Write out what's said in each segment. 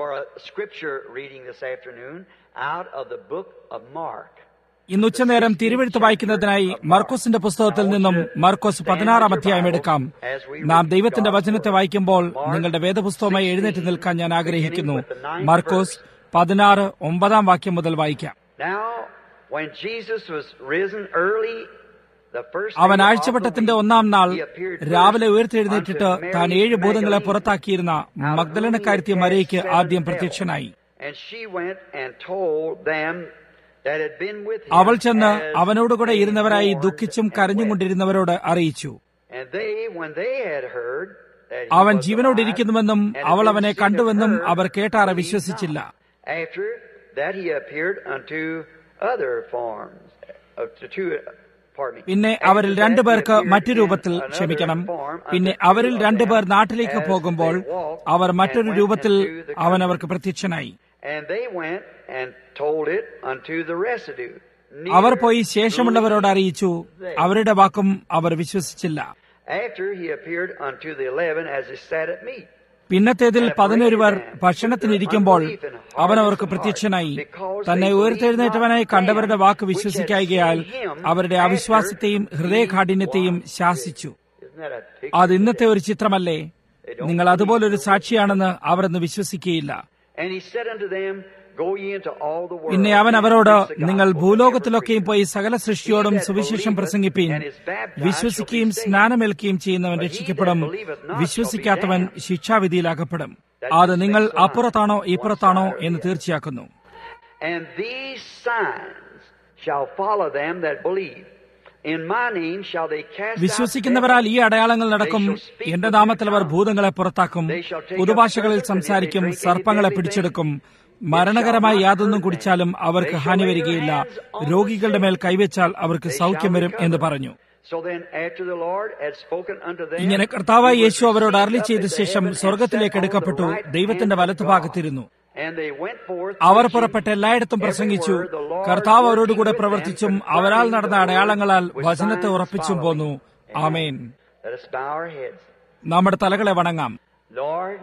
for a scripture reading this afternoon out of the book of Mark. ഇന്ന് ഉച്ചനേരം തിരുവെഴുത്ത് വായിക്കുന്നതിനായി മർക്കോസിന്റെ പുസ്തകത്തിൽ നിന്നും മർക്കോസ് പതിനാറാം അധ്യായം എടുക്കാം നാം ദൈവത്തിന്റെ വചനത്തെ വായിക്കുമ്പോൾ നിങ്ങളുടെ വേദപുസ്തകമായി എഴുന്നേറ്റ് നിൽക്കാൻ ഞാൻ ആഗ്രഹിക്കുന്നു മർക്കോസ് പതിനാറ് ഒമ്പതാം വാക്യം മുതൽ വായിക്കാം Now, when Jesus was risen early, the first അവൻ day of ആഴ്ചവട്ടത്തിന്റെ the week, ഒന്നാം നാൾ he appeared രാവിലെ first ഉയർത്തെഴുന്നേറ്റിട്ട് unto Mary താൻ ഏഴ് ഭൂതങ്ങളെ Magdalene, പുറത്താക്കിയിരുന്ന out of whom മഗ്ദലനക്കാരത്തി he had മരയ്ക്ക് seven ആദ്യം devils. പ്രത്യക്ഷനായി And she went and told them that had been with him അവൾ ചെന്ന് as അവനോടുകൂടെ they ഇരുന്നവരായി mourned ദുഃഖിച്ചും and കരഞ്ഞും wept. കൊണ്ടിരുന്നവരോട് അറിയിച്ചു And they, when they had heard that he അവൻ was ജീവനോടിരിക്കുന്നുവെന്നും alive, and അവൾ had been അവനെ seen of കണ്ടുവെന്നും her, our കേട്ടാറെ believed വിശ്വസിച്ചില്ല not. After that he appeared unto other forms, uh, to two, pardon me. പിന്നെ After അവരിൽ that രണ്ടു he പേർക്ക് appeared മറ്റു in രൂപത്തിൽ another ക്ഷമിക്കണം form unto പിന്നെ two അവരിൽ of രണ്ടുപേർ them നാട്ടിലേക്ക് as പോകുമ്പോൾ they walked അവർ and മറ്റൊരു went രൂപത്തിൽ into the അവൻ country. അവർക്ക് പ്രത്യക്ഷനായി And they went and told it unto the residue. Our Neither പോയി ശേഷമുള്ളവരോട് believed അറിയിച്ചു they. അവരുടെ വാക്കും അവർ വിശ്വസിച്ചില്ല After he appeared unto the eleven as they sat at meat. പിന്നത്തേതിൽ പതിനൊരുവർ ഭക്ഷണത്തിനിരിക്കുമ്പോൾ അവൻ അവർക്ക് പ്രത്യക്ഷനായി തന്നെ ഉയർത്തെഴുന്നേറ്റവനായി കണ്ടവരുടെ വാക്ക് വിശ്വസിക്കായികയാൽ അവരുടെ അവിശ്വാസത്തെയും ഹൃദയകാഠിന്യത്തെയും ശാസിച്ചു Isn't that a picture? അത് ഇന്നത്തെ ഒരു ചിത്രമല്ലേ നിങ്ങൾ അതുപോലൊരു സാക്ഷിയാണെന്ന് അവർ ഇന്ന് വിശ്വസിക്കുകയില്ല And he said unto them, Go ye into all the world. പിന്നെ അവൻ and അവരോട് preach the നിങ്ങൾ gospel to ഭൂലോകത്തിലൊക്കെയും every പോയി സകല സൃഷ്ടിയോടും He that സുവിശേഷം believeth പ്രസംഗിപ്പീൻ and is baptized വിശ്വസിക്കുകയും shall be saved. സ്നാനമേൽക്കുകയും ചെയ്യുന്നവൻ But he രക്ഷിക്കപ്പെടും that believeth not shall be വിശ്വസിക്കാത്തവൻ damned. ശിക്ഷാവിധിയിലാകപ്പെടും That അത് just നിങ്ങൾ makes the അപ്പുറത്താണോ line. ഇപ്പുറത്താണോ One side or എന്ന് the other. തീർച്ചയാക്കുന്നു And these signs shall follow them that believe. In my name shall they cast out വിശ്വസിക്കുന്നവരാൽ ഈ അടയാളങ്ങൾ നടക്കും They shall speak എന്റെ with നാമത്തിൽ new അവർ tongues. ഭൂതങ്ങളെ പുറത്താക്കും They shall take up പുതുഭാഷകളിൽ serpents, and if they സംസാരിക്കും drink any സർപ്പങ്ങളെ deadly പിടിച്ചെടുക്കും thing, മരണകരമായ it shall not യാതൊന്നും hurt കുടിച്ചാലും them. അവർക്ക് They shall ഹാനി lay their വരികയില്ല hands on the രോഗികളുടെ മേൽ sick. കൈവച്ചാൽ അവർക്ക് They സൗഖ്യം shall വരും recover. എന്ന് പറഞ്ഞു So then, after the Lord had spoken unto them, ഇങ്ങനെ കർത്താവായ he was യേശു അവരോട് received അരളി up ചെയ്ത into ശേഷം heaven and സ്വർഗത്തിലേക്ക് sat on the എടുക്കപ്പെട്ടു right ദൈവത്തിന്റെ hand of വലത്തുഭാഗത്തിരുന്നു God. And they went forth our preaching പുറപ്പെട്ട് എല്ലായിടത്തും പ്രസംഗിച്ചു everywhere the Lord കർത്താവ് working അവരോടുകൂടെ with them, പ്രവർത്തിച്ചും confirming അവരാൽ the നടന്ന word അടയാളങ്ങളാൽ with വചനത്തെ signs ഉറപ്പിച്ചും following. പോന്നു Amen. Amen Let us bow our heads. നമ്മുടെ തലകളെ വണങ്ങാം Lord,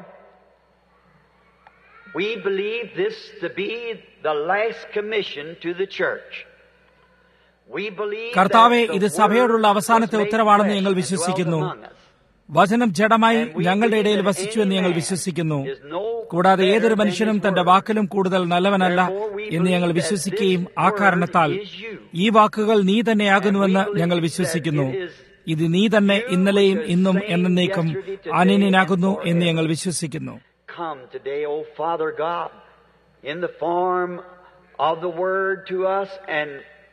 we believe this to be the last commission to the church. We believe കർത്താവെ that the ഇത് word സഭയോടുള്ള അവസാനത്തെ was made ഉത്തരവാണെന്ന് flesh ഞങ്ങൾ and വിശ്വസിക്കുന്നു dwelt among us. വചനം ജഡമായി And we ഞങ്ങളുടെ believe ഇടയിൽ that വസിച്ചു എന്ന് any ഞങ്ങൾ man വിശ്വസിക്കുന്നു is no കൂടാതെ better ഏതൊരു than മനുഷ്യനും his തന്റെ word. വാക്കിലും കൂടുതൽ നല്ലവനല്ല Therefore we എന്ന് ഞങ്ങൾ believe that വിശ്വസിക്കുകയും this ആ word കാരണത്താൽ is you. ഈ വാക്കുകൾ നീ തന്നെയാകുന്നുവെന്ന് And we ഞങ്ങൾ believe വിശ്വസിക്കുന്നു that it is ഇത് നീ തന്നെ you ഇന്നലെയും which is ഇന്നും same എന്നേക്കും yesterday, today, അനന്യനാകുന്നു and എന്ന് forever. ഞങ്ങൾ വിശ്വസിക്കുന്നു Come today, O Father God, in the form of the Word to us and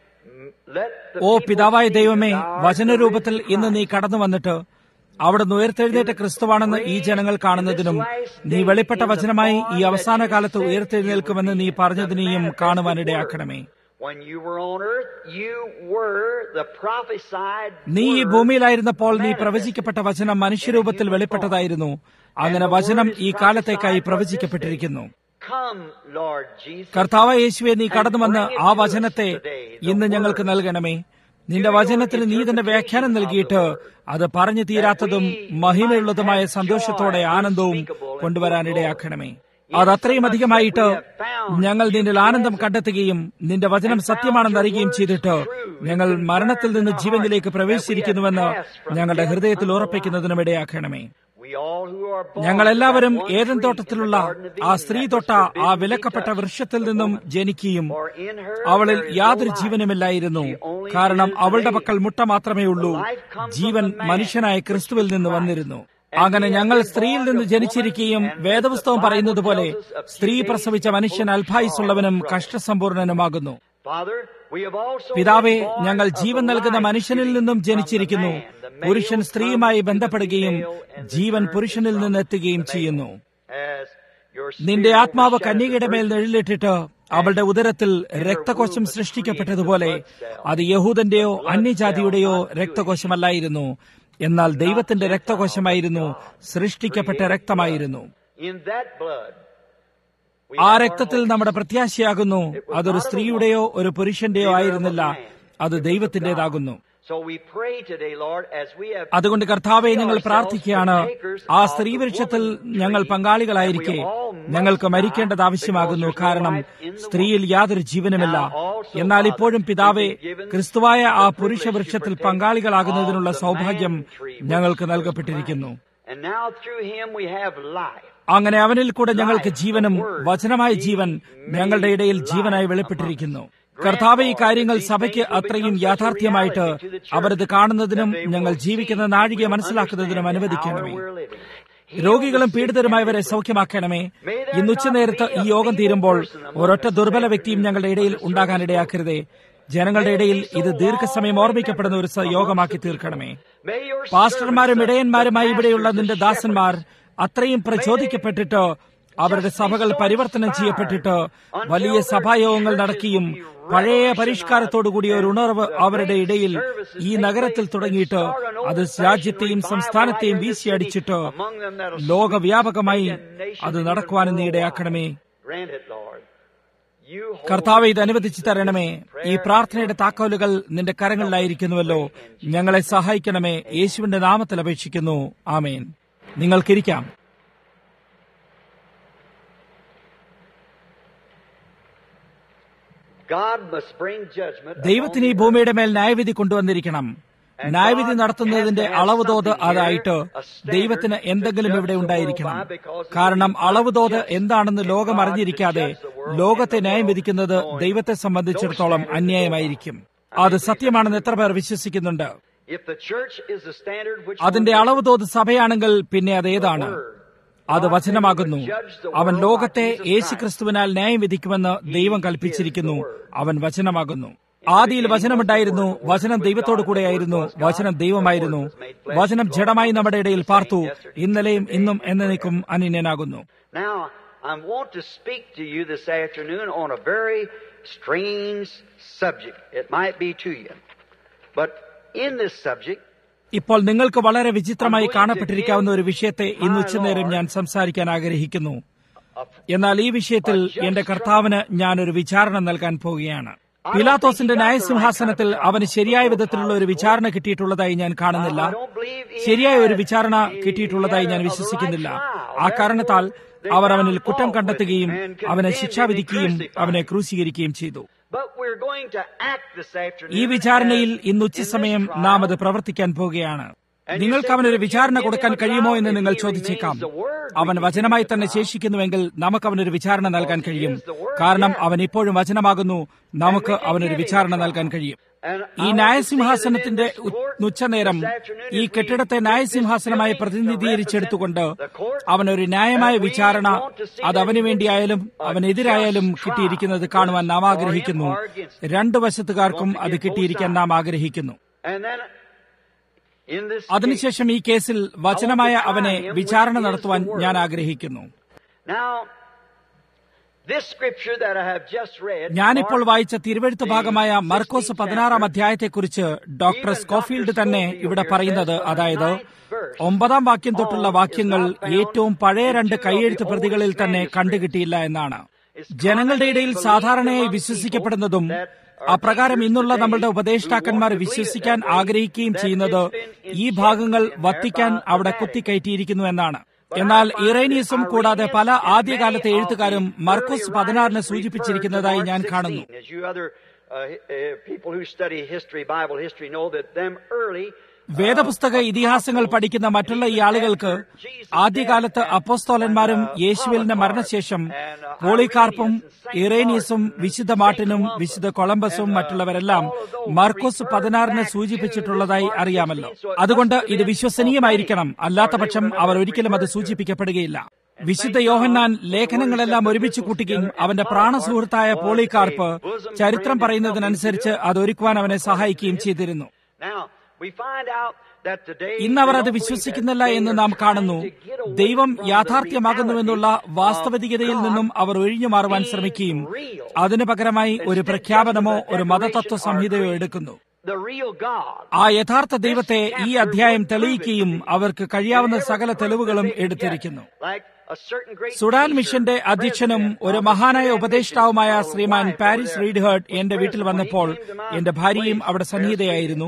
let the oh people പിതാവായ see ദൈവമേ that thou art the വചനരൂപത്തിൽ risen ഇന്ന് നീ Christ. കടന്നു വന്നിട്ട് അവിടുന്ന് ഉയർത്തെഴുന്നേറ്റ ക്രിസ്തുവാണെന്ന് ഈ ജനങ്ങൾ കാണുന്നതിനും നീ വെളിപ്പെട്ട വചനമായി ഈ അവസാന കാലത്ത് ഉയർത്തെഴുന്നേൽക്കുമെന്ന് നീ പറഞ്ഞതിനെയും കാണുവാനിടയാക്കണമേ When you were on earth, you were the prophesied നീ ഈ word ഭൂമിയിലായിരുന്നപ്പോൾ നീ manifested. പ്രവചിക്കപ്പെട്ട വചനം മനുഷ്യരൂപത്തിൽ വെളിപ്പെട്ടതായിരുന്നു അങ്ങനെ വചനം ഈ കാലത്തേക്കായി പ്രവചിക്കപ്പെട്ടിരിക്കുന്നു Come, Lord Jesus. കർത്താവ് യേശുവെ നീ കടന്നുവന്ന് ആ വചനത്തെ ഇന്ന് ഞങ്ങൾക്ക് നൽകണമേ നിന്റെ വചനത്തിന് നീ തന്നെ വ്യാഖ്യാനം നൽകിയിട്ട് അത് പറഞ്ഞു തീരാത്തതും മഹിമയുള്ളതുമായ സന്തോഷത്തോടെ ആനന്ദവും കൊണ്ടുവരാനിടയാക്കണമേ അത് അത്രയും അധികമായിട്ട് ഞങ്ങൾ നിന്നിൽ ആനന്ദം കണ്ടെത്തുകയും നിന്റെ വചനം സത്യമാണെന്ന് അറിയുകയും ചെയ്തിട്ട് ഞങ്ങൾ മരണത്തിൽ നിന്ന് ജീവനിലേക്ക് പ്രവേശിച്ചിരിക്കുന്നുവെന്ന് ഞങ്ങളുടെ ഹൃദയത്തിൽ ഉറപ്പിക്കുന്നതിനും ഇടയാക്കണമേ We all who are born ഞങ്ങൾ എല്ലാവരും of that one Ethan tree തോട്ടത്തിലുള്ള in the Garden of ആ Eden സ്ത്രീ that തൊട്ട was ആ forbidden to be വിലക്കപ്പെട്ട touched വൃക്ഷത്തിൽ of the നിന്നും woman. ജനിക്കുകയും For in her അവളിൽ there is no യാതൊരു life. ജീവനുമില്ലായിരുന്നു She only കാരണം is അവളുടെ made. പക്കൽ മുട്ട മാത്രമേ ഉള്ളൂ The life comes from Jeevan the man, മനുഷ്യനായ which ക്രിസ്തുവിൽ is നിന്ന് Christ. വന്നിരുന്നു And അങ്ങനെ we have ഞങ്ങൾ been സ്ത്രീയിൽ born നിന്ന് of ജനിച്ചിരിക്കുകയും woman, and വേദപുസ്തകം the Bible പറയുന്നത് പോലെ tells us of സ്ത്രീ two days പ്രസവിച്ച full of മനുഷ്യൻ sorrow അൽഭായുസുള്ളവനും and trouble. കഷ്ടസമ്പൂർണനുമാകുന്നു Father, we have also പിതാവേ been born ഞങ്ങൾ of ജീവൻ the നൽകുന്ന life മനുഷ്യനിൽ giving നിന്നും from the ജനിച്ചിരിക്കുന്നു man. The male പുരുഷൻ comes സ്ത്രീയുമായി to the ബന്ധപ്പെടുകയും female, and the Jeevan germ is പുരുഷനിൽ from നിന്ന് എത്തുകയും the male. ചെയ്യുന്നു As your നിന്റെ spirit ആത്മാവ് overshadowed കന്യകയുടെ the മേൽ virgin, നിഴലിട്ടിട്ട് അവളുടെ ഉദരത്തിൽ രക്തകോശം സൃഷ്ടിക്കപ്പെട്ടതുപോലെ അത് യഹൂദന്റെയോ അന്യജാതിയുടെയോ രക്തകോശമല്ലായിരുന്നു എന്നാൽ ദൈവത്തിന്റെ രക്തകോശമായിരുന്നു സൃഷ്ടിക്കപ്പെട്ട രക്തമായിരുന്നു In that blood, we ആ have our രക്തത്തിൽ hope. നമ്മുടെ പ്രത്യാശയാകുന്നു അതൊരു സ്ത്രീയുടെയോ ഒരു പുരുഷന്റെയോ ആയിരുന്നില്ല അത് ദൈവത്തിന്റേതാകുന്നു So we pray today, Lord, as we have അതുകൊണ്ട് കർത്താവെ ഞങ്ങൾ പ്രാർത്ഥിക്കുകയാണ് ആ സ്ത്രീവൃക്ഷത്തിൽ ഞങ്ങൾ പങ്കാളികളായിരിക്കെ ഞങ്ങൾക്ക് മരിക്കേണ്ടത് ആവശ്യമാകുന്നു കാരണം സ്ത്രീയിൽ യാതൊരു ജീവനുമില്ല എന്നാൽ ഇപ്പോഴും പിതാവെ ക്രിസ്തുവായ ആ പുരുഷ വൃക്ഷത്തിൽ പങ്കാളികളാകുന്നതിനുള്ള സൗഭാഗ്യം ഞങ്ങൾക്ക് നൽകപ്പെട്ടിരിക്കുന്നു and now through him we have life. അങ്ങനെ അവനിൽ കൂടെ ഞങ്ങൾക്ക് ജീവനും വചനമായ ജീവൻ ഞങ്ങളുടെ ഇടയിൽ ജീവനായി വെളിപ്പെട്ടിരിക്കുന്നു കർത്താവ് ഈ കാര്യങ്ങൾ സഭയ്ക്ക് അത്രയും യാഥാർത്ഥ്യമായിട്ട് അവരത് കാണുന്നതിനും ഞങ്ങൾ ജീവിക്കുന്ന നാഴികയെ മനസ്സിലാക്കുന്നതിനും അനുവദിക്കണമേ രോഗികളും പീഡിതരുമായവരെ സൗഖ്യമാക്കണമേ ഇന്ന് ഉച്ചനേരത്ത് ഈ യോഗം തീരുമ്പോൾ ഒരൊറ്റ ദുർബല വ്യക്തിയും ഞങ്ങളുടെ ഇടയിൽ ഉണ്ടാകാനിടയാക്കരുതേ ജനങ്ങളുടെ ഇടയിൽ ഇത് ദീർഘസമയം ഓർമ്മിക്കപ്പെടുന്ന ഒരു സ- യോഗമാക്കി തീർക്കണമേ May your പാസ്റ്റർമാരും ഇടയന്മാരുമായി ഇവിടെയുള്ള നിന്റെ ദാസന്മാർ അത്രയും പ്രചോദിക്കപ്പെട്ടിട്ട് അവരുടെ സഭകൾ പരിവർത്തനം ചെയ്യപ്പെട്ടിട്ട് വലിയ സഭായോഗങ്ങൾ നടക്കുകയും പഴയ പരിഷ്കാരത്തോടുകൂടിയ ഒരു ഉണർവ് അവരുടെ ഇടയിൽ ഈ നഗരത്തിൽ തുടങ്ങിയിട്ട് അത് രാജ്യത്തെയും സംസ്ഥാനത്തെയും വീശിയടിച്ചിട്ട് among them that'll ലോകവ്യാപകമായി അത് നടക്കുവാനും നീ ഇടയാക്കണമേ grant it, Lord. You hold കർത്താവ് ഇത് അനുവദിച്ചു തരണമേ ഈ പ്രാർത്ഥനയുടെ താക്കോലുകൾ നിന്റെ കരങ്ങളിലായിരിക്കുന്നുവല്ലോ ഞങ്ങളെ സഹായിക്കണമേ യേശുവിന്റെ നാമത്തിൽ അപേക്ഷിക്കുന്നു ആമേൻ നിങ്ങൾക്കിരിക്കാം God must bring judgment. ദൈവത്തിന് ഈ ഭൂമിയുടെ മേൽ ന്യായവിധി കൊണ്ടുവന്നിരിക്കണം ന്യായവിധി നടത്തുന്നതിന്റെ അളവ് തോത് അതായിട്ട് ദൈവത്തിന് എന്തെങ്കിലും ഇവിടെ ഉണ്ടായിരിക്കണം കാരണം അളവ് തോത് എന്താണെന്ന് ലോകം അറിഞ്ഞിരിക്കാതെ ലോകത്തെ ന്യായം വിധിക്കുന്നത് ദൈവത്തെ സംബന്ധിച്ചിടത്തോളം അന്യായമായിരിക്കും അത് സത്യമാണെന്ന് എത്ര പേർ വിശ്വസിക്കുന്നുണ്ട് If the church is the standard which അതിന്റെ അളവ് തോത് സഭയാണെങ്കിൽ പിന്നെ അത് ഏതാണ് അത് വചനമാകുന്നു അവൻ ലോകത്തെ യേശുക്രിസ്തുവിനാൽ ന്യായം വിധിക്കുമെന്ന് ദൈവം കൽപ്പിച്ചിരിക്കുന്നു അവൻ വചനമാകുന്നു ആദിയിൽ വചനമുണ്ടായിരുന്നു വചനം ദൈവത്തോടു കൂടെയായിരുന്നു വചനം ദൈവമായിരുന്നു വചനം ജഡമായി നമ്മുടെ ഇടയിൽ പാർത്തു ഇന്നലെയും ഇന്നും എന്നേക്കും അനിന്യനാകുന്നു Now, I want to speak to you this afternoon on a very strange subject. It might be to you. But in this subject, ഇപ്പോൾ നിങ്ങൾക്ക് വളരെ വിചിത്രമായി കാണപ്പെട്ടിരിക്കാവുന്ന ഒരു വിഷയത്തെ ഇന്ന് ഉച്ചനേരം ഞാൻ സംസാരിക്കാൻ ആഗ്രഹിക്കുന്നു എന്നാൽ ഈ വിഷയത്തിൽ എന്റെ കർത്താവിന് ഞാൻ ഒരു വിചാരണ നൽകാൻ പോവുകയാണ് പിലാത്തോസിന്റെ ന്യായസിംഹാസനത്തിൽ അവന് ശരിയായ വിധത്തിലുള്ള ഒരു വിചാരണ കിട്ടിയിട്ടുള്ളതായി ഞാൻ കാണുന്നില്ല ശരിയായ ഒരു വിചാരണ കിട്ടിയിട്ടുള്ളതായി ഞാൻ വിശ്വസിക്കുന്നില്ല ആ കാരണത്താൽ അവർ അവനിൽ കുറ്റം കണ്ടെത്തുകയും അവനെ ശിക്ഷ വിധിക്കുകയും അവനെ ക്രൂശീകരിക്കുകയും ചെയ്തു but we're going to act this afternoon. ഈ വിചാരണയിൽ as ഇന്ന് in ഉച്ചസമയം this trial. നാം അത് പ്രവർത്തിക്കാൻ പോവുകയാണ് നിങ്ങൾക്ക് അവനൊരു വിചാരണ കൊടുക്കാൻ കഴിയുമോ എന്ന് നിങ്ങൾ ചോദിച്ചേക്കാം അവൻ വചനമായി തന്നെ ശേഷിക്കുന്നുവെങ്കിൽ നമുക്ക് അവനൊരു വിചാരണ നൽകാൻ കഴിയും കാരണം അവൻ ഇപ്പോഴും വചനമാകുന്നു നമുക്ക് അവനൊരു വിചാരണ നൽകാൻ കഴിയും And ഈ I want to ന്യായസിംഹാസനത്തിന്റെ see that in this court ഉച്ചനേരം this afternoon ഈ as we കെട്ടിടത്തെ use this ന്യായസിംഹാസനമായി building to പ്രതിനിധീകരിച്ചെടുത്തുകൊണ്ട് represent the court, അവനൊരു ന്യായമായ and we വിചാരണ want to see അത് that അവന് it വേണ്ടിയായാലും is a അവനെതിരായാലും just കിട്ടിയിരിക്കുന്നത് trial, കാണുവാൻ നാം for him ആഗ്രഹിക്കുന്നു or against him. രണ്ടു വശത്തുകാർക്കും Want to അത് give കിട്ടിയിരിക്കാൻ both നാം sides. ആഗ്രഹിക്കുന്നു And then in this case, അതിനുശേഷം ഈ കേസിൽ വചനമായ അവനെ വിചാരണ നടത്തുവാൻ ഞാൻ ആഗ്രഹിക്കുന്നു now this scripture that I have just read, ഞാനിപ്പോൾ Mark വായിച്ച തിരുവഴുത്ത് ഭാഗമായ മർക്കോസ് പതിനാറാം അധ്യായത്തെക്കുറിച്ച് ഡോക്ടർ സ്കോഫീൽഡ് തന്നെ ഇവിടെ പറയുന്നത് അതായത് ഒമ്പതാം വാക്യം തൊട്ടുള്ള വാക്യങ്ങൾ ഏറ്റവും പഴയ രണ്ട് കൈയെഴുത്ത് പ്രതികളിൽ തന്നെ കണ്ടുകിട്ടിയില്ല എന്നാണ് ജനങ്ങളുടെ ഇടയിൽ സാധാരണയായി വിശ്വസിക്കപ്പെടുന്നതും അപ്രകാരം ഇന്നുള്ള നമ്മളുടെ ഉപദേഷ്ടാക്കന്മാർ വിശ്വസിക്കാൻ ആഗ്രഹിക്കുകയും ചെയ്യുന്നത് ഈ ഭാഗങ്ങൾ വത്തിക്കാൻ അവിടെ കുത്തിക്കയറ്റിയിരിക്കുന്നു എന്നാണ് എന്നാൽ ഇറേനിയസും കൂടാതെ പല ആദ്യകാലത്തെ എഴുത്തുകാരും മർക്കോസ് പതിനാറിനെ സൂചിപ്പിച്ചിരിക്കുന്നതായി ഞാൻ കാണുന്നു As you other uh, uh, people who study history, Bible history, know that them early വേദപുസ്തക ഇതിഹാസങ്ങൾ പഠിക്കുന്ന മറ്റുള്ള ഈ ആളുകൾക്ക് ആദ്യകാലത്ത് അപ്പോസ്തോലന്മാരും യേശുവിന്റെ മരണശേഷം പോളികാർപ്പും ഇറേനിയസും വിശുദ്ധ മാർട്ടിനും വിശുദ്ധ കൊളംബസും മറ്റുള്ളവരെല്ലാം മർക്കോസ് പതിനാറിനെ സൂചിപ്പിച്ചിട്ടുള്ളതായി അറിയാമല്ലോ അതുകൊണ്ട് ഇത് വിശ്വസനീയമായിരിക്കണം അല്ലാത്ത പക്ഷം അവർ ഒരിക്കലും അത് സൂചിപ്പിക്കപ്പെടുകയില്ല വിശുദ്ധ യോഹന്നാൻ ലേഖനങ്ങളെല്ലാം ഒരുമിച്ച് കൂട്ടുകയും അവന്റെ പ്രാണസുഹൃത്തായ പോളികാർപ്പ് ചരിത്രം പറയുന്നതിനനുസരിച്ച് അത് ഒരുക്കുവാൻ അവനെ സഹായിക്കുകയും ചെയ്തിരുന്നു Now, we find out that today ഇന്ന് അവർ അത് വിശ്വസിക്കുന്നില്ല എന്ന് നാം കാണുന്നു ദൈവം യാഥാർത്ഥ്യമാകുന്നുവെന്നുള്ള വാസ്തവികതയിൽ നിന്നും അവർ ഒഴിഞ്ഞു മാറുവാൻ ശ്രമിക്കുകയും അതിനു പകരമായി ഒരു പ്രഖ്യാപനമോ ഒരു മതതത്വ സംഹിതയോ എടുക്കുന്നു the real God ആ യഥാർത്ഥ ദൈവത്തെ ഈ അധ്യായം തെളിയിക്കുകയും അവർക്ക് കഴിയാവുന്ന സകല തെളിവുകളും എടുത്തിരിക്കുന്നു like a certain great Sudan teacher, മിഷന്റെ അധ്യക്ഷനും president ഒരു of the മഹാനായ Sudan ഉപദേഷ്ടാവുമായ mission, ശ്രീമാൻ wife Paris over Reid there, ഹേർട്ട് was എന്റെ വീട്ടിൽ present when he വന്നപ്പോൾ came to my എന്റെ ഭാര്യയും place, അവിടെ Paris സന്നിഹിതയായിരുന്നു Reed.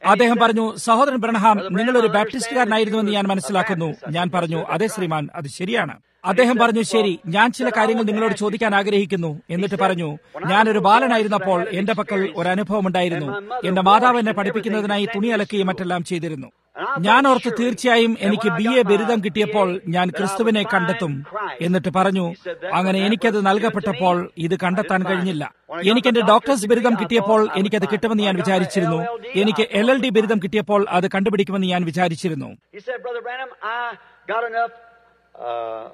അദ്ദേഹം പറഞ്ഞു സഹോദരൻ ബ്രണഹാം നിങ്ങളൊരു ബാപ്റ്റിസ്റ്റുകാരനായിരുന്നുവെന്ന് ഞാൻ മനസ്സിലാക്കുന്നു ഞാൻ പറഞ്ഞു അതെ ശ്രീമാൻ അത് ശരിയാണ് അദ്ദേഹം പറഞ്ഞു ശരി ഞാൻ ചില കാര്യങ്ങൾ നിങ്ങളോട് ചോദിക്കാൻ ആഗ്രഹിക്കുന്നു എന്നിട്ട് പറഞ്ഞു ഞാനൊരു ബാലനായിരുന്നപ്പോൾ എന്റെ പക്കൽ ഒരു അനുഭവം ഉണ്ടായിരുന്നു എന്റെ മാതാവ് എന്നെ പഠിപ്പിക്കുന്നതിനായി തുണി അലക്കുകയും മറ്റെല്ലാം ചെയ്തിരുന്നു ഞാൻ ഓർത്ത് തീർച്ചയായും എനിക്ക് ബി എ ബിരുദം കിട്ടിയപ്പോൾ ഞാൻ ക്രിസ്തുവിനെ കണ്ടെത്തും എന്നിട്ട് പറഞ്ഞു അങ്ങനെ എനിക്കത് നൽകപ്പെട്ടപ്പോൾ ഇത് കണ്ടെത്താൻ കഴിഞ്ഞില്ല എനിക്ക് എന്റെ ഡോക്ടേഴ്സ് ബിരുദം കിട്ടിയപ്പോൾ എനിക്കത് കിട്ടുമെന്ന് ഞാൻ വിചാരിച്ചിരുന്നു എനിക്ക് എൽ എൽ ഡി ബിരുദം കിട്ടിയപ്പോൾ അത് കണ്ടുപിടിക്കുമെന്ന് ഞാൻ വിചാരിച്ചിരുന്നു He said, Brother Branham, I got enough uh,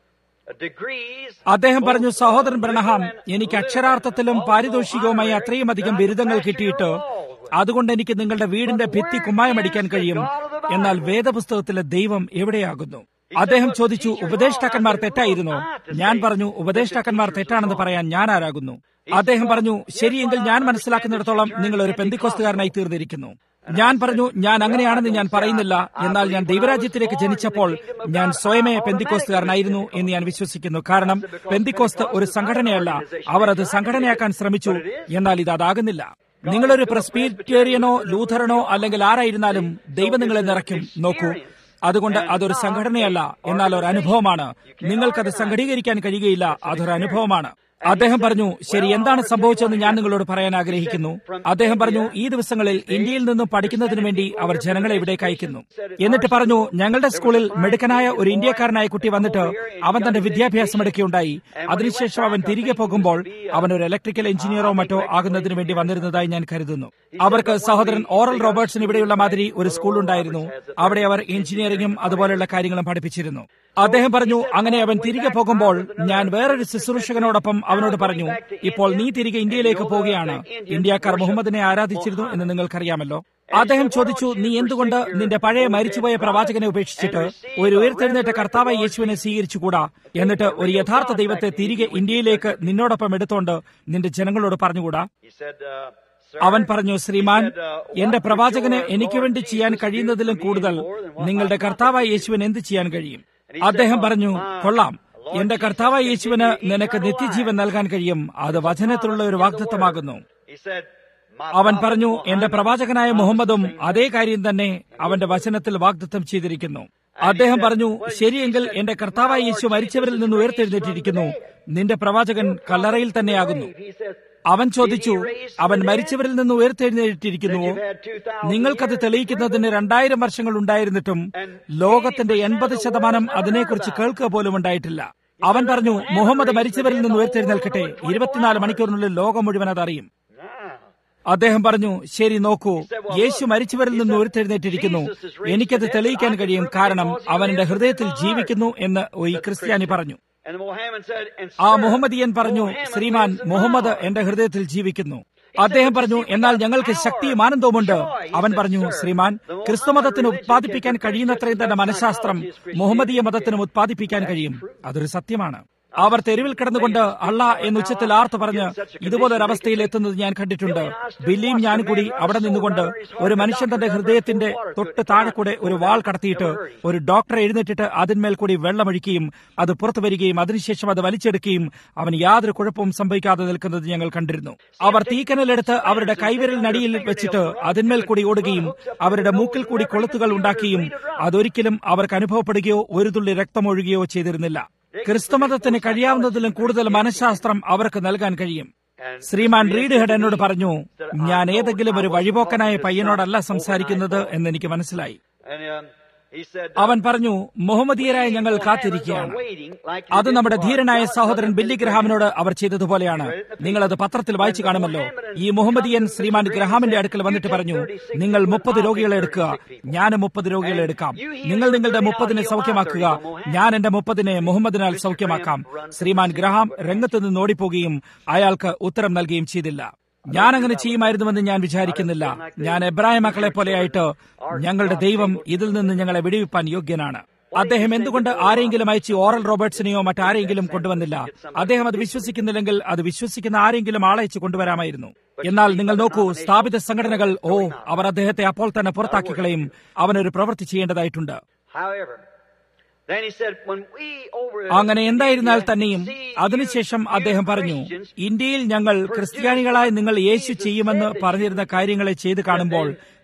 degrees. അദ്ദേഹം പറഞ്ഞു സഹോദരൻ ബ്രണഹാം എനിക്ക് അക്ഷരാർത്ഥത്തിലും പാരിതോഷികവുമായി അത്രയും അധികം ബിരുദങ്ങൾ കിട്ടിയിട്ട് അതുകൊണ്ട് എനിക്ക് നിങ്ങളുടെ വീടിന്റെ ഭിത്തി കുമ്മായമടിക്കാൻ കഴിയും എന്നാൽ വേദപുസ്തകത്തിലെ ദൈവം എവിടെയാകുന്നു അദ്ദേഹം ചോദിച്ചു ഉപദേഷ്ടാക്കന്മാർ തെറ്റായിരുന്നോ ഞാൻ പറഞ്ഞു ഉപദേഷ്ടാക്കന്മാർ തെറ്റാണെന്ന് പറയാൻ ഞാൻ ആരാകുന്നു അദ്ദേഹം പറഞ്ഞു ശരിയെങ്കിൽ ഞാൻ മനസ്സിലാക്കുന്നിടത്തോളം നിങ്ങൾ ഒരു പെന്തിക്കോസ്തുകാരനായി തീർന്നിരിക്കുന്നു ഞാൻ പറഞ്ഞു ഞാൻ അങ്ങനെയാണെന്ന് ഞാൻ പറയുന്നില്ല എന്നാൽ ഞാൻ ദൈവരാജ്യത്തിലേക്ക് ജനിച്ചപ്പോൾ ഞാൻ സ്വയമേ പെന്തിക്കോസ്തുകാരനായിരുന്നു എന്ന് ഞാൻ വിശ്വസിക്കുന്നു കാരണം പെന്തിക്കോസ്ത് ഒരു സംഘടനയല്ല അവർ അത് സംഘടനയാക്കാൻ ശ്രമിച്ചു എന്നാൽ ഇത് അതാകുന്നില്ല നിങ്ങളൊരു പ്രസ്ബീറ്റേറിയനോ ലൂഥറനോ അല്ലെങ്കിൽ ആരായിരുന്നാലും ദൈവം നിങ്ങളെ നിറയ്ക്കും നോക്കൂ അതുകൊണ്ട് അതൊരു സംഘടനയല്ല എന്നാൽ ഒരു അനുഭവമാണ് നിങ്ങൾക്കത് സംഘടീകരിക്കാൻ കഴിയുകയില്ല അതൊരു അനുഭവമാണ് അദ്ദേഹം പറഞ്ഞു ശരി എന്താണ് സംഭവിച്ചതെന്ന് ഞാൻ നിങ്ങളോട് പറയാൻ ആഗ്രഹിക്കുന്നു അദ്ദേഹം പറഞ്ഞു ഈ ദിവസങ്ങളിൽ ഇന്ത്യയിൽ നിന്നും പഠിക്കുന്നതിന് വേണ്ടി അവർ ജനങ്ങളെ ഇവിടേക്ക് അയക്കുന്നു എന്നിട്ട് പറഞ്ഞു ഞങ്ങളുടെ സ്കൂളിൽ മിടുക്കനായ ഒരു ഇന്ത്യക്കാരനായ കുട്ടി വന്നിട്ട് അവൻ തന്റെ വിദ്യാഭ്യാസം എടുക്കുകയുണ്ടായി അതിനുശേഷം അവൻ തിരികെ പോകുമ്പോൾ അവൻ ഒരു ഇലക്ട്രിക്കൽ എഞ്ചിനീയറോ മറ്റോ ആകുന്നതിന് വേണ്ടി വന്നിരുന്നതായി ഞാൻ കരുതുന്നു അവർക്ക് സഹോദരൻ ഓറൽ റോബർട്ട്സിന് ഇവിടെയുള്ള മാതിരി ഒരു സ്കൂൾ ഉണ്ടായിരുന്നു അവിടെ അവർ എഞ്ചിനീയറിംഗും അതുപോലെയുള്ള കാര്യങ്ങളും പഠിപ്പിച്ചിരുന്നു അദ്ദേഹം പറഞ്ഞു അങ്ങനെ അവൻ തിരികെ പോകുമ്പോൾ ഞാൻ വേറൊരു ശുശ്രൂഷകനോടൊപ്പം അവനോട് പറഞ്ഞു ഇപ്പോൾ നീ തിരികെ ഇന്ത്യയിലേക്ക് പോവുകയാണ് ഇന്ത്യക്കാർ മുഹമ്മദിനെ ആരാധിച്ചിരുന്നു എന്ന് നിങ്ങൾക്കറിയാമല്ലോ അദ്ദേഹം ചോദിച്ചു നീ എന്തുകൊണ്ട് നിന്റെ പഴയ മരിച്ചുപോയ പ്രവാചകനെ ഉപേക്ഷിച്ചിട്ട് ഒരു ഉയർത്തെഴുന്നേറ്റ കർത്താവായ യേശുവിനെ സ്വീകരിച്ചുകൂടാ എന്നിട്ട് ഒരു യഥാർത്ഥ ദൈവത്തെ തിരികെ ഇന്ത്യയിലേക്ക് നിന്നോടൊപ്പം എടുത്തോണ്ട് നിന്റെ ജനങ്ങളോട് പറഞ്ഞുകൂടാ He said, uh, Sir, അവൻ പറഞ്ഞു ശ്രീമാൻ എന്റെ പ്രവാചകന് എനിക്ക് വേണ്ടി ചെയ്യാൻ കഴിയുന്നതിലും കൂടുതൽ നിങ്ങളുടെ കർത്താവായ യേശുവിന് എന്ത് ചെയ്യാൻ കഴിയും അദ്ദേഹം പറഞ്ഞു കൊള്ളാം എന്റെ കർത്താവായ യേശുവിന് നിനക്ക് നിത്യജീവൻ നൽകാൻ കഴിയും അത് വചനത്തിലുള്ള ഒരു വാഗ്ദത്തമാകുന്നു he said, My അവൻ prophet പറഞ്ഞു എന്റെ Muhammad പ്രവാചകനായ മുഹമ്മദും അതേ കാര്യം തന്നെ അവന്റെ വചനത്തിൽ വാഗ്ദത്തം ചെയ്തിരിക്കുന്നു അദ്ദേഹം പറഞ്ഞു ശരിയെങ്കിൽ എന്റെ കർത്താവായ യേശു മരിച്ചവരിൽ നിന്ന് ഉയർത്തെഴുന്നേറ്റിരിക്കുന്നു നിന്റെ പ്രവാചകൻ കല്ലറയിൽ തന്നെയാകുന്നു He says, അവൻ ചോദിച്ചു അവൻ മരിച്ചവരിൽ നിന്ന് ഉയർത്തെഴുന്നേറ്റിരിക്കുന്നുവോ നിങ്ങൾക്കത് തെളിയിക്കുന്നതിന് രണ്ടായിരം വർഷങ്ങൾ ഉണ്ടായിരുന്നിട്ടും ലോകത്തിന്റെ എൺപത് ശതമാനം അതിനെക്കുറിച്ച് കേൾക്കുക പോലും ഉണ്ടായിട്ടില്ല അവൻ പറഞ്ഞു മുഹമ്മദ് മരിച്ചവരിൽ നിന്ന് ഉയർത്തെഴുന്നേൽക്കട്ടെ ഇരുപത്തിനാല് മണിക്കൂറിനുള്ളിൽ ലോകം മുഴുവൻ അതറിയും Now, അദ്ദേഹം പറഞ്ഞു ശരി നോക്കൂ യേശു മരിച്ചവരിൽ നിന്ന് ഉയർത്തെഴുന്നേറ്റിരിക്കുന്നു എനിക്കത് തെളിയിക്കാൻ കഴിയും കാരണം അവൻ എന്റെ ഹൃദയത്തിൽ ജീവിക്കുന്നു എന്ന് ഈ ക്രിസ്ത്യാനി പറഞ്ഞു and the Mohammed said, and ആ sir, മുഹമ്മദിയൻ പറഞ്ഞു Muhammad ശ്രീമാൻ lives മുഹമ്മദ് now." എന്റെ ഹൃദയത്തിൽ ജീവിക്കുന്നു അദ്ദേഹം പറഞ്ഞു എന്നാൽ ഞങ്ങൾക്ക് ശക്തിയും ആനന്ദവും ഉണ്ട് അവൻ പറഞ്ഞു ശ്രീമാൻ ക്രിസ്തുമതത്തിന് ഉത്പാദിപ്പിക്കാൻ കഴിയുന്നത്രയും തന്നെ മനഃശാസ്ത്രം മുഹമ്മദീയ മതത്തിനും ഉത്പാദിപ്പിക്കാൻ കഴിയും അതൊരു സത്യമാണ് അവർ തെരുവിൽ കിടന്നുകൊണ്ട് അള്ള എന്ന് ഉച്ചത്തിൽ ആർത്ത് പറഞ്ഞ് ഇതുപോലൊരു അവസ്ഥയിൽ എത്തുന്നത് ഞാൻ കണ്ടിട്ടുണ്ട് ബില്ലിയും ഞാനും കൂടി അവിടെ നിന്നുകൊണ്ട് ഒരു മനുഷ്യൻ തന്റെ ഹൃദയത്തിന്റെ തൊട്ട് താഴെ കൂടെ ഒരു വാൾ കടത്തിയിട്ട് ഒരു ഡോക്ടറെ എഴുന്നേറ്റിട്ട് അതിന്മേൽ കൂടി വെള്ളമൊഴിക്കുകയും അത് പുറത്തു വരികയും അതിനുശേഷം അത് വലിച്ചെടുക്കുകയും അവന് യാതൊരു കുഴപ്പവും സംഭവിക്കാതെ നിൽക്കുന്നത് ഞങ്ങൾ കണ്ടിരുന്നു അവർ തീക്കനലെടുത്ത് അവരുടെ കൈവിരലിനടിയിൽ വെച്ചിട്ട് അതിന്മേൽ കൂടി ഓടുകയും അവരുടെ മൂക്കിൽ കൂടി കൊളുത്തുകൾ ഉണ്ടാക്കുകയും അതൊരിക്കലും അവർക്ക് അനുഭവപ്പെടുകയോ ഒരു തുള്ളി രക്തമൊഴുകുകയോ ചെയ്തിരുന്നില്ല ക്രിസ്തുമതത്തിന് കഴിയാവുന്നതിലും കൂടുതൽ മനഃശാസ്ത്രം അവർക്ക് നൽകാൻ കഴിയും ശ്രീമാൻ റീഡ് ഹെഡ് എന്നോട് പറഞ്ഞു ഞാൻ ഏതെങ്കിലും ഒരു വഴിപോക്കനായ പയ്യനോടല്ല സംസാരിക്കുന്നത് എന്ന് എനിക്ക് മനസ്സിലായി and um, he said, അവൻ പറഞ്ഞു മുഹമ്മദീയരായ ഞങ്ങൾ കാത്തിരിക്കുകയാണ് അത് നമ്മുടെ ധീരനായ സഹോദരൻ ബില്ലി ഗ്രഹാമിനോട് അവർ ചെയ്തതുപോലെയാണ് നിങ്ങൾ അത് പത്രത്തിൽ വായിച്ചു കാണുമല്ലോ ഈ മുഹമ്മദിയൻ ശ്രീമാൻ ഗ്രഹാമിന്റെ അടുക്കൽ വന്നിട്ട് പറഞ്ഞു നിങ്ങൾ മുപ്പത് രോഗികളെ എടുക്കുക ഞാൻ മുപ്പത് രോഗികളെ എടുക്കാം നിങ്ങൾ നിങ്ങളുടെ മുപ്പതിനെ സൗഖ്യമാക്കുക ഞാൻ എന്റെ മുപ്പതിനെ മുഹമ്മദിനാൽ സൗഖ്യമാക്കാം ശ്രീമാൻ ഗ്രഹാം രംഗത്ത് നിന്ന് ഓടിപ്പോകുകയും അയാൾക്ക് ഉത്തരം നൽകുകയും ചെയ്തില്ല ഞാൻ അങ്ങനെ ചെയ്യുമായിരുന്നുവെന്ന് ഞാൻ വിചാരിക്കുന്നില്ല ഞാൻ എബ്രാഹിം മക്കളെ പോലെയായിട്ട് ഞങ്ങളുടെ ദൈവം ഇതിൽ നിന്ന് ഞങ്ങളെ വിടുവിപ്പാൻ യോഗ്യനാണ് അദ്ദേഹം എന്തുകൊണ്ട് ആരെങ്കിലും അയച്ച് ഓറൽ റോബർട്സിനെയോ മറ്റാരെങ്കിലും കൊണ്ടുവന്നില്ല അദ്ദേഹം അത് വിശ്വസിക്കുന്നില്ലെങ്കിൽ അത് വിശ്വസിക്കുന്ന ആരെങ്കിലും ആളയച്ച് കൊണ്ടുവരാമായിരുന്നു എന്നാൽ നിങ്ങൾ നോക്കൂ സ്ഥാപിത സംഘടനകൾ ഓ അവർ അദ്ദേഹത്തെ അപ്പോൾ തന്നെ പുറത്താക്കി കളയും അവനൊരു പ്രവൃത്തി ചെയ്യേണ്ടതായിട്ടുണ്ട് However, then he said, when we over അങ്ങനെ എന്തായിരുന്നാൽ തന്നെയും അതിനുശേഷം അദ്ദേഹം പറഞ്ഞു ഇന്ത്യയിൽ ഞങ്ങൾ ക്രിസ്ത്യാനികളായി നിങ്ങൾ യേശു ചെയ്യുമെന്ന് പറഞ്ഞിരുന്ന കാര്യങ്ങളെ ചെയ്ത് കാണുമ്പോൾ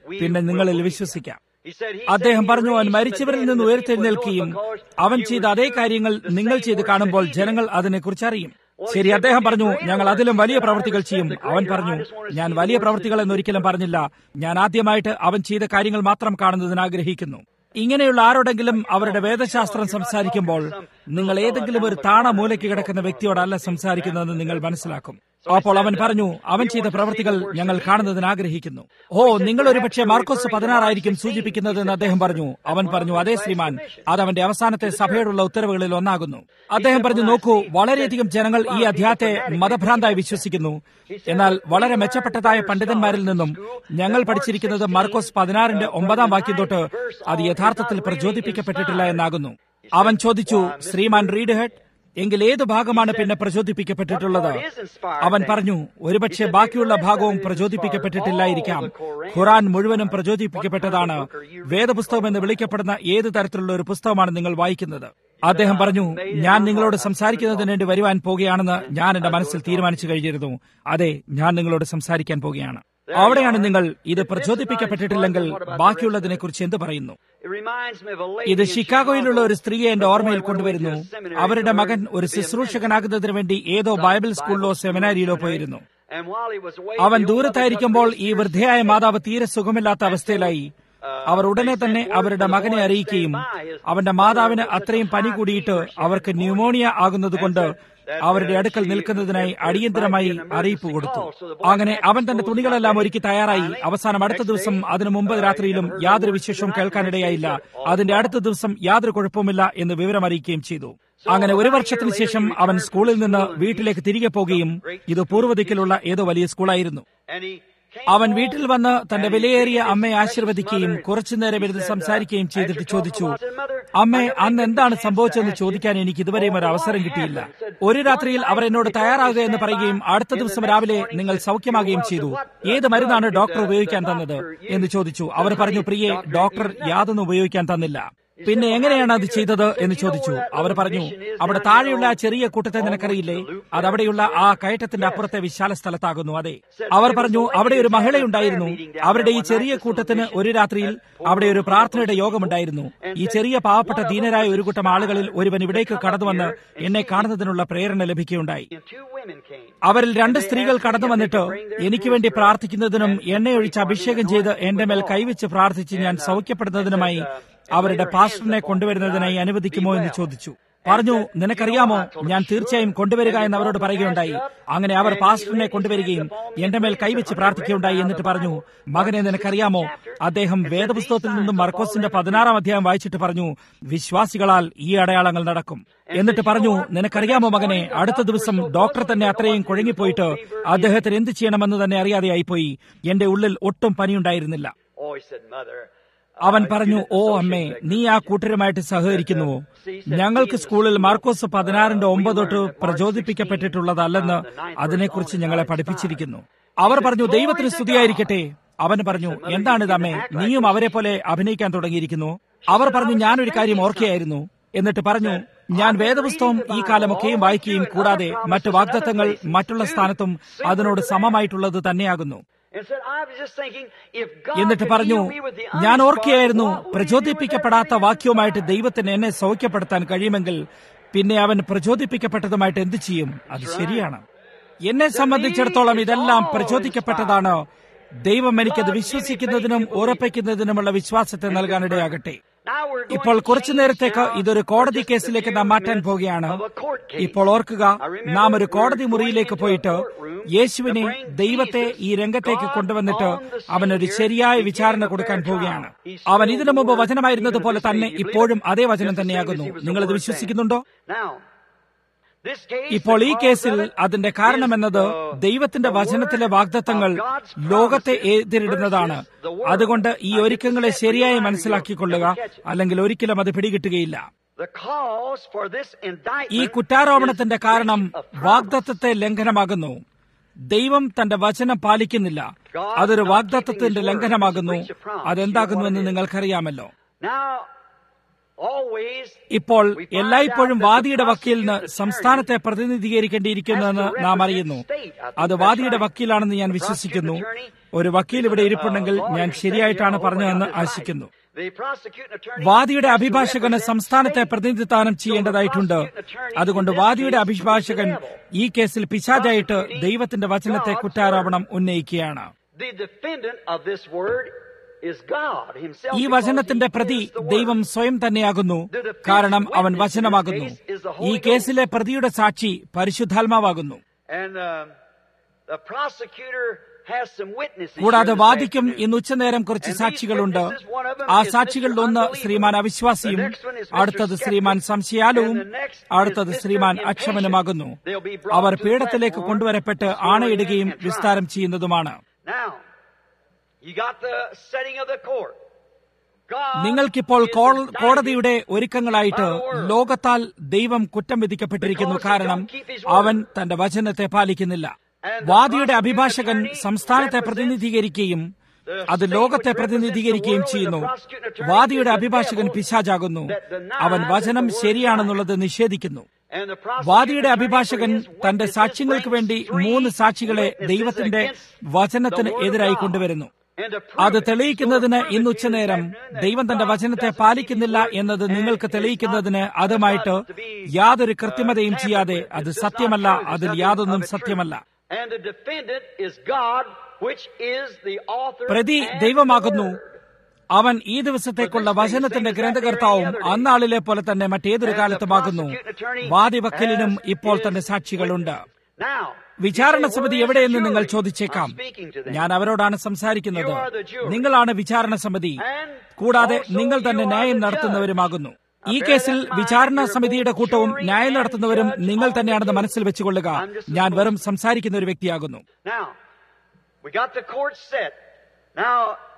പിന്നെ നിങ്ങളിൽ വിശ്വസിക്കാം അദ്ദേഹം പറഞ്ഞു അവൻ മരിച്ചവരിൽ നിന്ന് ഉയർത്തെഴുന്നേൽക്കുകയും അവൻ ചെയ്ത അതേ കാര്യങ്ങൾ നിങ്ങൾ ചെയ്ത് കാണുമ്പോൾ ജനങ്ങൾ അതിനെക്കുറിച്ച് അറിയും ശരി അദ്ദേഹം പറഞ്ഞു ഞങ്ങൾ അതിലും വലിയ പ്രവൃത്തികൾ ചെയ്യും അവൻ പറഞ്ഞു ഞാൻ വലിയ പ്രവൃത്തികൾ എന്നൊരിക്കലും പറഞ്ഞില്ല ഞാൻ ആദ്യമായിട്ട് അവൻ ചെയ്ത കാര്യങ്ങൾ മാത്രം കാണുന്നതിന് ആഗ്രഹിക്കുന്നു ഇങ്ങനെയുള്ള ആരോടെങ്കിലും അവരുടെ വേദശാസ്ത്രം സംസാരിക്കുമ്പോൾ നിങ്ങൾ ഏതെങ്കിലും ഒരു താണ മൂലയ്ക്ക് കിടക്കുന്ന വ്യക്തിയോടല്ല സംസാരിക്കുന്നതെന്ന് നിങ്ങൾ മനസ്സിലാക്കും അപ്പോൾ അവൻ പറഞ്ഞു അവൻ ചെയ്ത പ്രവൃത്തികൾ ഞങ്ങൾ കാണുന്നതിന് ആഗ്രഹിക്കുന്നു ഓ നിങ്ങൾ ഒരു പക്ഷേ മാർക്കോസ് പതിനാറായിരിക്കും സൂചിപ്പിക്കുന്നത് എന്ന് അദ്ദേഹം പറഞ്ഞു അവൻ പറഞ്ഞു അതേ ശ്രീമാൻ അത് അവന്റെ അവസാനത്തെ സഭയോടുള്ള ഉത്തരവുകളിൽ ഒന്നാകുന്നു അദ്ദേഹം പറഞ്ഞു നോക്കൂ വളരെയധികം ജനങ്ങൾ ഈ അധ്യായത്തെ മതഭ്രാന്തായി വിശ്വസിക്കുന്നു എന്നാൽ വളരെ മെച്ചപ്പെട്ടതായ പണ്ഡിതന്മാരിൽ നിന്നും ഞങ്ങൾ പഠിച്ചിരിക്കുന്നത് മാർക്കോസ് പതിനാറിന്റെ ഒമ്പതാം വാക്യം തൊട്ട് അത് യഥാർത്ഥത്തിൽ പ്രചോദിപ്പിക്കപ്പെട്ടിട്ടില്ല എന്നാകുന്നു അവൻ ചോദിച്ചു ശ്രീമാൻ റീഡ് ഹെഡ് എങ്കിൽ ഏത് ഭാഗമാണ് പിന്നെ പ്രചോദിപ്പിക്കപ്പെട്ടിട്ടുള്ളത് അവൻ പറഞ്ഞു ഒരുപക്ഷെ ബാക്കിയുള്ള ഭാഗവും പ്രചോദിപ്പിക്കപ്പെട്ടിട്ടില്ലായിരിക്കാം ഖുറാൻ മുഴുവനും പ്രചോദിപ്പിക്കപ്പെട്ടതാണ് വേദപുസ്തകം എന്ന് വിളിക്കപ്പെടുന്ന ഏത് തരത്തിലുള്ള ഒരു പുസ്തകമാണ് നിങ്ങൾ വായിക്കുന്നത് അദ്ദേഹം പറഞ്ഞു ഞാൻ നിങ്ങളോട് സംസാരിക്കുന്നതിന് വേണ്ടി വരുവാൻ പോകുകയാണെന്ന് ഞാൻ എന്റെ മനസ്സിൽ തീരുമാനിച്ചു കഴിഞ്ഞിരുന്നു അതെ ഞാൻ നിങ്ങളോട് സംസാരിക്കാൻ പോകുകയാണ് അവിടെയാണ് നിങ്ങൾ ഇത് പ്രചോദിപ്പിക്കപ്പെട്ടിട്ടില്ലെങ്കിൽ ബാക്കിയുള്ളതിനെ കുറിച്ച് എന്ത് പറയുന്നു ഇത് ഷിക്കാഗോയിലുള്ള ഒരു സ്ത്രീയെ എന്റെ ഓർമ്മയിൽ കൊണ്ടുവരുന്നു അവരുടെ മകൻ ഒരു ശുശ്രൂഷകനാകുന്നതിന് വേണ്ടി ഏതോ ബൈബിൾ സ്കൂളിലോ സെമിനാരിയിലോ പോയിരുന്നു അവൻ ദൂരത്തായിരിക്കുമ്പോൾ ഈ വൃദ്ധയായ മാതാവ് തീരെ സുഖമില്ലാത്ത അവസ്ഥയിലായി അവർ ഉടനെ തന്നെ അവരുടെ മകനെ അറിയിക്കുകയും അവന്റെ മാതാവിന് അത്രയും പനി കൂടിയിട്ട് അവർക്ക് ന്യൂമോണിയ ആകുന്നതുകൊണ്ട് അവരുടെ അടുക്കൽ നിൽക്കുന്നതിനായി അടിയന്തരമായി അറിയിപ്പ് കൊടുത്തു അങ്ങനെ അവൻ തന്റെ തുണികളെല്ലാം ഒരുക്കി തയ്യാറായി അവസാനം അടുത്ത ദിവസം അതിനു മുമ്പ് രാത്രിയിലും യാതൊരു വിശേഷവും കേൾക്കാനിടയായില്ല അതിന്റെ അടുത്ത ദിവസം യാതൊരു കുഴപ്പവുമില്ല എന്ന് വിവരം അറിയിക്കുകയും ചെയ്തു അങ്ങനെ ഒരു വർഷത്തിന് ശേഷം അവൻ സ്കൂളിൽ നിന്ന് വീട്ടിലേക്ക് തിരികെ പോകുകയും ഇത് പൂർവ്വദിക്കിലുള്ള ഏതോ വലിയ സ്കൂളായിരുന്നു അവൻ വീട്ടിൽ വന്ന് തന്റെ വിലയേറിയ അമ്മയെ ആശീർവദിക്കുകയും കുറച്ചുനേരം ഇരുന്ന് സംസാരിക്കുകയും ചെയ്തിട്ട് ചോദിച്ചു അമ്മേ അന്ന് എന്താണ് സംഭവിച്ചതെന്ന് ചോദിക്കാൻ എനിക്ക് ഇതുവരെയും ഒരു അവസരം കിട്ടിയില്ല ഒരു രാത്രിയിൽ അവർ എന്നോട് തയ്യാറാകുക എന്ന് പറയുകയും അടുത്ത ദിവസം രാവിലെ നിങ്ങൾ സൗഖ്യമാകുകയും ചെയ്തു ഏത് മരുന്നാണ് ഡോക്ടർ ഉപയോഗിക്കാൻ തന്നത് എന്ന് ചോദിച്ചു അവർ പറഞ്ഞു പ്രിയെ ഡോക്ടർ യാതൊന്നും ഉപയോഗിക്കാൻ തന്നില്ല പിന്നെ എങ്ങനെയാണ് അത് ചെയ്തത് എന്ന് ചോദിച്ചു അവർ പറഞ്ഞു അവിടെ താഴെയുള്ള ആ ചെറിയ കൂട്ടത്തെ നിനക്കറിയില്ലേ അത് അവിടെയുള്ള ആ കയറ്റത്തിന്റെ അപ്പുറത്തെ വിശാല സ്ഥലത്താകുന്നു അതെ അവർ പറഞ്ഞു അവിടെ ഒരു മഹിളയുണ്ടായിരുന്നു അവരുടെ ഈ ചെറിയ കൂട്ടത്തിന് ഒരു രാത്രിയിൽ അവിടെ ഒരു പ്രാർത്ഥനയുടെ യോഗമുണ്ടായിരുന്നു ഈ ചെറിയ പാവപ്പെട്ട ദീനരായ ഒരു കൂട്ടം ആളുകളിൽ ഒരുവൻ ഇവിടേക്ക് കടന്നു വന്ന് എന്നെ കാണുന്നതിനുള്ള പ്രേരണ ലഭിക്കുകയുണ്ടായി അവരിൽ രണ്ട് സ്ത്രീകൾ കടന്നു വന്നിട്ട് എനിക്ക് വേണ്ടി പ്രാർത്ഥിക്കുന്നതിനും എണ്ണയൊഴിച്ച് അഭിഷേകം ചെയ്ത് എന്റെ മേൽ കൈവച്ച് പ്രാർത്ഥിച്ച് ഞാൻ സൗഖ്യപ്പെടുന്നതിനുമായി അവരുടെ പാസ്റ്ററിനെ കൊണ്ടുവരുന്നതിനായി അനുവദിക്കുമോ എന്ന് ചോദിച്ചു പറഞ്ഞു നിനക്കറിയാമോ ഞാൻ തീർച്ചയായും കൊണ്ടുവരിക എന്ന് അവരോട് പറയുകയുണ്ടായി അങ്ങനെ അവർ പാസ്റ്ററിനെ കൊണ്ടുവരികയും എന്റെ മേൽ കൈവച്ച് പ്രാർത്ഥിക്കുകയുണ്ടായി എന്നിട്ട് പറഞ്ഞു മകനെ നിനക്കറിയാമോ അദ്ദേഹം വേദപുസ്തകത്തിൽ നിന്നും മർക്കോസിന്റെ പതിനാറാം അധ്യായം വായിച്ചിട്ട് പറഞ്ഞു വിശ്വാസികളാൽ ഈ അടയാളങ്ങൾ നടക്കും എന്നിട്ട് പറഞ്ഞു നിനക്കറിയാമോ മകനെ അടുത്ത ദിവസം ഡോക്ടർ തന്നെ അത്രയും കുഴങ്ങിപ്പോയിട്ട് അദ്ദേഹത്തിന് എന്ത് ചെയ്യണമെന്ന് തന്നെ അറിയാതെയായിപ്പോയി എന്റെ ഉള്ളിൽ ഒട്ടും പനിയുണ്ടായിരുന്നില്ല അവൻ പറഞ്ഞു ഓ അമ്മേ നീ ആ കൂട്ടരുമായിട്ട് സഹകരിക്കുന്നുവോ ഞങ്ങൾക്ക് സ്കൂളിൽ മാർക്കോസ് പതിനാറിന്റെ ഒമ്പത് തൊട്ട് പ്രചോദിപ്പിക്കപ്പെട്ടിട്ടുള്ളതല്ലെന്ന് അതിനെക്കുറിച്ച് ഞങ്ങളെ പഠിപ്പിച്ചിരിക്കുന്നു അവർ പറഞ്ഞു ദൈവത്തിന് സ്തുതിയായിരിക്കട്ടെ അവൻ പറഞ്ഞു എന്താണിത് അമ്മേ നീയും അവരെ പോലെ അഭിനയിക്കാൻ തുടങ്ങിയിരിക്കുന്നു അവർ പറഞ്ഞു ഞാനൊരു കാര്യം ഓർക്കുകയായിരുന്നു എന്നിട്ട് പറഞ്ഞു ഞാൻ വേദപുസ്തകം ഈ കാലമൊക്കെയും വായിക്കുകയും കൂടാതെ മറ്റു വാഗ്ദത്തങ്ങൾ മറ്റുള്ള സ്ഥാനത്തും അതിനോട് സമമായിട്ടുള്ളത് തന്നെയാകുന്നു എന്നിട്ട് പറഞ്ഞു ഞാൻ ഓർക്കുകയായിരുന്നു പ്രചോദിപ്പിക്കപ്പെടാത്ത വാക്യവുമായിട്ട് ദൈവത്തിന് എന്നെ സൗഖ്യപ്പെടുത്താൻ കഴിയുമെങ്കിൽ പിന്നെ അവൻ പ്രചോദിപ്പിക്കപ്പെട്ടതുമായിട്ട് എന്ത് ചെയ്യും അത് ശരിയാണ് എന്നെ സംബന്ധിച്ചിടത്തോളം ഇതെല്ലാം പ്രചോദിക്കപ്പെട്ടതാണ് ദൈവം എനിക്കത് വിശ്വസിക്കുന്നതിനും ഉറപ്പിക്കുന്നതിനുമുള്ള വിശ്വാസത്തെ നൽകാനിടയാകട്ടെ ഇപ്പോൾ കുറച്ചു നേരത്തേക്ക് ഇതൊരു കോടതി കേസിലേക്ക് നാം മാറ്റാൻ പോവുകയാണ് ഇപ്പോൾ ഓർക്കുക നാം ഒരു കോടതി മുറിയിലേക്ക് പോയിട്ട് യേശുവിനെ ദൈവത്തെ ഈ രംഗത്തേക്ക് കൊണ്ടുവന്നിട്ട് അവനൊരു ശരിയായ വിചാരണ കൊടുക്കാൻ പോവുകയാണ് അവൻ ഇതിനു മുമ്പ് വചനമായിരുന്നത് പോലെ തന്നെ ഇപ്പോഴും അതേ വചനം തന്നെയാകുന്നു നിങ്ങൾ ഇത് വിശ്വസിക്കുന്നുണ്ടോ ഇപ്പോൾ ഈ കേസിൽ അതിന്റെ കാരണമെന്നത് ദൈവത്തിന്റെ വചനത്തിലെ വാഗ്ദത്തങ്ങൾ ലോകത്തെ എതിരിടുന്നതാണ് അതുകൊണ്ട് ഈ ഒരുക്കങ്ങളെ ശരിയായി മനസ്സിലാക്കിക്കൊള്ളുക അല്ലെങ്കിൽ ഒരിക്കലും അത് പിടികിട്ടുകയില്ല ഈ കുറ്റാരോപണത്തിന്റെ കാരണം വാഗ്ദത്തത്തെ ലംഘനമാകുന്നു ദൈവം തന്റെ വചനം പാലിക്കുന്നില്ല അതൊരു വാഗ്ദത്തത്തിന്റെ ലംഘനമാകുന്നു അതെന്താകുന്നുവെന്ന് നിങ്ങൾക്കറിയാമല്ലോ ഇപ്പോൾ എല്ലായ്പ്പോഴും വാദിയുടെ വക്കീലിന് സംസ്ഥാനത്തെ പ്രതിനിധീകരിക്കേണ്ടിയിരിക്കുന്നുവെന്ന് നാം അറിയുന്നു അത് വാദിയുടെ വക്കീലാണെന്ന് ഞാൻ വിശ്വസിക്കുന്നു ഒരു വക്കീൽ ഇവിടെ ഇരിപ്പുണ്ടെങ്കിൽ ഞാൻ ശരിയായിട്ടാണ് പറഞ്ഞതെന്ന് ആശിക്കുന്നു The prosecuting attorney വാദിയുടെ അഭിഭാഷകന് സംസ്ഥാനത്തെ പ്രതിനിധാനം ചെയ്യേണ്ടതായിട്ടുണ്ട് അതുകൊണ്ട് വാദിയുടെ അഭിഭാഷകൻ ഈ കേസിൽ പിശാചായിട്ട് ദൈവത്തിന്റെ വചനത്തെ കുറ്റാരോപണം ഉന്നയിക്കുകയാണ് The defendant of this word is God Himself. ഈ because വചനത്തിന്റെ he പ്രതി is the word. ദൈവം സ്വയം തന്നെയാകുന്നു കാരണം അവൻ വചനമാകുന്നു ഈ കേസിലെ പ്രതിയുടെ സാക്ഷി പരിശുദ്ധാത്മാവാകുന്നു And um, the prosecutor has some witnesses. കൂടാതെ here this വാദിക്കും afternoon. ഇന്ന് ഉച്ചനേരം കുറച്ച് സാക്ഷികളുണ്ട് ആ സാക്ഷികളിൽ ഒന്ന് ശ്രീമാൻ അവിശ്വാസിയും അടുത്തത് ശ്രീമാൻ സംശയാലുവും അടുത്തത് ശ്രീമാൻ അക്ഷമനുമാകുന്നു അവർ പീഠത്തിലേക്ക് കൊണ്ടുവരപ്പെട്ട് ആണയിടുകയും വിസ്താരം ചെയ്യുന്നതുമാണ് Now, you got the setting of the court. God നിങ്ങൾക്കിപ്പോൾ is കോ- indicted കോടതിയുടെ ഒരുക്കങ്ങളായിട്ട് ലോകത്താൽ ദൈവം കുറ്റം വിധിക്കപ്പെട്ടിരിക്കുന്നു കാരണം അവൻ തന്റെ വചനത്തെ പാലിക്കുന്നില്ല വാദിയുടെ അഭിഭാഷകൻ സംസ്ഥാനത്തെ പ്രതിനിധീകരിക്കുകയും അത് ലോകത്തെ പ്രതിനിധീകരിക്കുകയും ചെയ്യുന്നു വാദിയുടെ അഭിഭാഷകൻ പിശാചാകുന്നു അവൻ വചനം ശരിയാണെന്നുള്ളത് നിഷേധിക്കുന്നു and the prosecutor വാദിയുടെ അഭിഭാഷകൻ brings his തന്റെ witnesses, സാക്ഷ്യങ്ങൾക്ക് വേണ്ടി brings മൂന്ന് three സാക്ഷികളെ witnesses ദൈവത്തിന്റെ against വചനത്തിന് the word of എതിരായി God. കൊണ്ടുവരുന്നു And to prove അത് it, തെളിയിക്കുന്നതിന് so to prove ഇന്ന് it ഉച്ചനേരം is that ദൈവം തന്റെ God വചനത്തെ doesn't പാലിക്കുന്നില്ല keep his word എന്നത് and നിങ്ങൾക്ക് it's തെളിയിക്കുന്നതിന് not- അതുമായിട്ട് not to be, യാതൊരു uh, കൃത്രിമതയും tampered ചെയ്യാതെ with. അത് It's just സത്യമല്ല not true. There's അതിൽ nothing യാതൊന്നും of it true. സത്യമല്ല And the defendant is God, which is the author പ്രതി and ദൈവമാകുന്നു the word. അവൻ ഈ ദിവസത്തേക്കുള്ള വചനത്തിന്റെ ഗ്രന്ഥകർത്താവും അന്നാളിലെ പോലെ തന്നെ മറ്റേതൊരു കാലത്തുമാകുന്നു വാദി വക്കലിനും ഇപ്പോൾ തന്നെ സാക്ഷികളുണ്ട് Now, വിചാരണ you say, സമിതി "Where is എവിടെയെന്ന് the നിങ്ങൾ jury?" ചോദിച്ചേക്കാം I'm speaking to them. ഞാൻ അവരോടാണ് സംസാരിക്കുന്നത് You are the jury. നിങ്ങളാണ് വിചാരണ സമിതി And കൂടാതെ also നിങ്ങൾ തന്നെ you are ന്യായം the നടത്തുന്നവരുമാകുന്നു judge. ഈ Now, കേസിൽ bear that in mind. വിചാരണ You're സമിതിയുടെ both കൂട്ടവും jury ന്യായം and നടത്തുന്നവരും judge നിങ്ങൾ on the തന്നെയാണെന്ന് case. മനസ്സിൽ വെച്ചുകൊള്ളുക I'm just a ഞാൻ fool. വെറും സംസാരിക്കുന്ന ഒരു വ്യക്തിയാകുന്നു Now, we got the court set. Now,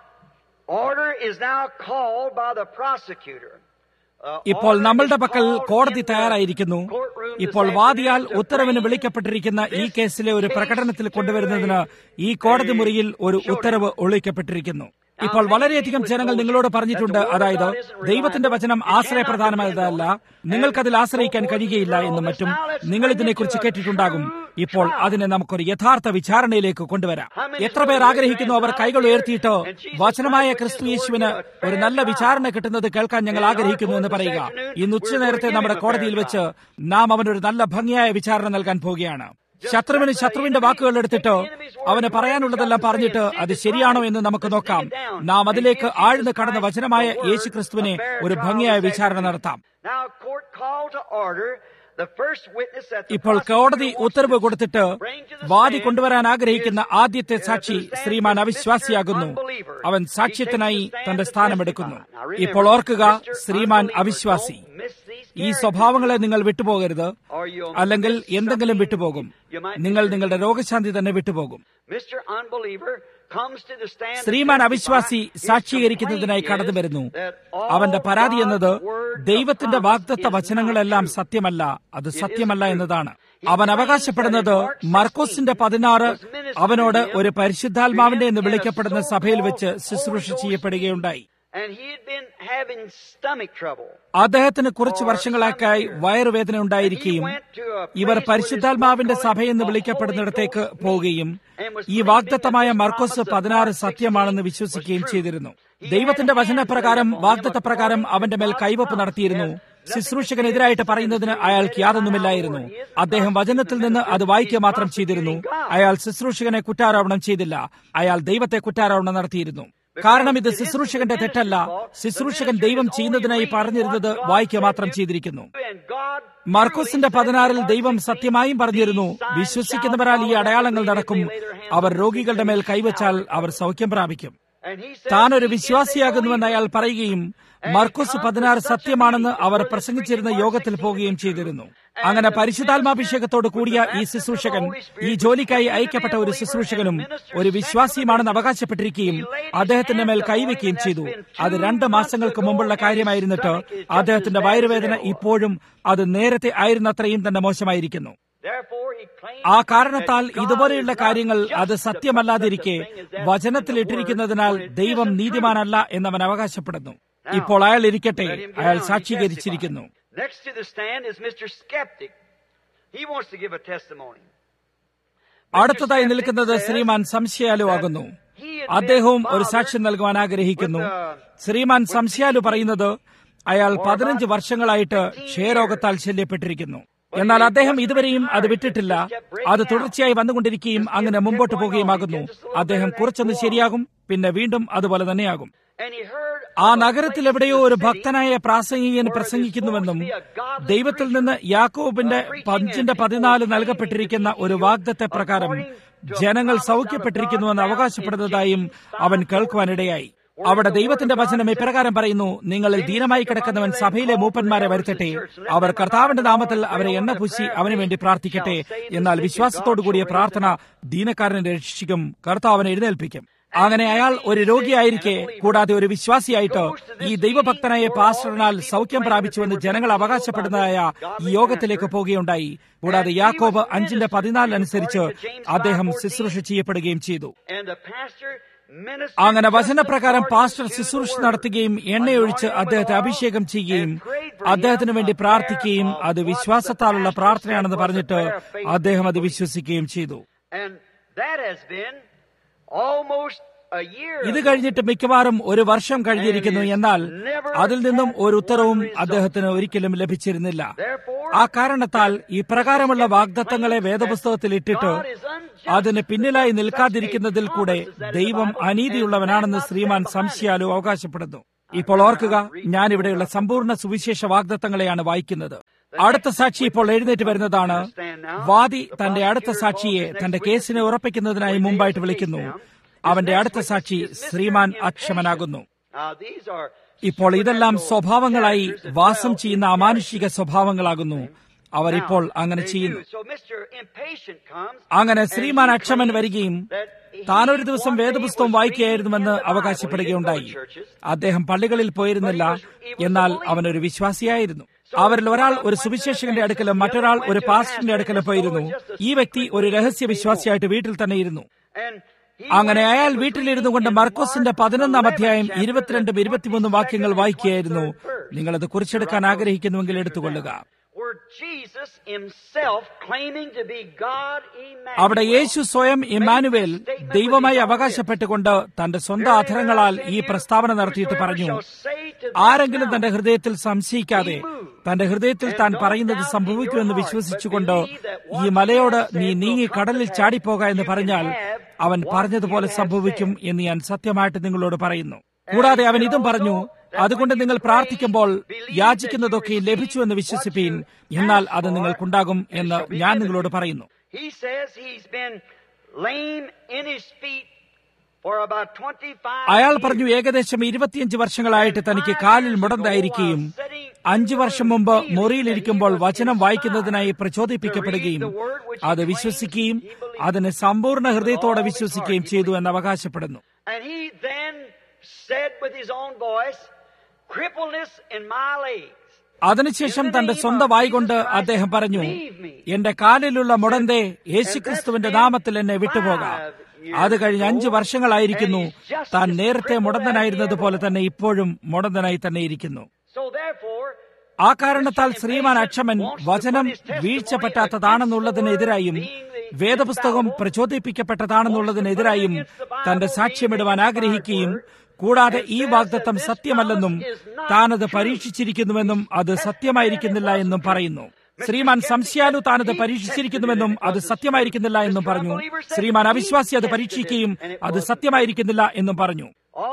order is now called by the prosecutor. Uh, ഇപ്പോൾ order നമ്മളുടെ is പക്കൽ called കോടതി in the തയ്യാറായിരിക്കുന്നു courtroom this ഇപ്പോൾ വാദിയാൽ afternoon to ഉത്തരവിന് bring വിളിക്കപ്പെട്ടിരിക്കുന്ന ഈ this കേസിലെ ഒരു case പ്രകടനത്തിൽ to കൊണ്ടുവരുന്നതിന് a- ഈ കോടതി a മുറിയിൽ ഒരു showdown. ഉത്തരവ് ഒളിക്കപ്പെട്ടിരിക്കുന്നു ഇപ്പോൾ വളരെയധികം ജനങ്ങൾ നിങ്ങളോട് പറഞ്ഞിട്ടുണ്ട് അതായത് ദൈവത്തിന്റെ വചനം ആശ്രയപ്രധാനമായതല്ല നിങ്ങൾക്കതിൽ ആശ്രയിക്കാൻ കഴിയുകയില്ല എന്നും മറ്റും നിങ്ങൾ ഇതിനെക്കുറിച്ച് കേട്ടിട്ടുണ്ടാകും ഇപ്പോൾ അതിനെ നമുക്കൊരു യഥാർത്ഥ വിചാരണയിലേക്ക് കൊണ്ടുവരാം എത്ര പേർ ആഗ്രഹിക്കുന്നു അവർ കൈകൾ ഉയർത്തിയിട്ട് വചനമായ ക്രിസ്തു യേശുവിന് ഒരു നല്ല വിചാരണ കിട്ടുന്നത് കേൾക്കാൻ ഞങ്ങൾ ആഗ്രഹിക്കുന്നു എന്ന് പറയുക ഇന്ന് ഉച്ചനേരത്തെ നമ്മുടെ കോടതിയിൽ വെച്ച് നാം അവനൊരു നല്ല ഭംഗിയായ വിചാരണ നൽകാൻ പോവുകയാണ് ശത്രുവിന് ശത്രുവിന്റെ വാക്കുകൾ എടുത്തിട്ട് അവന് പറയാനുള്ളതെല്ലാം പറഞ്ഞിട്ട് അത് ശരിയാണോ എന്ന് നമുക്ക് നോക്കാം നാം അതിലേക്ക് ആഴ്ന്ന് കടന്ന വചനമായ യേശു ക്രിസ്തുവിനെ ഒരു ഭംഗിയായ വിചാരണ നടത്താം Now, court call to order. The first witness that the ഇപ്പോൾ prosecutor കോടതി wants ഉത്തരവ് to കൊടുത്തിട്ട് bring to the Wadi stand കൊണ്ടുവരാൻ ആഗ്രഹിക്കുന്ന is, ആദ്യത്തെ uh, സാക്ഷി to stand Shriman as അവിശ്വാസിയാകുന്നു Mr. Unbeliever. അവൻ He സാക്ഷ്യത്തിനായി takes the stand തന്റെ to സ്ഥാനമെടുക്കുന്നു testify. Now, remember, ഇപ്പോൾ ഓർക്കുക Mr. Shriman Unbeliever, അവിശ്വാസി don't miss these ഈ characters. സ്വഭാവങ്ങളെ നിങ്ങൾ വിട്ടുപോകരുത് Or you'll അല്ലെങ്കിൽ miss എന്തെങ്കിലും something. വിട്ടുപോകും You might നിങ്ങൾ miss നിങ്ങളുടെ രോഗശാന്തി തന്നെ വിട്ടുപോകും Mr. Unbeliever comes to the stand to Shriman testify. അവിശ്വാസി His സാക്ഷീകരിക്കുന്നതിനായി complaint കടന്നു വരുന്നു is that all അവന്റെ പരാതി എന്നത് God's word of ദൈവത്തിന്റെ promise വാഗ്ദത്ത is വചനങ്ങളെല്ലാം not true. സത്യമല്ല അത് It is സത്യമല്ല true. എന്നതാണ് He അവൻ claims അവകാശപ്പെടുന്നത് that in Mark 16 മർക്കോസിന്റെ പതിനാറ് was ministered അവനോട് to him, ഒരു പരിശുദ്ധാത്മാവിന്റെ എന്ന് to him in a വിളിക്കപ്പെടുന്ന സഭയിൽ വെച്ച് so-called ശുശ്രൂഷ Holy Ghost ചെയ്യപ്പെടുകയുണ്ടായി And he had been having stomach trouble. അദ്ദേഹത്തിന് കുറച്ച് വർഷങ്ങളായി വയറുവേദന ഉണ്ടായിരിക്കുകയും ഇവർ പരിശുദ്ധാത്മാവിന്റെ സഭയെന്ന് വിളിക്കപ്പെടുന്നിടത്തേക്ക് പോവുകയും ഈ വാഗ്ദത്തമായ മർക്കോസ് പതിനാറ് സത്യമാണെന്ന് വിശ്വസിക്കുകയും ചെയ്തിരുന്നു ദൈവത്തിന്റെ വചനപ്രകാരം വാഗ്ദത്തപ്രകാരം അവന്റെ മേൽ കൈവപ്പ് നടത്തിയിരുന്നു ശുശ്രൂഷകനെതിരായിട്ട് പറയുന്നതിന് അയാൾക്ക് യാതൊന്നുമില്ലായിരുന്നു അദ്ദേഹം വചനത്തിൽ നിന്ന് അത് വായിക്കുക മാത്രം ചെയ്തിരുന്നു അയാൾ ശുശ്രൂഷകനെ കുറ്റാരോപണം ചെയ്തില്ല അയാൾ ദൈവത്തെ കുറ്റാരോപണം നടത്തിയിരുന്നു കാരണം ഇത് ശുശ്രൂഷകന്റെ തെറ്റല്ല ശുശ്രൂഷകൻ ദൈവം ചെയ്യുന്നതിനായി പറഞ്ഞിരുന്നത് വായിക്കുക മാത്രം ചെയ്തിരിക്കുന്നു മർക്കോസിന്റെ പതിനാറിൽ ദൈവം സത്യമായും പറഞ്ഞിരുന്നു വിശ്വസിക്കുന്നവരാൽ ഈ അടയാളങ്ങൾ നടക്കും അവർ രോഗികളുടെ മേൽ കൈവച്ചാൽ അവർ സൗഖ്യം പ്രാപിക്കും താൻ ഒരു വിശ്വാസിയാകുന്നുവെന്ന് അയാൾ പറയുകയും മർക്കോസ് പതിനാറ് സത്യമാണെന്ന് അവർ പ്രസംഗിച്ചിരുന്ന യോഗത്തിൽ പോവുകയും ചെയ്തിരുന്നു അങ്ങനെ പരിശുദ്ധാത്മാഭിഷേകത്തോട് കൂടിയ ഈ ശുശ്രൂഷകൻ ഈ ജോലിക്കായി അയക്കപ്പെട്ട ഒരു ശുശ്രൂഷകനും ഒരു വിശ്വാസിയുമാണെന്ന് അവകാശപ്പെട്ടിരിക്കുകയും അദ്ദേഹത്തിന്റെ മേൽ കൈവയ്ക്കുകയും ചെയ്തു അത് രണ്ട് മാസങ്ങൾക്ക് മുമ്പുള്ള കാര്യമായിരുന്നിട്ട് അദ്ദേഹത്തിന്റെ വയറുവേദന ഇപ്പോഴും അത് നേരത്തെ ആയിരുന്നത്രയും തന്നെ മോശമായിരിക്കുന്നു ആ കാരണത്താൽ ഇതുപോലെയുള്ള കാര്യങ്ങൾ അത് സത്യമല്ലാതിരിക്കെ വചനത്തിൽ ഇട്ടിരിക്കുന്നതിനാൽ ദൈവം നീതിമാനല്ല എന്നവൻ അവകാശപ്പെടുന്നു ഇപ്പോൾ അയാൾ ഇരിക്കട്ടെ അയാൾ സാക്ഷീകരിച്ചിരിക്കുന്നു Next to the stand is Mr. Skeptic. He wants to give a testimony. അടുത്തതായി നിൽക്കുന്നത് ശ്രീമാൻ സംശയാലു ആകുന്നു He അദ്ദേഹവും ഒരു സാക്ഷ്യം നൽകുവാൻ ആഗ്രഹിക്കുന്നു ശ്രീമാൻ സംശയാലു പറയുന്നത് അയാൾ പതിനഞ്ച് വർഷങ്ങളായിട്ട് ക്ഷയരോഗത്താൽ ശല്യപ്പെട്ടിരിക്കുന്നു എന്നാൽ അദ്ദേഹം ഇതുവരെയും അത് വിട്ടിട്ടില്ല അത് തുടർച്ചയായി വന്നുകൊണ്ടിരിക്കുകയും അങ്ങനെ മുമ്പോട്ട് പോവുകയുമാകുന്നു അദ്ദേഹം കുറച്ചൊന്ന് ശരിയാകും പിന്നെ വീണ്ടും അതുപോലെ തന്നെയാകും ആ നഗരത്തിൽ എവിടെയോ ഒരു ഭക്തനായ പ്രാസംഗികൻ പ്രസംഗിക്കുന്നുവെന്നും ദൈവത്തിൽ നിന്ന് യാക്കോബിന്റെ പഞ്ചിന്റെ പതിനാല് നൽകപ്പെട്ടിരിക്കുന്ന ഒരു വാഗ്ദത്തെ പ്രകാരം ജനങ്ങൾ സൗഖ്യപ്പെട്ടിരിക്കുന്നുവെന്ന് അവകാശപ്പെടുന്നതായും അവൻ കേൾക്കുവാനിടയായി അവിടെ ദൈവത്തിന്റെ വചനം ഇപ്രകാരം പറയുന്നു നിങ്ങളിൽ ദീനമായി കിടക്കുന്നവൻ സഭയിലെ മൂപ്പന്മാരെ വരുത്തട്ടെ അവർ കർത്താവിന്റെ നാമത്തിൽ അവരെ എണ്ണ പൂശി അവന് വേണ്ടി പ്രാർത്ഥിക്കട്ടെ എന്നാൽ വിശ്വാസത്തോടു കൂടിയ പ്രാർത്ഥന ദീനക്കാരനെ രക്ഷിക്കും കർത്താവിനെ എഴുന്നേൽപ്പിക്കും അങ്ങനെ അയാൾ ഒരു രോഗിയായിരിക്കെ കൂടാതെ ഒരു വിശ്വാസിയായിട്ട് ഈ ദൈവഭക്തനായ പാസ്റ്ററിനാൽ സൗഖ്യം പ്രാപിച്ചുവെന്ന് ജനങ്ങൾ അവകാശപ്പെടുന്നതായ ഈ യോഗത്തിലേക്ക് പോവുകയുണ്ടായി കൂടാതെ യാക്കോബ് അഞ്ചിന്റെ പതിനാലിനനുസരിച്ച് അദ്ദേഹം ശുശ്രൂഷ ചെയ്യപ്പെടുകയും ചെയ്തു അങ്ങനെ വചനപ്രകാരം പാസ്റ്റർ ശുശ്രൂഷ നടത്തുകയും എണ്ണയൊഴിച്ച് അദ്ദേഹത്തെ അഭിഷേകം ചെയ്യുകയും അദ്ദേഹത്തിന് വേണ്ടി പ്രാർത്ഥിക്കുകയും അത് വിശ്വാസത്താലുള്ള പ്രാർത്ഥനയാണെന്ന് പറഞ്ഞിട്ട് അദ്ദേഹം അത് വിശ്വസിക്കുകയും ചെയ്തു ഇത് കഴിഞ്ഞിട്ട് മിക്കവാറും ഒരു വർഷം കഴിഞ്ഞിരിക്കുന്നു എന്നാൽ അതിൽ നിന്നും ഒരു ഉത്തരവും അദ്ദേഹത്തിന് ഒരിക്കലും ലഭിച്ചിരുന്നില്ല ആ കാരണത്താൽ ഇപ്രകാരമുള്ള വാഗ്ദത്തങ്ങളെ വേദപുസ്തകത്തിൽ ഇട്ടിട്ട് അതിന് പിന്നിലായി നിൽക്കാതിരിക്കുന്നതിൽ കൂടെ ദൈവം അനീതിയുള്ളവനാണെന്ന് ശ്രീമാൻ സംശയാലു അവകാശപ്പെടുന്നു ഇപ്പോൾ ഓർക്കുക ഞാൻ ഇവിടെയുള്ള സമ്പൂർണ്ണ സുവിശേഷ വാഗ്ദത്തങ്ങളെയാണ് വായിക്കുന്നത് അടുത്ത സാക്ഷി ഇപ്പോൾ എഴുന്നേറ്റ് വരുന്നതാണ് വാദി തന്റെ അടുത്ത സാക്ഷിയെ തന്റെ കേസിനെ ഉറപ്പിക്കുന്നതിനായി മുമ്പായിട്ട് വിളിക്കുന്നു അവന്റെ അടുത്ത സാക്ഷി ശ്രീമാൻ അക്ഷമനാകുന്നു ഇപ്പോൾ ഇതെല്ലാം സ്വഭാവങ്ങളായി വാസം ചെയ്യുന്ന അമാനുഷിക സ്വഭാവങ്ങളാകുന്നു അവർ ഇപ്പോൾ അങ്ങനെ ചെയ്യുന്നു അങ്ങനെ ശ്രീമാൻ അക്ഷമൻ വരികയും താനൊരു ദിവസം വേദപുസ്തകം വായിക്കുകയായിരുന്നുവെന്ന് അവകാശപ്പെടുകയുണ്ടായി അദ്ദേഹം പള്ളികളിൽ പോയിരുന്നില്ല എന്നാൽ അവനൊരു വിശ്വാസിയായിരുന്നു അവരിൽ ഒരാൾ ഒരു സുവിശേഷകന്റെ അടുക്കലും മറ്റൊരാൾ ഒരു പാസ്റ്ററിന്റെ അടുക്കലും പോയിരുന്നു ഈ വ്യക്തി ഒരു രഹസ്യ വിശ്വാസിയായിട്ട് വീട്ടിൽ തന്നെ ഇരുന്നു അങ്ങനെ അയാൾ വീട്ടിലിരുന്നു കൊണ്ട് മർക്കോസിന്റെ പതിനൊന്നാം അധ്യായം ഇരുപത്തിരണ്ടും ഇരുപത്തിമൂന്നും വാക്യങ്ങൾ വായിക്കുകയായിരുന്നു നിങ്ങളത് കുറിച്ചെടുക്കാൻ ആഗ്രഹിക്കുന്നുവെങ്കിൽ എടുത്തുകൊള്ളുക അവിടെ യേശു സ്വയം ഇമ്മാനുവേൽ ദൈവമായി അവകാശപ്പെട്ടുകൊണ്ട് തന്റെ സ്വന്തം അധരങ്ങളാൽ ഈ പ്രസ്താവന നടത്തിയിട്ട് പറഞ്ഞു ആരെങ്കിലും തന്റെ ഹൃദയത്തിൽ സംശയിക്കാതെ തന്റെ ഹൃദയത്തിൽ താൻ പറയുന്നത് സംഭവിക്കുമെന്ന് വിശ്വസിച്ചുകൊണ്ട് ഈ മലയോട് നീ നീങ്ങി കടലിൽ ചാടിപ്പോക എന്ന് പറഞ്ഞാൽ അവൻ പറഞ്ഞതുപോലെ സംഭവിക്കും എന്ന് ഞാൻ സത്യമായിട്ട് നിങ്ങളോട് പറയുന്നു കൂടാതെ അവൻ ഇതും പറഞ്ഞു അതുകൊണ്ട് നിങ്ങൾ പ്രാർത്ഥിക്കുമ്പോൾ യാചിക്കുന്നതൊക്കെ ലഭിച്ചു എന്ന് വിശ്വസിപ്പീൻ എന്നാൽ അത് നിങ്ങൾക്കുണ്ടാകും എന്ന് ഞാൻ നിങ്ങളോട് പറയുന്നു അയാൾ പറഞ്ഞു ഏകദേശം ഇരുപത്തിയഞ്ച് വർഷങ്ങളായിട്ട് തനിക്ക് കാലിൽ മുടന്തായിരിക്കുകയും അഞ്ചു വർഷം മുമ്പ് മുറിയിലിരിക്കുമ്പോൾ വചനം വായിക്കുന്നതിനായി പ്രചോദിപ്പിക്കപ്പെടുകയും അത് വിശ്വസിക്കുകയും അതിന് സമ്പൂർണ്ണ ഹൃദയത്തോടെ വിശ്വസിക്കുകയും ചെയ്തു എന്ന് അവകാശപ്പെടുന്നു അതിനുശേഷം തന്റെ സ്വന്തം വായികൊണ്ട് അദ്ദേഹം പറഞ്ഞു എന്റെ കാലിലുള്ള മുടന്തേ യേശുക്രിസ്തുവിന്റെ നാമത്തിൽ എന്നെ വിട്ടുപോകാം അത് കഴിഞ്ഞ് അഞ്ചു വർഷങ്ങളായിരിക്കുന്നു താൻ നേരത്തെ മുടന്തനായിരുന്നത് പോലെ തന്നെ ഇപ്പോഴും മുടന്തനായി തന്നെ ഇരിക്കുന്നു ആ കാരണത്താൽ ശ്രീമാൻ അക്ഷമൻ വചനം വീഴ്ച പറ്റാത്തതാണെന്നുള്ളതിനെതിരായും വേദപുസ്തകം പ്രചോദിപ്പിക്കപ്പെട്ടതാണെന്നുള്ളതിനെതിരായും തന്റെ സാക്ഷ്യമിടുവാൻ ആഗ്രഹിക്കുകയും കൂടാതെ ഈ വാഗ്ദത്തം സത്യമല്ലെന്നും താനത് പരീക്ഷിച്ചിരിക്കുന്നുവെന്നും അത് സത്യമായിരിക്കുന്നില്ല എന്നും പറയുന്നു ശ്രീമാൻ സംശയാലു താനത് പരീക്ഷിച്ചിരിക്കുന്നുവെന്നും അത് സത്യമായിരിക്കുന്നില്ല എന്നും പറഞ്ഞു ശ്രീമാൻ അവിശ്വാസി അത് പരീക്ഷിക്കുകയും അത് സത്യമായിരിക്കുന്നില്ല എന്നും പറഞ്ഞു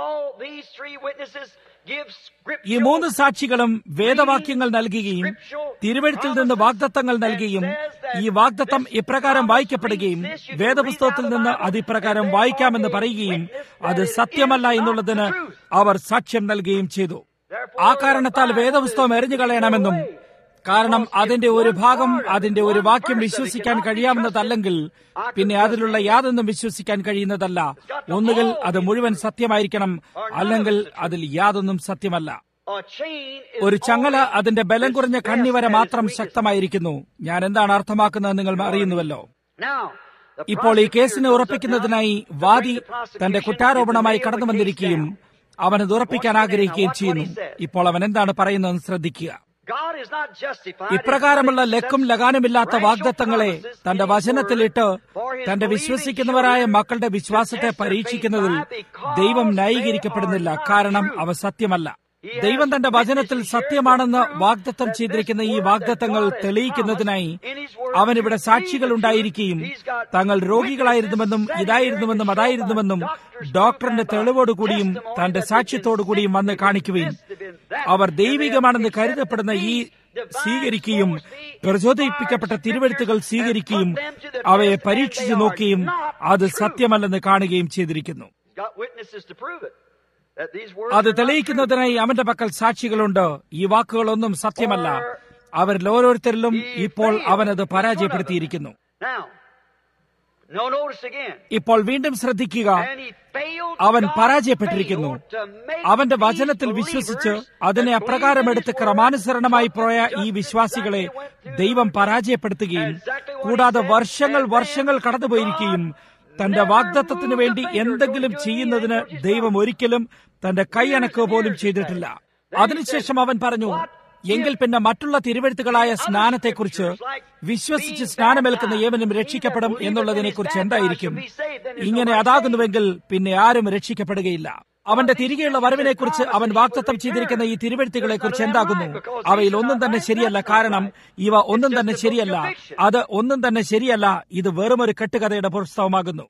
ഈ മൂന്ന് സാക്ഷികളും വേദവാക്യങ്ങൾ നൽകുകയും തിരുവഴുത്തിൽ നിന്ന് വാഗ്ദത്തങ്ങൾ നൽകുകയും ഈ വാഗ്ദത്തം ഇപ്രകാരം വായിക്കപ്പെടുകയും വേദപുസ്തകത്തിൽ നിന്ന് അത് ഇപ്രകാരം വായിക്കാമെന്ന് പറയുകയും അത് സത്യമല്ല എന്നുള്ളതിന് അവർ സാക്ഷ്യം നൽകുകയും ചെയ്തു ആ കാരണത്താൽ വേദപുസ്തകം എറിഞ്ഞു കളയണമെന്നും കാരണം അതിന്റെ ഒരു ഭാഗം അതിന്റെ ഒരു വാക്യം വിശ്വസിക്കാൻ കഴിയാവുന്നതല്ലെങ്കിൽ പിന്നെ അതിലുള്ള യാതൊന്നും വിശ്വസിക്കാൻ കഴിയുന്നതല്ല ഒന്നുകിൽ അത് മുഴുവൻ സത്യമായിരിക്കണം അല്ലെങ്കിൽ അതിൽ യാതൊന്നും സത്യമല്ല ഒരു ചങ്ങല അതിന്റെ ബലം കുറഞ്ഞ കണ്ണി വരെ മാത്രം ശക്തമായിരിക്കുന്നു ഞാൻ എന്താണ് അർത്ഥമാക്കുന്നത് നിങ്ങൾ അറിയുന്നുവല്ലോ ഇപ്പോൾ ഈ കേസിനെ ഉറപ്പിക്കുന്നതിനായി വാദി തന്റെ കുറ്റാരോപണമായി കടന്നു വന്നിരിക്കുകയും അവനത് ഉറപ്പിക്കാൻ ആഗ്രഹിക്കുകയും ചെയ്യുന്നു ഇപ്പോൾ അവൻ എന്താണ് പറയുന്നതെന്ന് ശ്രദ്ധിക്കുക ഇപ്രകാരമുള്ള ലക്കും ലഗാനുമില്ലാത്ത വാഗ്ദത്തങ്ങളെ തന്റെ വചനത്തിലിട്ട് തന്റെ വിശ്വസിക്കുന്നവരായ മക്കളുടെ വിശ്വാസത്തെ പരീക്ഷിക്കുന്നതിൽ ദൈവം ന്യായീകരിക്കപ്പെടുന്നില്ല കാരണം അവ സത്യമല്ല ദൈവം തന്റെ വചനത്തിൽ സത്യമാണെന്ന് വാഗ്ദത്തം ചെയ്തിരിക്കുന്ന ഈ വാഗ്ദത്തങ്ങൾ തെളിയിക്കുന്നതിനായി അവനിവിടെ സാക്ഷികൾ ഉണ്ടായിരിക്കുകയും തങ്ങൾ രോഗികളായിരുന്നുവെന്നും ഇതായിരുന്നുവെന്നും അതായിരുന്നുവെന്നും ഡോക്ടറിന്റെ തെളിവോടുകൂടിയും തന്റെ സാക്ഷ്യത്തോടുകൂടിയും വന്ന് കാണിക്കുകയും അവർ ദൈവികമാണെന്ന് കരുതപ്പെടുന്ന ഈ സ്വീകരിക്കുകയും പ്രചോദിപ്പിക്കപ്പെട്ട തിരുവെഴുത്തുകൾ സ്വീകരിക്കുകയും അവയെ പരീക്ഷിച്ചു നോക്കുകയും അത് സത്യമല്ലെന്ന് കാണുകയും ചെയ്തിരിക്കുന്നു അത് തെളിയിക്കുന്നതിനായി അവന്റെ പക്കൽ സാക്ഷികളുണ്ട് ഈ വാക്കുകളൊന്നും സത്യമല്ല അവരിൽ ഓരോരുത്തരിലും ഇപ്പോൾ അവനത് പരാജയപ്പെടുത്തിയിരിക്കുന്നു ഇപ്പോൾ വീണ്ടും ശ്രദ്ധിക്കുക അവൻ പരാജയപ്പെട്ടിരിക്കുന്നു അവന്റെ വചനത്തിൽ വിശ്വസിച്ച് അതിനെ അപ്രകാരമെടുത്ത് ക്രമാനുസരണമായി പോയ ഈ വിശ്വാസികളെ ദൈവം പരാജയപ്പെടുത്തുകയും കൂടാതെ വർഷങ്ങൾ വർഷങ്ങൾ കടന്നുപോയിരിക്കുകയും തന്റെ വാഗ്ദത്വത്തിനു വേണ്ടി എന്തെങ്കിലും ചെയ്യുന്നതിന് ദൈവം ഒരിക്കലും തന്റെ കൈ അനക്കുക പോലും ചെയ്തിട്ടില്ല അതിനുശേഷം അവൻ പറഞ്ഞു എങ്കിൽ പിന്നെ മറ്റുള്ള തിരുവഴുത്തുകളായ സ്നാനത്തെക്കുറിച്ച് വിശ്വസിച്ച് സ്നാനമേൽക്കുന്ന ഏവനും രക്ഷിക്കപ്പെടും എന്നുള്ളതിനെക്കുറിച്ച് എന്തായിരിക്കും ഇങ്ങനെ അതാകുന്നുവെങ്കിൽ പിന്നെ ആരും രക്ഷിക്കപ്പെടുകയില്ല അവന്റെ തിരികെയുള്ള വരവിനെക്കുറിച്ച് അവൻ വാക്തത്വം ചെയ്തിരിക്കുന്ന ഈ തിരുവഴുത്തുകളെക്കുറിച്ച് എന്താകുന്നു അവയിൽ ഒന്നും തന്നെ ശരിയല്ല കാരണം ഇവ ഒന്നും തന്നെ ശരിയല്ല അത് ഒന്നും തന്നെ ശരിയല്ല ഇത് വെറുമൊരു കെട്ടുകഥയുടെ പുസ്തകമാകുന്നു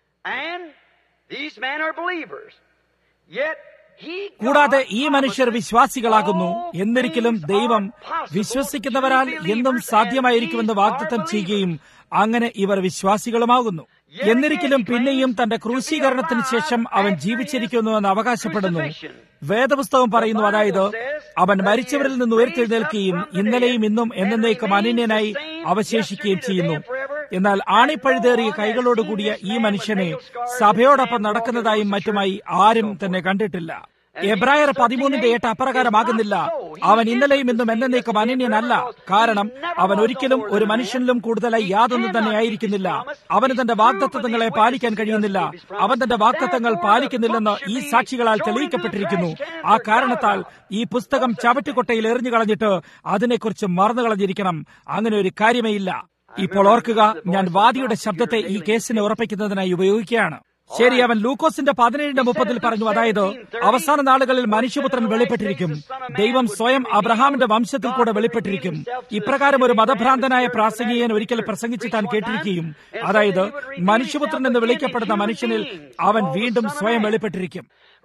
കൂടാതെ ഈ മനുഷ്യർ വിശ്വാസികളാകുന്നു എന്നിരിക്കലും ദൈവം വിശ്വസിക്കുന്നവരാൽ എന്നും സാധ്യമായിരിക്കുമെന്ന് വാഗ്ദത്തം ചെയ്യുകയും അങ്ങനെ ഇവർ വിശ്വാസികളുമാകുന്നു എന്നിരിക്കലും പിന്നെയും തന്റെ ക്രൂശീകരണത്തിന് ശേഷം അവൻ ജീവിച്ചിരിക്കുന്നുവെന്ന് അവകാശപ്പെടുന്നു വേദപുസ്തകം പറയുന്നു അതായത് അവൻ മരിച്ചവരിൽ നിന്ന് ഉയർത്തെഴുന്നേൽക്കുകയും ഇന്നലെയും ഇന്നും എന്നേക്കും അനന്യനായി അവശേഷിക്കുകയും ചെയ്യുന്നു എന്നാൽ ആണിപ്പഴുതേറിയ കൈകളോടുകൂടിയ ഈ മനുഷ്യനെ സഭയോടൊപ്പം നടക്കുന്നതായും മറ്റുമായി ആരും തന്നെ കണ്ടിട്ടില്ല എബ്രായർ പതിമൂന്നിന്റെ എട്ട് അപ്രകാരമാകുന്നില്ല അവൻ ഇന്നലെയും ഇന്നും എന്നേക്കും അനന്യനല്ല കാരണം അവൻ ഒരിക്കലും ഒരു മനുഷ്യനിലും കൂടുതലായി യാതൊന്നും തന്നെ ആയിരിക്കുന്നില്ല അവന് തന്റെ വാഗ്ദത്വങ്ങളെ പാലിക്കാൻ കഴിയുന്നില്ല അവൻ തന്റെ വാഗ്ദത്തങ്ങൾ പാലിക്കുന്നില്ലെന്ന് ഈ സാക്ഷികളാൽ തെളിയിക്കപ്പെട്ടിരിക്കുന്നു ആ കാരണത്താൽ ഈ പുസ്തകം ചവറ്റുകൊട്ടയിൽ എറിഞ്ഞു കളഞ്ഞിട്ട് അതിനെക്കുറിച്ച് മറന്നു കളഞ്ഞിരിക്കണം അങ്ങനെ ഒരു കാര്യമേ ഇല്ല ഇപ്പോൾ ഓർക്കുക ഞാൻ വാദിയുടെ ശബ്ദത്തെ ഈ കേസിനെ ഉറപ്പിക്കുന്നതിനായി ഉപയോഗിക്കുകയാണ് ശരി അവൻ ലൂക്കോസിന്റെ പതിനേഴിന്റെ മുപ്പതിൽ പറഞ്ഞു അതായത് അവസാന നാളുകളിൽ മനുഷ്യപുത്രൻ വെളിപ്പെട്ടിരിക്കും ദൈവം സ്വയം അബ്രഹാമിന്റെ വംശത്തിൽ കൂടെ വെളിപ്പെട്ടിരിക്കും ഇപ്രകാരം ഒരു മതഭ്രാന്തനായ പ്രാസംഗികൻ ഒരിക്കൽ പ്രസംഗിച്ച് താൻ കേട്ടിരിക്കുകയും അതായത് മനുഷ്യപുത്രൻ എന്ന് വിളിക്കപ്പെടുന്ന മനുഷ്യനിൽ അവൻ വീണ്ടും സ്വയം വെളിപ്പെട്ടിരിക്കും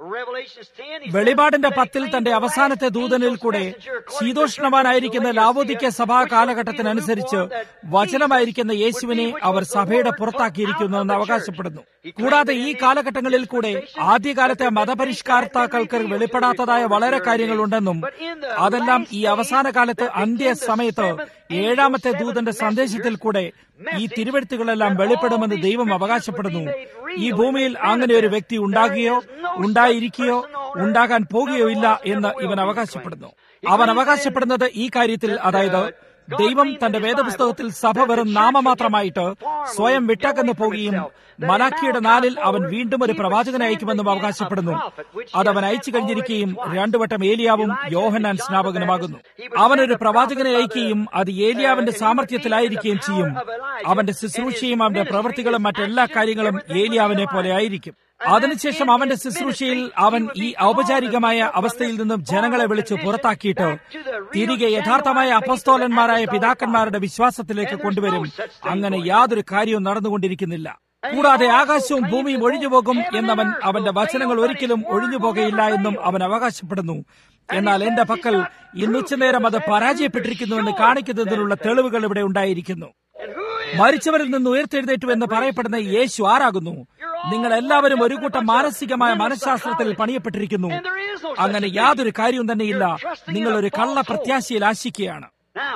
വെളിപാടിന്റെ പത്തിൽ തന്റെ അവസാനത്തെ ദൂതനിൽ കൂടെ ശീതോഷ്ണവാനായിരിക്കുന്ന ലാവോദിക്ക സഭാ കാലഘട്ടത്തിനനുസരിച്ച് വചനമായിരിക്കുന്ന യേശുവിനെ അവർ സഭയുടെ പുറത്താക്കിയിരിക്കുന്നുവെന്ന് അവകാശപ്പെടുന്നു കൂടാതെ ഈ കാലഘട്ടങ്ങളിൽ കൂടെ ആദ്യകാലത്തെ മതപരിഷ്കാർത്താക്കൾക്ക് വെളിപ്പെടാത്തതായ വളരെ കാര്യങ്ങളുണ്ടെന്നും അതെല്ലാം ഈ അവസാന കാലത്ത് അന്ത്യ സമയത്ത് ഏഴാമത്തെ ദൂതന്റെ സന്ദേശത്തിൽ കൂടെ ഈ തിരുവെഴുത്തുകളെല്ലാം വെളിപ്പെടുമെന്ന് ദൈവം അവകാശപ്പെടുന്നു ഈ ഭൂമിയിൽ അങ്ങനെ ഒരു വ്യക്തി ഉണ്ടാകുകയോ ഉണ്ടായിരിക്കുകയോ ഉണ്ടാകാൻ പോകുകയോ ഇല്ല എന്ന് ഇവൻ അവകാശപ്പെടുന്നു അവൻ അവകാശപ്പെടുന്നത് ഈ കാര്യത്തിൽ അതായത് ദൈവം തന്റെ വേദപുസ്തകത്തിൽ സഭ വെറും നാമമാത്രമായിട്ട് സ്വയം വിട്ടകന്നു പോകുകയും മലാഖിയുടെ നാലിൽ അവൻ വീണ്ടും ഒരു പ്രവാചകനെ അയക്കുമെന്നും അവകാശപ്പെടുന്നു അത് അവൻ അയച്ചു കഴിഞ്ഞിരിക്കുകയും രണ്ടുവട്ടം ഏലിയാവും യോഹനാൻ സ്നാപകനുമാകുന്നു അവനൊരു പ്രവാചകനെ അയക്കുകയും അത് ഏലിയാവിന്റെ സാമർഥ്യത്തിലായിരിക്കുകയും ചെയ്യും അവന്റെ ശുശ്രൂഷയും അവന്റെ പ്രവൃത്തികളും മറ്റെല്ലാ കാര്യങ്ങളും ഏലിയാവിനെ പോലെ ആയിരിക്കും അതിനുശേഷം അവന്റെ ശുശ്രൂഷയിൽ അവൻ ഈ ഔപചാരികമായ അവസ്ഥയിൽ നിന്നും ജനങ്ങളെ വിളിച്ച് പുറത്താക്കിയിട്ട് തിരികെ യഥാർത്ഥമായ അപസ്തോലന്മാരായ പിതാക്കന്മാരുടെ വിശ്വാസത്തിലേക്ക് കൊണ്ടുവരും അങ്ങനെ യാതൊരു കാര്യവും നടന്നുകൊണ്ടിരിക്കുന്നില്ല കൂടാതെ ആകാശവും ഭൂമിയും ഒഴിഞ്ഞുപോകും എന്നവൻ അവന്റെ വചനങ്ങൾ ഒരിക്കലും ഒഴിഞ്ഞുപോകയില്ല എന്നും അവൻ അവകാശപ്പെടുന്നു എന്നാൽ എന്റെ പക്കൽ ഇന്നുച്ചനേരം അത് പരാജയപ്പെട്ടിരിക്കുന്നുവെന്ന് കാണിക്കുന്നതിനുള്ള തെളിവുകൾ ഇവിടെ ഉണ്ടായിരിക്കുന്നു മരിച്ചവരിൽ നിന്ന് ഉയർത്തെഴുന്നേറ്റു എന്ന് പറയപ്പെടുന്ന യേശു ആരാകുന്നു നിങ്ങൾ എല്ലാവരും ഒരു കൂട്ടം മാനസികമായ മനഃശാസ്ത്രത്തിൽ പണിയപ്പെട്ടിരിക്കുന്നു അങ്ങനെ യാതൊരു കാര്യവും തന്നെയില്ല നിങ്ങൾ ഒരു കള്ള പ്രത്യാശയിൽ ആശിക്കുകയാണ്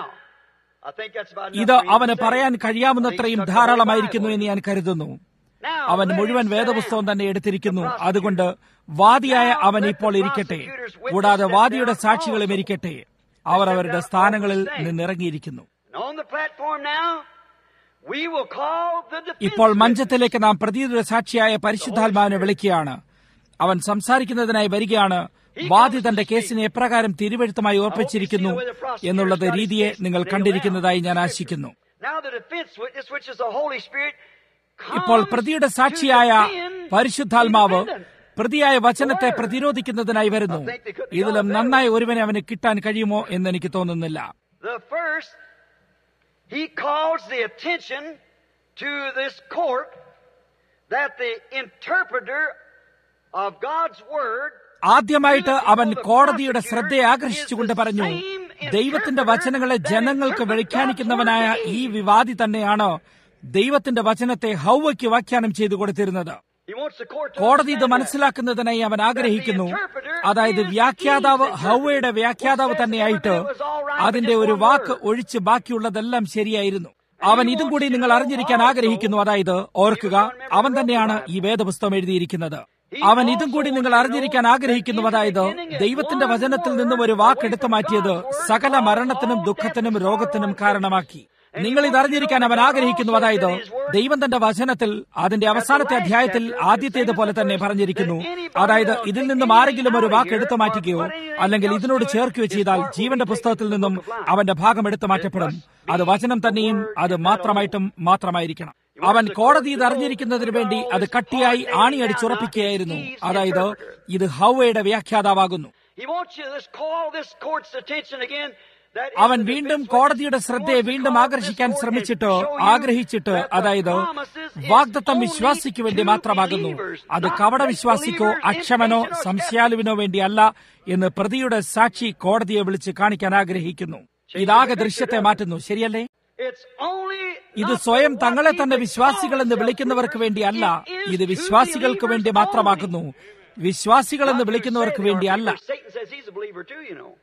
ഇത് അവന് പറയാൻ കഴിയാവുന്നത്രയും ധാരാളമായിരിക്കുന്നു എന്ന് ഞാൻ കരുതുന്നു അവൻ മുഴുവൻ വേദപുസ്തകം തന്നെ എടുത്തിരിക്കുന്നു അതുകൊണ്ട് വാദിയായ അവൻ ഇപ്പോൾ ഇരിക്കട്ടെ കൂടാതെ വാദിയുടെ സാക്ഷികളും ഇരിക്കട്ടെ അവർ അവരുടെ സ്ഥാനങ്ങളിൽ നിന്നിറങ്ങിയിരിക്കുന്നു ഇപ്പോൾ മഞ്ചത്തിലേക്ക് നാം പ്രതീത സാക്ഷിയായ പരിശുദ്ധാത്മാവിനെ വിളിക്കുകയാണ് അവൻ സംസാരിക്കുന്നതിനായി വരികയാണ് വാദി തന്റെ കേസിനെ എപ്രകാരം തിരുവഴുത്തുമായി ഓർപ്പിച്ചിരിക്കുന്നു എന്നുള്ളത് രീതിയെ നിങ്ങൾ കണ്ടിരിക്കുന്നതായി ഞാൻ ആശിക്കുന്നു Now the defense witness, which is the Holy Spirit, ഇപ്പോൾ comes പ്രതിയുടെ to സാക്ഷിയായ defend പരിശുദ്ധാത്മാവ് the defendant. പ്രതിയായ വചനത്തെ പ്രതിരോധിക്കുന്നതിനായി വരുന്നു ഇതിലും നന്നായി ഒരുവനെ അവന് കിട്ടാൻ കഴിയുമോ എന്ന് എനിക്ക് തോന്നുന്നില്ല The first, he calls the attention to this court that the interpreter of God's word ആദ്യമായിട്ട് അവൻ കോടതിയുടെ ശ്രദ്ധയെ ആകർഷിച്ചുകൊണ്ട് പറഞ്ഞു ദൈവത്തിന്റെ വചനങ്ങളെ ജനങ്ങൾക്ക് വ്യാഖ്യാനിക്കുന്നവനായ ഈ വിവാദി തന്നെയാണ് ദൈവത്തിന്റെ വചനത്തെ ഹൗവയ്ക്ക് വ്യാഖ്യാനം ചെയ്തു കൊടുത്തിരുന്നത് He wants the court to കോടതി ഇത് understand that. മനസ്സിലാക്കുന്നതിനായി അവൻ ആഗ്രഹിക്കുന്നു അതായത് വ്യാഖ്യാതാവ് ഹൗവയുടെ വ്യാഖ്യാതാവ് തന്നെയായിട്ട് അതിന്റെ ഒരു വാക്ക് ഒഴിച്ച് ബാക്കിയുള്ളതെല്ലാം ശരിയായിരുന്നു അവൻ ഇതും കൂടി നിങ്ങൾ അറിഞ്ഞിരിക്കാൻ ആഗ്രഹിക്കുന്നു അതായത് ഓർക്കുക അവൻ തന്നെയാണ് ഈ വേദപുസ്തകം എഴുതിയിരിക്കുന്നത് അവൻ ഇതും കൂടി നിങ്ങൾ അറിഞ്ഞിരിക്കാൻ ആഗ്രഹിക്കുന്നു അതായത് ദൈവത്തിന്റെ വചനത്തിൽ നിന്നും ഒരു വാക്കെടുത്തു മാറ്റിയത് സകല മരണത്തിനും ദുഃഖത്തിനും രോഗത്തിനും കാരണമാക്കി നിങ്ങൾ ഇത് അറിഞ്ഞിരിക്കാൻ അവൻ ആഗ്രഹിക്കുന്നു അതായത് ദൈവം തന്റെ വചനത്തിൽ അതിന്റെ അവസാനത്തെ അധ്യായത്തിൽ ആദ്യത്തേത് പോലെ തന്നെ പറഞ്ഞിരിക്കുന്നു അതായത് ഇതിൽ നിന്നും ആരെങ്കിലും ഒരു വാക്ക് എടുത്തു മാറ്റുകയോ അല്ലെങ്കിൽ ഇതിനോട് ചേർക്കുകയോ ചെയ്താൽ ജീവന്റെ പുസ്തകത്തിൽ നിന്നും അവന്റെ ഭാഗം എടുത്തു മാറ്റപ്പെടും അത് വചനം തന്നെയും അത് മാത്രമായിട്ടും മാത്രമായിരിക്കണം അവൻ കോടതി ഇത് അറിഞ്ഞിരിക്കുന്നതിന് വേണ്ടി അത് കട്ടിയായി ആണിയടിച്ചുറപ്പിക്കുകയായിരുന്നു അതായത് ഇത് ഹൗവയുടെ വ്യാഖ്യാതാവാകുന്നു He wants you to just call this court's attention again. That is അവൻ the വീണ്ടും defense കോടതിയുടെ witness. ശ്രദ്ധയെ He wants to വീണ്ടും call ആകർഷിക്കാൻ this court ശ്രമിച്ചിട്ട് and show you ആഗ്രഹിച്ചിട്ട് that the അതായത് promises is വാഗ്ദത്തം only വിശ്വാസിക്ക് വേണ്ടി to മാത്രമാകുന്നു believers, അത് not കപട just വിശ്വാസിക്കോ believers in അക്ഷമനോ patience or സംശയാലുവിനോ വേണ്ടിയല്ല എന്ന് പ്രതിയുടെ സാക്ഷി കോടതിയെ വിളിച്ച് കാണിക്കാൻ ആഗ്രഹിക്കുന്നു ഇതാകെ ദൃശ്യത്തെ മാറ്റുന്നു ശരിയല്ലേ It's only ഇത് not സ്വയം for തങ്ങളെ what തന്നെ people വിശ്വാസികൾ എന്ന് call വിളിക്കുന്നവർക്ക് themselves വേണ്ടിയല്ല believers. It ഇത് is to വിശ്വാസികൾക്ക് believers വേണ്ടി only. മാത്രമാക്കുന്നു വിശ്വാസികൾ എന്ന് വിളിക്കുന്നവർക്ക് വേണ്ടിയല്ല Satan says he's a believer too, you know.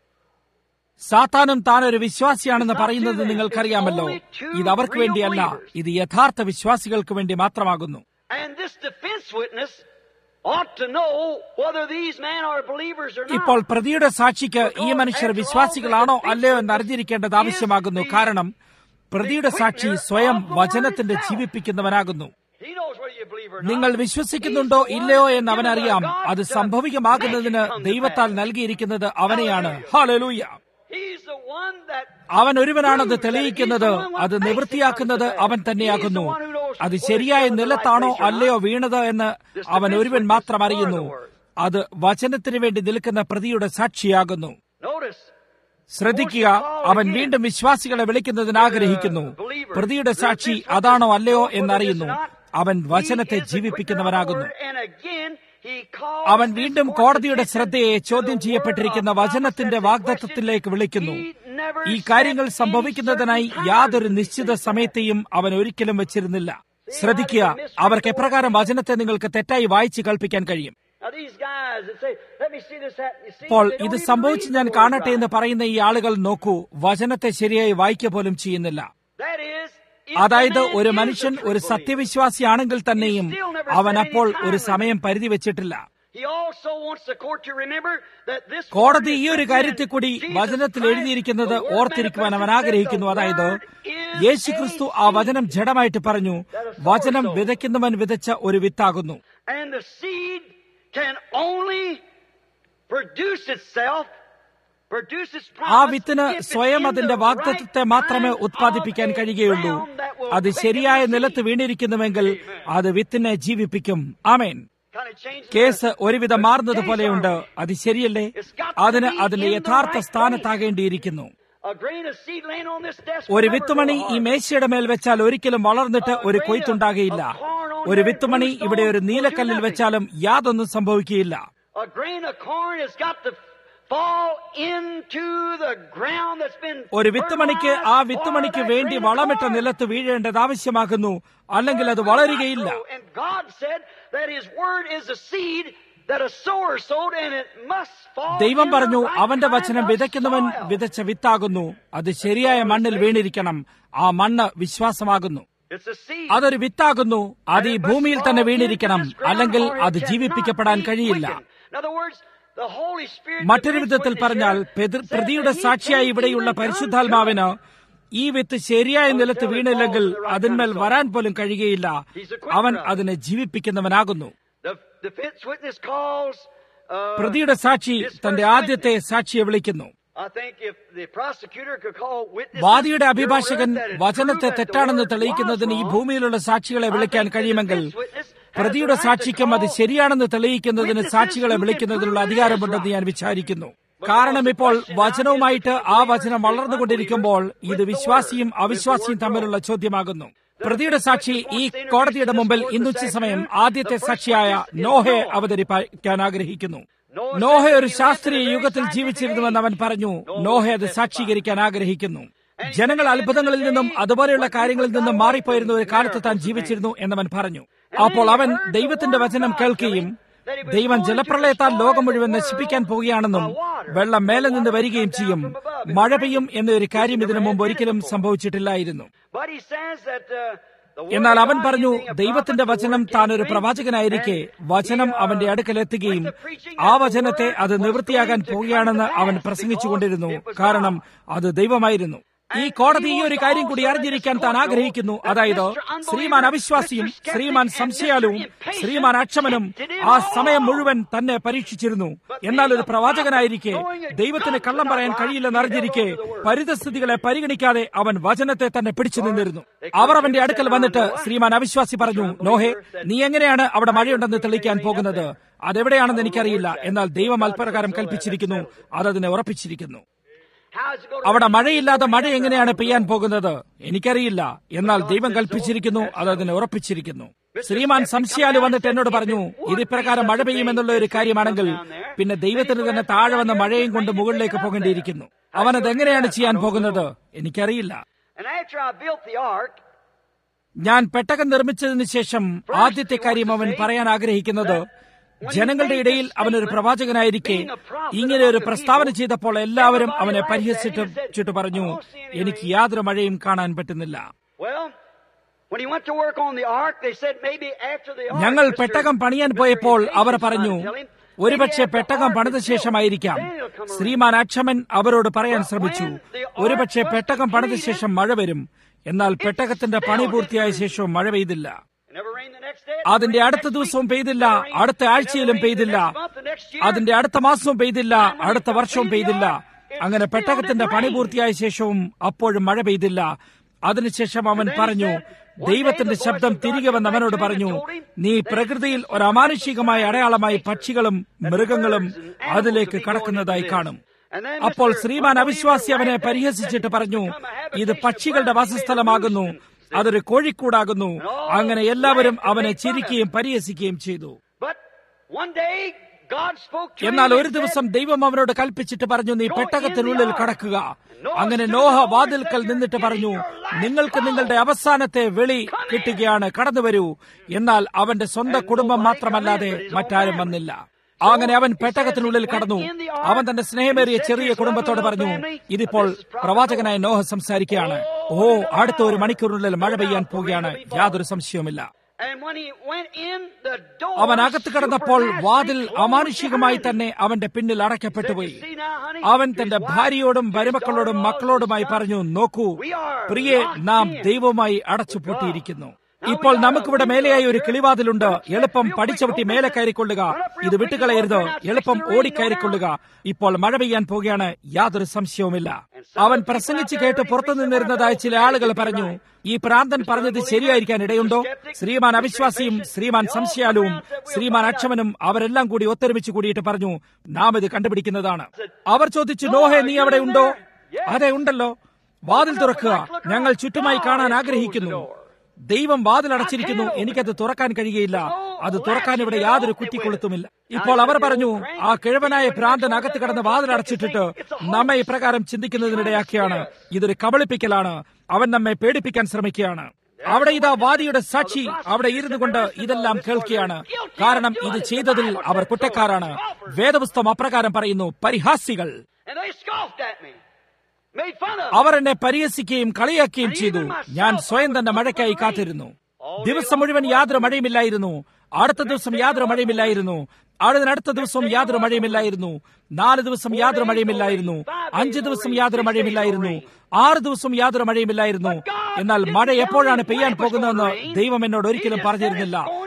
സാത്താനും താൻ ഒരു വിശ്വാസിയാണെന്ന് പറയുന്നത് നിങ്ങൾക്കറിയാമല്ലോ ഇത് അവർക്ക് വേണ്ടിയല്ല ഇത് യഥാർത്ഥ വിശ്വാസികൾക്ക് വേണ്ടി മാത്രമാകുന്നു And this defense witness ought to know whether these men are believers or ഇപ്പോൾ not. പ്രതിയുടെ സാക്ഷിക്ക് ഈ മനുഷ്യർ വിശ്വാസികളാണോ അല്ലയോ എന്ന് അറിഞ്ഞിരിക്കേണ്ടത് ആവശ്യമാകുന്നു കാരണം പ്രതിയുടെ സാക്ഷി സ്വയം വചനത്തിന്റെ ജീവിപ്പിക്കുന്നവനാകുന്നു He knows whether you believe or നിങ്ങൾ not. വിശ്വസിക്കുന്നുണ്ടോ ഇല്ലയോ എന്ന് അവനറിയാം അത് സംഭവികമാകുന്നതിന് ദൈവത്താൽ നൽകിയിരിക്കുന്നത് അവനെയാണ് hallelujah He's the one that അവൻ ഒരുവനാണത് തെളിയിക്കുന്നത് അത് നിവൃത്തിയാക്കുന്നത് അവൻ തന്നെയാകുന്നു അത് ശരിയായ നിലത്താണോ അല്ലയോ വീണത് എന്ന് അവൻ ഒരുവൻ മാത്രം അറിയുന്നു അത് വചനത്തിന് വേണ്ടി നിൽക്കുന്ന പ്രതിയുടെ സാക്ഷിയാകുന്നു notice ശ്രദ്ധിക്കുക അവൻ വീണ്ടും വിശ്വാസികളെ വിളിക്കുന്നതിന് ആഗ്രഹിക്കുന്നു പ്രതിയുടെ സാക്ഷി അതാണോ അല്ലയോ എന്നറിയുന്നു അവൻ വചനത്തെ ജീവിപ്പിക്കുന്നവനാകുന്നു And again, he calls അവൻ this വീണ്ടും court കോടതിയുടെ attention ശ്രദ്ധയെ to the ചോദ്യം word ചെയ്യപ്പെട്ടിരിക്കുന്ന of God വചനത്തിന്റെ that says വാഗ്ദത്തത്തിലേക്ക് വിളിക്കുന്നു he never ഈ കാര്യങ്ങൾ set any സംഭവിക്കുന്നതിനായി certain യാതൊരു time. നിശ്ചിത സമയത്തെയും അവൻ ഒരിക്കലും വെച്ചിരുന്നില്ല ശ്രദ്ധിക്കുക അവർക്ക് എപ്രകാരം വചനത്തെ നിങ്ങൾക്ക് തെറ്റായി വായിച്ച് കൽപ്പിക്കാൻ കഴിയും Now these guys that say, let me see this happen. You see, അപ്പോൾ they don't ഇത് even സംഭവിച്ച് read ഞാൻ the word കാണട്ടെ എന്ന് right. പറയുന്ന ഈ ആളുകൾ നോക്കൂ വചനത്തെ ശരിയായി വായിക്കുക പോലും ചെയ്യുന്നില്ല That is, if അതായത് the man ഒരു is a മനുഷ്യൻ true ഒരു believer, സത്യവിശ്വാസിയാണെങ്കിൽ തന്നെയും അവൻ അപ്പോൾ ഒരു സമയം പരിധി വെച്ചിട്ടില്ല He also wants the court to remember that this കോടതി word ഈ is ഒരു written കാര്യത്തിൽ in കൂടി Jesus വചനത്തിൽ Christ, എഴുതിയിരിക്കുന്നത് the word ഓർത്തിരിക്കുവാൻ അവൻ manifested ആഗ്രഹിക്കുന്നു said the അതായത് word is യേശുക്രിസ്തു a ആ seed. വചനം ജഡമായിട്ട് പറഞ്ഞു വചനം വിതയ്ക്കുന്നവൻ വിതച്ച ഒരു വിത്താകുന്നു And the seed can only produce itself, produce its ആ promise വിത്തിന് if it's സ്വയം in അതിന്റെ the വാഗ്ദത്തത്തെ right മാത്രമേ kind ഉത്പാദിപ്പിക്കാൻ of a കഴിയുകയുള്ളൂ ground that will അത് quicken ശരിയായ the നിലത്ത് seed. വീണിരിക്കുന്നുവെങ്കിൽ അത് വിത്തിനെ ജീവിപ്പിക്കും amen Kind of changes case the- ഒരുവിധം the മാറുന്നത് case പോലെയുണ്ട് already. അത് ശരിയല്ലേ അതിന് അതിന്റെ യഥാർത്ഥ സ്ഥാനത്താകേണ്ടിയിരിക്കുന്നു A grain of seed laying on this desk ഒരു will never വിത്തുമണി grow ഈ hard. മേശയുടെ മേൽ വെച്ചാൽ ഒരിക്കലും വളർന്നിട്ട് ഒരു കൊയ്ത്തുണ്ടാകുകയില്ല ഒരു വിത്തുമണി ഇവിടെ ഒരു നീലക്കല്ലിൽ വെച്ചാലും യാതൊന്നും സംഭവിക്കുകയില്ല A grain of corn has got to fall into the ground that's been ഒരു വിത്തുമണിക്ക് ആ fertilized വിത്തുമണിക്ക് for that വേണ്ടി grain of വളമിട്ട corn. നിലത്ത് വീഴേണ്ടത് ആവശ്യമാകുന്നു അല്ലെങ്കിൽ അത് It will not വളരുകയില്ല grow. And God said that His word is a seed that a sower sowed and it must fall ദൈവം in the പറഞ്ഞു right അവന്റെ kind വചനം of വിതയ്ക്കുന്നവൻ soil. വിതച്ച വിത്താകുന്നു അത് ശരിയായ മണ്ണിൽ വീണിരിക്കണം ആ മണ്ണ് വിശ്വാസമാകുന്നു It's a seed. അതൊരു വിത്താകുന്നു അത് ഈ ഭൂമിയിൽ തന്നെ വീണിരിക്കണം അല്ലെങ്കിൽ അത് ജീവിപ്പിക്കപ്പെടാൻ കഴിയില്ല മറ്റൊരു വിധത്തിൽ പറഞ്ഞാൽ പെതി- പ്രതിയുടെ സാക്ഷിയായി ഇവിടെയുള്ള പരിശുദ്ധാത്മാവിന് ഈ വിത്ത് ശരിയായ നിലത്ത് വീണില്ലെങ്കിൽ അതിന്മേൽ വരാൻ പോലും കഴിയുകയില്ല അവൻ അതിനെ ജീവിപ്പിക്കുന്നവനാകുന്നു പ്രതിയുടെ സാക്ഷി തന്റെ ആദ്യത്തെ സാക്ഷിയെ വിളിക്കുന്നു I think if the prosecutor could call witnesses, വാദിയുടെ your അഭിഭാഷകൻ word that is വചനത്തെ true, that the തെറ്റാണെന്ന് word തെളിയിക്കുന്നതിന് ഈ was ഭൂമിയിലുള്ള സാക്ഷികളെ wrong, വിളിക്കാൻ I think the കഴിയുമെങ്കിൽ defense witness has പ്രതിയുടെ the right to സാക്ഷിക്കും അത് call ശരിയാണെന്ന് തെളിയിക്കുന്നതിന് witnesses സാക്ഷികളെ who can വിളിക്കുന്നതിനുള്ള prove it is അധികാരമുണ്ടെന്ന് ഞാൻ വിചാരിക്കുന്നു കാരണം ഇപ്പോൾ വചനവുമായിട്ട് ആ വചനം വളർന്നുകൊണ്ടിരിക്കുമ്പോൾ ഇത് വിശ്വാസിയും അവിശ്വാസിയും തമ്മിലുള്ള ചോദ്യമാകുന്നു പ്രതിയുടെ സാക്ഷി ഈ കോടതിയുടെ മുമ്പിൽ ഇന്നുച്ച സമയം ആദ്യത്തെ സാക്ഷിയായ നോഹയെ അവതരിപ്പിക്കാൻ ആഗ്രഹിക്കുന്നു നോഹ ഒരു ശാസ്ത്രീയ യുഗത്തിൽ ജീവിച്ചിരുന്നുവെന്ന് അവൻ പറഞ്ഞു നോഹ അത് സാക്ഷീകരിക്കാൻ ആഗ്രഹിക്കുന്നു ജനങ്ങൾ അത്ഭുതങ്ങളിൽ നിന്നും അതുപോലെയുള്ള കാര്യങ്ങളിൽ നിന്നും മാറിപ്പോയിരുന്ന ഒരു കാലത്ത് താൻ ജീവിച്ചിരുന്നു എന്നവൻ പറഞ്ഞു അപ്പോൾ അവൻ ദൈവത്തിന്റെ വചനം കേൾക്കുകയും ദൈവം ജലപ്രളയത്താൽ ലോകം മുഴുവൻ നശിപ്പിക്കാൻ പോവുകയാണെന്നും വെള്ളം മേലെ നിന്ന് വരികയും ചെയ്യും മഴ പെയ്യും എന്നൊരു കാര്യം ഇതിനു മുമ്പ് ഒരിക്കലും സംഭവിച്ചിട്ടില്ലായിരുന്നു But he says that, uh, the word എന്നാൽ of അവൻ God പറഞ്ഞു using a ദൈവത്തിന്റെ prophet വചനം to താൻ ഒരു work പ്രവാചകനായിരിക്കെ and വചനം he, uh, അവന്റെ അടുക്കലെത്തുകയും went to preaching ആ that the വചനത്തെ word അത് was നിവൃത്തിയാകാൻ going to പോവുകയാണെന്ന് come to അവൻ pass പ്രസംഗിച്ചുകൊണ്ടിരുന്നു because it was കാരണം God. അത് ദൈവമായിരുന്നു ഈ കോടതി ഈ ഒരു കാര്യം കൂടി അറിഞ്ഞിരിക്കാൻ താൻ ആഗ്രഹിക്കുന്നു അതായത് ശ്രീമാൻ അവിശ്വാസിയും ശ്രീമാൻ സംശയാലുവും ശ്രീമാൻ അക്ഷമനും ആ സമയം മുഴുവൻ തന്നെ പരീക്ഷിച്ചിരുന്നു എന്നാൽ ഒരു പ്രവാചകനായിരിക്കെ ദൈവത്തിന് കള്ളം പറയാൻ കഴിയില്ലെന്ന് അറിഞ്ഞിരിക്കെ പരിതസ്ഥിതികളെ പരിഗണിക്കാതെ അവൻ വചനത്തെ തന്നെ പിടിച്ചു നിന്നിരുന്നു അവർ അവന്റെ അടുക്കൽ വന്നിട്ട് ശ്രീമാൻ അവിശ്വാസി പറഞ്ഞു നോഹെ നീ എങ്ങനെയാണ് അവിടെ മഴയുണ്ടെന്ന് തെളിയിക്കാൻ പോകുന്നത് അതെവിടെയാണെന്ന് എനിക്കറിയില്ല എന്നാൽ ദൈവം അല്പപ്രകാരം കൽപ്പിച്ചിരിക്കുന്നു അതതിനെ ഉറപ്പിച്ചിരിക്കുന്നു How is it going to അവിടെ മഴയില്ലാതെ മഴ എങ്ങനെയാണ് പെയ്യാൻ പോകുന്നത് എനിക്കറിയില്ല എന്നാൽ ദൈവം കൽപ്പിച്ചിരിക്കുന്നു അത് അതിനെ ഉറപ്പിച്ചിരിക്കുന്നു ശ്രീമാൻ സംശയാലു വന്നിട്ട് എന്നോട് പറഞ്ഞു ഇത് ഇപ്രകാരം മഴ പെയ്യുമെന്നുള്ള ഒരു കാര്യമാണെങ്കിൽ പിന്നെ ദൈവത്തിന് തന്നെ താഴെ വന്ന മഴയും കൊണ്ട് മുകളിലേക്ക് പോകേണ്ടിയിരിക്കുന്നു അവൻ അത് എങ്ങനെയാണ് ചെയ്യാൻ പോകുന്നത് എനിക്കറിയില്ല And after I built the ark, ഞാൻ പെട്ടകം നിർമ്മിച്ചതിന് ശേഷം ആദ്യത്തെ കാര്യം അവൻ പറയാൻ ആഗ്രഹിക്കുന്നത് ജനങ്ങളുടെ ഇടയിൽ അവനൊരു പ്രവാചകനായിരിക്കെ ഇങ്ങനെ ഒരു പ്രസ്താവന ചെയ്തപ്പോൾ എല്ലാവരും അവനെ പരിഹസിച്ചിട്ട് പറഞ്ഞു എനിക്ക് യാതൊരു മഴയും കാണാൻ പറ്റുന്നില്ല well, when he went to work on the ark, they said maybe after the ark, ഞങ്ങൾ Mr. പെട്ടകം പണിയാൻ Mr. പോയപ്പോൾ അവർ James പറഞ്ഞു tried to tell him, ഒരുപക്ഷെ maybe after പെട്ടകം the പണിത ark is ശേഷമായിരിക്കാം built, then it'll come around. ശ്രീമാൻ അക്ഷമൻ അവരോട് പറയാൻ ശ്രമിച്ചു ഒരുപക്ഷെ പെട്ടകം പണിത ശേഷം മഴ വരും എന്നാൽ പെട്ടകത്തിന്റെ പണി പൂർത്തിയായ ശേഷവും മഴ പെയ്തില്ല It never rained the next day. it അതിന്റെ never അടുത്ത rained next ദിവസവും week, പെയ്തില്ല it never rained- അടുത്ത it never ആഴ്ചയിലും rained the പെയ്തില്ല next month, the next year. അതിന്റെ അടുത്ത മാസവും പെയ്തില്ല അടുത്ത വർഷവും പെയ്തില്ല അങ്ങനെ പെട്ടകത്തിന്റെ പണി പൂർത്തിയായ ശേഷവും അപ്പോഴും മഴ പെയ്തില്ല അതിനുശേഷം അവൻ പറഞ്ഞു ദൈവത്തിന്റെ ശബ്ദം തിരികെ വന്ന് അവനോട് പറഞ്ഞു നീ പ്രകൃതിയിൽ ഒരു അമാനുഷികമായ അടയാളമായി പക്ഷികളും മൃഗങ്ങളും അതിലേക്ക് കടക്കുന്നതായി കാണും അപ്പോൾ ശ്രീമാൻ അവിശ്വാസി അവനെ പരിഹസിച്ചിട്ട് പറഞ്ഞു ഇത് പക്ഷികളുടെ വാസസ്ഥലമാകുന്നു അതൊരു കോഴിക്കൂടാകുന്നു അങ്ങനെ എല്ലാവരും അവനെ ചിരിക്കുകയും പരിഹസിക്കുകയും ചെയ്തു But one day, God spoke to എന്നാൽ him ഒരു and ദിവസം said, ദൈവം അവനോട് കൽപ്പിച്ചിട്ട് പറഞ്ഞു നീ പെട്ടകത്തിനുള്ളിൽ കടക്കുക അങ്ങനെ നോഹ വാതിൽക്കൽ നിന്നിട്ട് പറഞ്ഞു നിങ്ങൾക്ക് നിങ്ങളുടെ അവസാനത്തെ വെളി കിട്ടുകയാണ് കടന്നു വരൂ എന്നാൽ അവന്റെ സ്വന്തം കുടുംബം മാത്രമല്ലാതെ മറ്റാരും വന്നില്ല അങ്ങനെ അവൻ പെട്ടകത്തിനുള്ളിൽ കടന്നു അവൻ തന്റെ സ്നേഹമേറിയ ചെറിയ കുടുംബത്തോട് പറഞ്ഞു ഇതിപ്പോൾ പ്രവാചകനായ നോഹ സംസാരിക്കുകയാണ് ഓ അടുത്ത ഒരു മണിക്കൂറിനുള്ളിൽ മഴ പെയ്യാൻ പോവുകയാണ് യാതൊരു സംശയവുമില്ല And when he went in, the door അവൻ അകത്ത് കിടന്നപ്പോൾ വാതിൽ supernaturally അമാനുഷികമായി closed behind him. തന്നെ അവന്റെ പിന്നിൽ അടയ്ക്കപ്പെട്ടുപോയി See now, honey, അവൻ his തന്റെ wife, ഭാര്യയോടും his മരുമക്കളോടും daughter-in-laws, മക്കളോടുമായി his son, പറഞ്ഞു നോക്കൂ we are പ്രിയെ locked നാം in ദൈവവുമായി അടച്ചു പൂട്ടിയിരിക്കുന്നു ഇപ്പോൾ നമുക്കിവിടെ മേലെയായി ഒരു കിളിവാതിലുണ്ട് എളുപ്പം പഠിച്ചവിട്ടി മേലെ കയറിക്കൊള്ളുക ഇത് വിട്ടുകളയരുത് എളുപ്പം ഓടിക്കയറിക്കൊള്ളുക ഇപ്പോൾ മഴ പെയ്യാൻ പോകുകയാണ് യാതൊരു സംശയവുമില്ല അവൻ പ്രസംഗിച്ച് കേട്ട് പുറത്തു നിന്നിരുന്നതായ ചില ആളുകൾ പറഞ്ഞു ഈ പ്രാന്തൻ പറഞ്ഞത് ശരിയായിരിക്കാൻ ഇടയുണ്ടോ ശ്രീമാൻ അവിശ്വാസിയും ശ്രീമാൻ സംശയാലുവും ശ്രീമാൻ അക്ഷമനും അവരെല്ലാം കൂടി ഒത്തൊരുമിച്ച് കൂടിയിട്ട് പറഞ്ഞു നാം ഇത് കണ്ടുപിടിക്കുന്നതാണ് അവർ ചോദിച്ചു നോഹെ നീ അവിടെ ഉണ്ടോ അതെ ഉണ്ടല്ലോ വാതിൽ തുറക്കുക ഞങ്ങൾ ചുറ്റുമായി കാണാൻ ആഗ്രഹിക്കുന്നു ദൈവം വാതിൽ അടച്ചിരിക്കുന്നു എനിക്കത് തുറക്കാൻ കഴിയുകയില്ല അത് തുറക്കാൻ ഇവിടെ യാതൊരു കുറ്റിക്കൊളുത്തുമില്ല ഇപ്പോൾ അവർ പറഞ്ഞു ആ കിഴവനായ ഭ്രാന്തൻ അകത്ത് കിടന്ന് വാതിൽ അടച്ചിട്ടിട്ട് നമ്മെ ഇപ്രകാരം ചിന്തിക്കുന്നതിനിടയാക്കിയാണ് ഇതൊരു കബളിപ്പിക്കലാണ് അവൻ നമ്മെ പേടിപ്പിക്കാൻ ശ്രമിക്കുകയാണ് അവിടെ ഇതാ വാദിയുടെ സാക്ഷി അവിടെ ഇരുന്നു കൊണ്ട് ഇതെല്ലാം കേൾക്കുകയാണ് കാരണം ഇത് ചെയ്തതിൽ അവർ കുറ്റക്കാരാണ് വേദപുസ്തകം അപ്രകാരം പറയുന്നു പരിഹാസികൾ And they scoffed at me, made fun of me. അവർ എന്നെ പരിഹസിക്കുകയും കളിയാക്കുകയും ചെയ്തു ഞാൻ സ്വയം തന്നെ മഴയ്ക്കായി കാത്തിരുന്നു ദിവസം മുഴുവൻ യാതൊരു മഴയുമില്ലായിരുന്നു അടുത്ത ദിവസം യാതൊരു മഴയുമില്ലായിരുന്നു അടുത്ത ദിവസവും യാതൊരു മഴയുമില്ലായിരുന്നു നാല് ദിവസം യാതൊരു മഴയുമില്ലായിരുന്നു അഞ്ച് ദിവസം യാതൊരു മഴയുമില്ലായിരുന്നു ആറ് ദിവസം യാതൊരു മഴയുമില്ലായിരുന്നു എന്നാൽ മഴ എപ്പോഴാണ് പെയ്യാൻ പോകുന്നതെന്ന് ദൈവം എന്നോട് ഒരിക്കലും പറഞ്ഞിരുന്നില്ല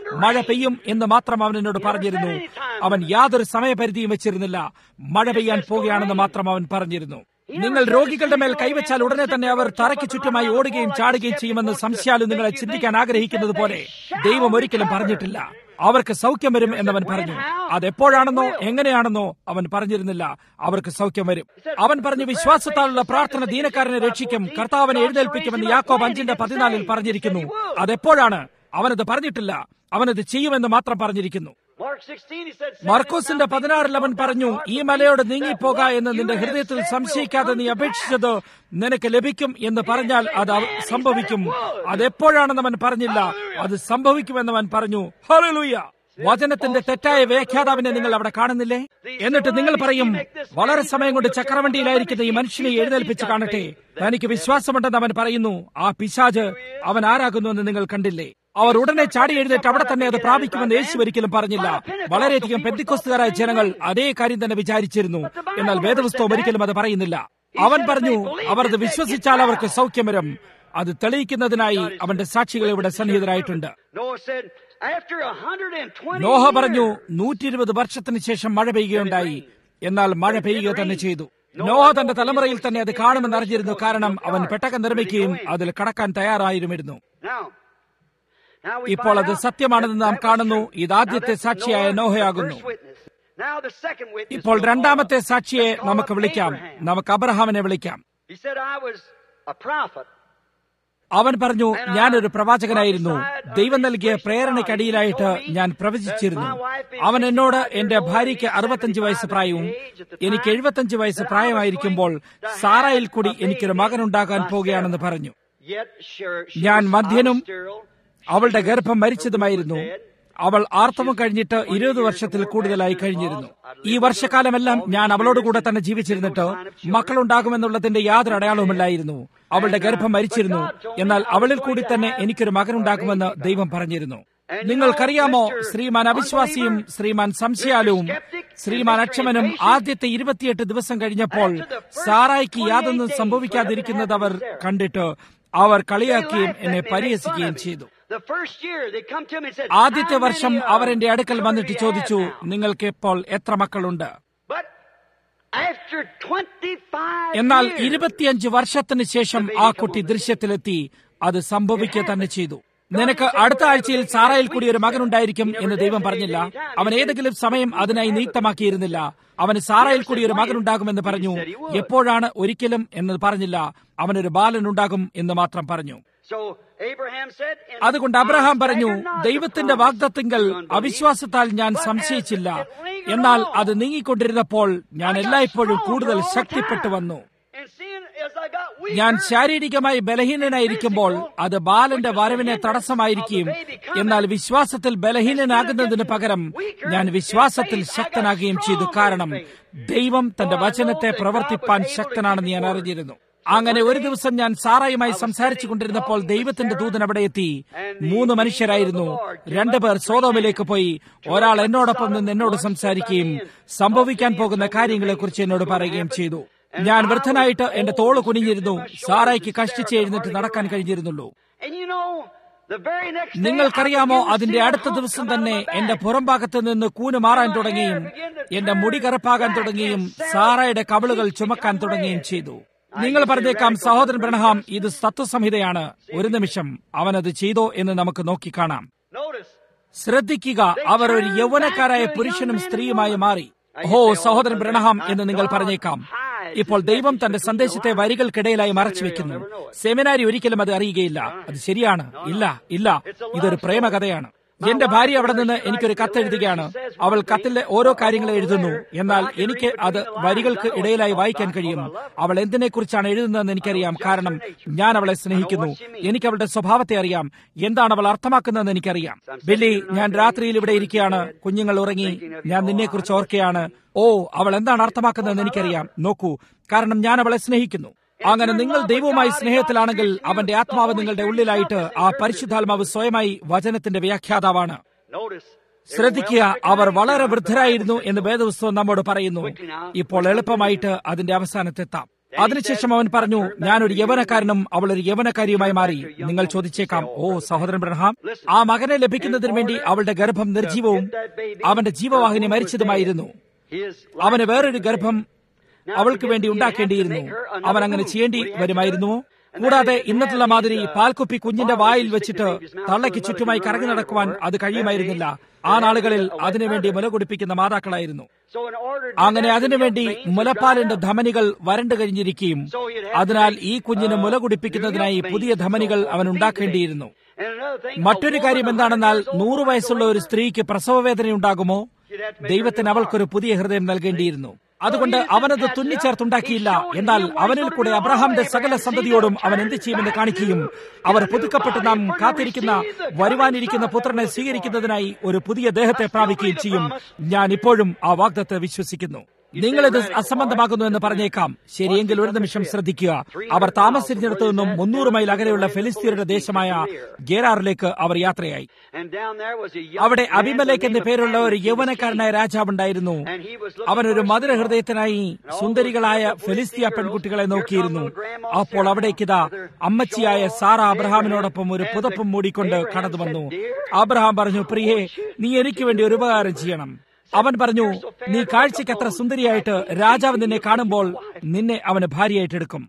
മഴ പെയ്യും എന്ന് മാത്രം അവൻ എന്നോട് പറഞ്ഞിരുന്നു അവൻ യാതൊരു സമയപരിധിയും വെച്ചിരുന്നില്ല മഴ പെയ്യാൻ പോകുകയാണെന്ന് മാത്രം അവൻ പറഞ്ഞിരുന്നു നിങ്ങൾ രോഗികളുടെ മേൽ കൈവച്ചാൽ ഉടനെ തന്നെ അവർ തറയ്ക്ക് ചുറ്റുമായി ഓടുകയും ചാടുകയും ചെയ്യുമെന്ന് സംശയാലും നിങ്ങളെ ചിന്തിക്കാൻ ആഗ്രഹിക്കുന്നത് പോലെ ദൈവം ഒരിക്കലും പറഞ്ഞിട്ടില്ല അവർക്ക് സൗഖ്യം വരും എന്നവൻ പറഞ്ഞു അതെപ്പോഴാണെന്നോ എങ്ങനെയാണെന്നോ അവൻ പറഞ്ഞിരുന്നില്ല അവർക്ക് സൗഖ്യം വരും അവൻ പറഞ്ഞു വിശ്വാസത്താലുള്ള പ്രാർത്ഥന ദീനക്കാരനെ രക്ഷിക്കും കർത്താവിനെ എഴുന്നേൽപ്പിക്കുമെന്ന് യാക്കോബ് അഞ്ചിന്റെ പതിനാലിൽ പറഞ്ഞിരിക്കുന്നു അതെപ്പോഴാണ് അവനത് പറഞ്ഞിട്ടില്ല അവനത് ചെയ്യുമെന്ന് മാത്രം പറഞ്ഞിരിക്കുന്നു Mark 16, he said, മർക്കോസിന്റെ പതിനാറിൽ അവൻ പറഞ്ഞു ഈ മലയോട് നീങ്ങിപ്പോക എന്ന് നിന്റെ ഹൃദയത്തിൽ സംശയിക്കാതെ നീ അപേക്ഷിച്ചത് നിനക്ക് ലഭിക്കും എന്ന് പറഞ്ഞാൽ അത് അവ- സംഭവിക്കും അതെപ്പോഴാണെന്ന് അവൻ പറഞ്ഞില്ല അത് സംഭവിക്കുമെന്ന് അവൻ പറഞ്ഞു ഹല്ലേലൂയ വചനത്തിന്റെ തെറ്റായ വ്യാഖ്യാതാവിനെ നിങ്ങൾ അവിടെ കാണുന്നില്ലേ എന്നിട്ട് നിങ്ങൾ പറയും വളരെ സമയം കൊണ്ട് ചക്രവണ്ടിയിലായിരിക്കുന്ന ഈ മനുഷ്യനെ എഴുന്നേൽപ്പിച്ച് കാണട്ടെ തനിക്ക് വിശ്വാസമുണ്ടെന്ന് അവൻ പറയുന്നു ആ പിശാജ് അവൻ ആരാകുന്നു എന്ന് നിങ്ങൾ കണ്ടില്ലേ അവർ ഉടനെ ചാടി എഴുന്നേറ്റ് അവിടെ തന്നെ അത് പ്രാപിക്കുമെന്ന് യേശു ഒരിക്കലും പറഞ്ഞില്ല വളരെയധികം പെന്തിക്കൊസ്തുകാരായ ജനങ്ങൾ അതേ കാര്യം തന്നെ വിചാരിച്ചിരുന്നു എന്നാൽ വേദപുസ്തകം ഒരിക്കലും അത് പറയുന്നില്ല അവൻ പറഞ്ഞു അവർ അത് വിശ്വസിച്ചാൽ അവർക്ക് സൗഖ്യം വരും അത് തെളിയിക്കുന്നതിനായി അവന്റെ സാക്ഷികൾ ഇവിടെ സന്നിഹിതരായിട്ടുണ്ട് Noah said, after 120 നോഹ പറഞ്ഞു years, നൂറ്റി ഇരുപത് വർഷത്തിന് ശേഷം മഴ പെയ്യുകയുണ്ടായി എന്നാൽ മഴ പെയ്യുക തന്നെ ചെയ്തു നോഹ തന്റെ തലമുറയിൽ തന്നെ അത് കാണുമെന്ന് അറിഞ്ഞിരുന്നു കാരണം അവൻ പെട്ടകം നിർമ്മിക്കുകയും അതിൽ കടക്കാൻ തയ്യാറായിരുന്നിരുന്നു Now, now we ഇപ്പോൾ find അത് out സത്യമാണെന്ന് നാം that- കാണുന്നു Now ഇതാദ്യത്തെ that's സാക്ഷിയായ Noah, the നോഹയാകുന്നു first witness. Now the second witness ഇപ്പോൾ was രണ്ടാമത്തെ Noah. സാക്ഷിയെ Let's call നമുക്ക് up വിളിക്കാം Abraham. നമുക്ക് അബ്രഹാമിനെ വിളിക്കാം He said, I was a prophet. അവൻ പറഞ്ഞു ഞാനൊരു പ്രവാചകനായിരുന്നു ദൈവം നൽകിയ പ്രേരണയ്ക്കടിയിലായിട്ട് ഞാൻ പ്രവചിച്ചിരുന്നു അവൻ എന്നോട് എന്റെ ഭാര്യയ്ക്ക് അറുപത്തഞ്ച് വയസ്സ് പ്രായവും എനിക്ക് എഴുപത്തഞ്ച് വയസ്സ് പ്രായമായിരിക്കുമ്പോൾ സാറായിൽ കൂടി എനിക്കൊരു മകനുണ്ടാകാൻ പോകുകയാണെന്ന് പറഞ്ഞു Yet sure, she ഞാൻ was മധ്യനും sterile. അവളുടെ ഗർഭം മരിച്ചതുമായിരുന്നു അവൾ ആർത്തവം കഴിഞ്ഞിട്ട് ഇരുപത് വർഷത്തിൽ കൂടുതലായി കഴിഞ്ഞിരുന്നു ഈ വർഷക്കാലമെല്ലാം ഞാൻ അവളോട് കൂടെ തന്നെ ജീവിച്ചിരുന്നിട്ട് മക്കളുണ്ടാകുമെന്നുള്ളതിന്റെ യാതൊരു അടയാളവുമില്ലായിരുന്നു അവളുടെ ഗർഭം മരിച്ചിരുന്നു എന്നാൽ അവളിൽ കൂടി തന്നെ എനിക്കൊരു മകനുണ്ടാകുമെന്ന് ദൈവം പറഞ്ഞിരുന്നു നിങ്ങൾക്കറിയാമോ ശ്രീമാൻ അവിശ്വാസിയും ശ്രീമാൻ സംശയാലുവും ശ്രീമാൻ അക്ഷമനും ആദ്യത്തെ ഇരുപത്തിയെട്ട് ദിവസം കഴിഞ്ഞപ്പോൾ സാറായിക്ക് യാതൊന്നും സംഭവിക്കാതിരിക്കുന്നത് അവർ കണ്ടിട്ട് അവർ കളിയാക്കുകയും എന്നെ പരിഹസിക്കുകയും ചെയ്തു The first year they come to me and said, ആദ്യത്തെ "How വർഷം many, uh, അവർ എന്റെ അടുക്കൽ വന്നിട്ട് children do you ചോദിച്ചു have now?" നിങ്ങൾക്ക് ഇപ്പോൾ എത്ര മക്കളുണ്ട് But after 25 എന്നാൽ years, ഇരുപത്തിയഞ്ച് വർഷത്തിന് ശേഷം ആ കുട്ടി ദൃശ്യത്തിലെത്തി അത് സംഭവിക്കുക തന്നെ ചെയ്തു നിനക്ക് അടുത്ത ആഴ്ചയിൽ സാറയിൽ കൂടി ഒരു മകനുണ്ടായിരിക്കും എന്ന് ദൈവം പറഞ്ഞില്ല അവൻ ഏതെങ്കിലും സമയം അതിനായി നിയുക്തമാക്കിയിരുന്നില്ല അവന് സാറയിൽ കൂടി ഒരു മകനുണ്ടാകുമെന്ന് പറഞ്ഞു എപ്പോഴാണ് ഒരിക്കലും എന്ന് പറഞ്ഞില്ല അവനൊരു ബാലനുണ്ടാകും എന്ന് മാത്രം പറഞ്ഞു so Abraham said, "In അതുകൊണ്ട് അബ്രഹാം I പറഞ്ഞു stagger not at the ദൈവത്തിന്റെ promise വാഗ്ദത്തിങ്കൽ through unbelief, അവിശ്വാസത്താൽ ഞാൻ but as സംശയിച്ചില്ല it lingered എന്നാൽ along, അത് നീങ്ങിക്കൊണ്ടിരുന്നപ്പോൾ ഞാൻ I got എല്ലായ്പ്പോഴും stronger കൂടുതൽ all the ശക്തിപ്പെട്ടു time. വന്നു And seeing as I got weaker, ഞാൻ ശാരീരികമായി ബലഹീനനായിരിക്കുമ്പോൾ അത് ബാലന്റെ വരവിനെ തടസ്സമായിരിക്കും എന്നാൽ വിശ്വാസത്തിൽ ബലഹീനനാകുന്നതിന് പകരം ഞാൻ വിശ്വാസത്തിൽ ശക്തനാകുകയും ചെയ്തു കാരണം ദൈവം തന്റെ വചനത്തെ പ്രവർത്തിപ്പാൻ ശക്തനാണെന്ന് ഞാൻ അറിഞ്ഞിരുന്നു അങ്ങനെ ഒരു ദിവസം ഞാൻ സാറായുമായി സംസാരിച്ചു കൊണ്ടിരുന്നപ്പോൾ ദൈവത്തിന്റെ ദൂതൻ അവിടെ എത്തി മൂന്ന് മനുഷ്യരായിരുന്നു രണ്ടുപേർ സോതോമിലേക്ക് പോയി ഒരാൾ എന്നോടൊപ്പം നിന്ന് എന്നോട് സംസാരിക്കുകയും സംഭവിക്കാൻ പോകുന്ന കാര്യങ്ങളെക്കുറിച്ച് എന്നോട് പറയുകയും ചെയ്തു ഞാൻ വൃദ്ധനായിട്ട് എന്റെ തോള് കുനിഞ്ഞിരുന്നു സാറായിക്ക് കഷ്ടിച്ച് എഴുന്നിട്ട് നടക്കാൻ കഴിഞ്ഞിരുന്നുള്ളൂ and you know, the very next day, നിങ്ങൾക്കറിയാമോ I began to അതിന്റെ see a അടുത്ത hump ദിവസം come out തന്നെ of my എന്റെ back. പുറംഭാഗത്ത് നിന്ന് കൂന് മാറാൻ തുടങ്ങിയും എന്റെ മുടി കറുപ്പാകാൻ തുടങ്ങിയും സാറയുടെ കവിളുകൾ ചുമക്കാൻ തുടങ്ങുകയും ചെയ്തു നിങ്ങൾ പറഞ്ഞേക്കാം സഹോദരൻ ബ്രണഹാം ഇത് തത്വസംഹിതയാണ് ഒരു നിമിഷം അവനത് ചെയ്തോ എന്ന് നമുക്ക് നോക്കിക്കാണാം Notice, ശ്രദ്ധിക്കുക അവർ ഒരു യൗവനക്കാരായ പുരുഷനും സ്ത്രീയുമായി മാറി ഓ സഹോദരൻ ബ്രണഹാം എന്ന് നിങ്ങൾ പറഞ്ഞേക്കാം ഇപ്പോൾ ദൈവം തന്റെ സന്ദേശത്തെ വരികൾക്കിടയിലായി മറച്ചുവെക്കുന്നു സെമിനാരി ഒരിക്കലും അത് അറിയുകയില്ല അത് ശരിയാണ് ഇല്ല ഇല്ല ഇതൊരു പ്രേമകഥയാണ് എന്റെ ഭാര്യ അവിടെ നിന്ന് എനിക്കൊരു കത്തെഴുതുകയാണ് അവൾ കത്തിലെ ഓരോ കാര്യങ്ങൾ എഴുതുന്നു എന്നാൽ എനിക്ക് അത് വരികൾക്ക് ഇടയിലായി വായിക്കാൻ കഴിയും അവൾ എന്തിനെക്കുറിച്ചാണ് എഴുതുന്നതെന്ന് എനിക്കറിയാം കാരണം ഞാൻ അവളെ സ്നേഹിക്കുന്നു എനിക്ക് അവളുടെ സ്വഭാവത്തെ അറിയാം എന്താണ് അവൾ അർത്ഥമാക്കുന്നതെന്ന് എനിക്കറിയാം ബില്ലി ഞാൻ രാത്രിയിൽ ഇവിടെ ഇരിക്കുകയാണ് കുഞ്ഞുങ്ങൾ ഉറങ്ങി ഞാൻ നിന്നെക്കുറിച്ച് ഓർക്കുകയാണ് ഓ അവൾ എന്താണ് അർത്ഥമാക്കുന്നതെന്ന് എനിക്കറിയാം നോക്കൂ കാരണം ഞാൻ അവളെ സ്നേഹിക്കുന്നു അങ്ങനെ നിങ്ങൾ ദൈവവുമായി സ്നേഹത്തിലാണെങ്കിൽ അവന്റെ ആത്മാവ് നിങ്ങളുടെ ഉള്ളിലായിട്ട് ആ പരിശുദ്ധാത്മാവ് സ്വയമായി വചനത്തിന്റെ വ്യാഖ്യാതാവാണ് notice. ശ്രദ്ധിക്കുക അവർ വളരെ വൃദ്ധരായിരുന്നു എന്ന് വേദപുസ്തകം നമ്മോട് പറയുന്നു ഇപ്പോൾ എളുപ്പമായിട്ട് അതിന്റെ അവസാനത്തെത്താം അതിനുശേഷം അവൻ പറഞ്ഞു ഞാനൊരു യവനക്കാരനും അവൾ ഒരു യവനക്കാരിയുമായി മാറി നിങ്ങൾ ചോദിച്ചേക്കാം ഓ സഹോദരൻ ബ്രഹാം ആ മകനെ ലഭിക്കുന്നതിന് വേണ്ടി അവളുടെ ഗർഭം നിർജീവവും അവന്റെ ജീവവാഹിനി മരിച്ചതുമായിരുന്നു അവന് വേറൊരു ഗർഭം അവൾക്ക് വേണ്ടി ഉണ്ടാക്കേണ്ടിയിരുന്നു അവൻ അങ്ങനെ ചെയ്യേണ്ടി വരുമായിരുന്നുവോ കൂടാതെ ഇന്നത്തുള്ള മാതിരി പാൽക്കുപ്പി കുഞ്ഞിന്റെ വായിൽ വെച്ചിട്ട് തള്ളയ്ക്ക് ചുറ്റുമായി കറങ്ങി നടക്കുവാൻ അത് കഴിയുമായിരുന്നില്ല ആ നാളുകളിൽ അതിനുവേണ്ടി മുല കുടിപ്പിക്കുന്ന മാതാക്കളായിരുന്നു അങ്ങനെ അതിനുവേണ്ടി മുലപ്പാലിന്റെ ധമനികൾ വരണ്ടു കഴിഞ്ഞിരിക്കുകയും അതിനാൽ ഈ കുഞ്ഞിന് മുല കുടിപ്പിക്കുന്നതിനായി പുതിയ ധമനികൾ അവൻ ഉണ്ടാക്കേണ്ടിയിരുന്നു മറ്റൊരു കാര്യം എന്താണെന്നാൽ നൂറു വയസ്സുള്ള ഒരു സ്ത്രീക്ക് പ്രസവവേദന ഉണ്ടാകുമോ ദൈവത്തിന് അവൾക്കൊരു പുതിയ ഹൃദയം നൽകേണ്ടിയിരുന്നു അതുകൊണ്ട് അവനത് തുന്നിച്ചേർത്തുണ്ടാക്കിയില്ല എന്നാൽ അവനിൽ കൂടെ അബ്രഹാമിന്റെ സകല സന്തതിയോടും അവൻ എന്ത് ചെയ്യുമെന്ന് കാണിക്കുകയും അവർ പുതുക്കപ്പെട്ട് നാം കാത്തിരിക്കുന്ന വരുവാനിരിക്കുന്ന പുത്രനെ സ്വീകരിക്കുന്നതിനായി ഒരു പുതിയ ദേഹത്തെ പ്രാപിക്കുകയും ചെയ്യും ഞാൻ ഇപ്പോഴും ആ വാഗ്ദത്തെ വിശ്വസിക്കുന്നു നിങ്ങളിത് അസംബന്ധമാകുന്നു എന്ന് പറഞ്ഞേക്കാം ശരിയെങ്കിൽ ഒരു നിമിഷം ശ്രദ്ധിക്കുക അവർ താമസിച്ചിടത്തു നിന്നും മുന്നൂറ് മൈൽ അകലെയുള്ള ഫെലിസ്തീനയുടെ ദേശമായ ഗേരാറിലേക്ക് അവർ യാത്രയായി അവിടെ അഭിമലേക്ക് എന്ന പേരുള്ള ഒരു യൗവനക്കാരനായ രാജാവുണ്ടായിരുന്നു അവനൊരു മധുര ഹൃദയത്തിനായി സുന്ദരികളായ ഫെലിസ്തീയ പെൺകുട്ടികളെ നോക്കിയിരുന്നു അപ്പോൾ അവിടേക്കിതാ അമ്മച്ചിയായ സാറ അബ്രഹാമിനോടൊപ്പം ഒരു പുതപ്പും മൂടിക്കൊണ്ട് കടന്നു വന്നു അബ്രഹാം പറഞ്ഞു പ്രിയേ നീ എനിക്ക് വേണ്ടി ഒരു ഉപകാരം ചെയ്യണം അവൻ പറഞ്ഞു നീ കാഴ്ചയ്ക്ക് അത്ര സുന്ദരിയായിട്ട് രാജാവ് നിന്നെ കാണുമ്പോൾ നിന്നെ അവന് ഭാര്യയായിട്ട് എടുക്കും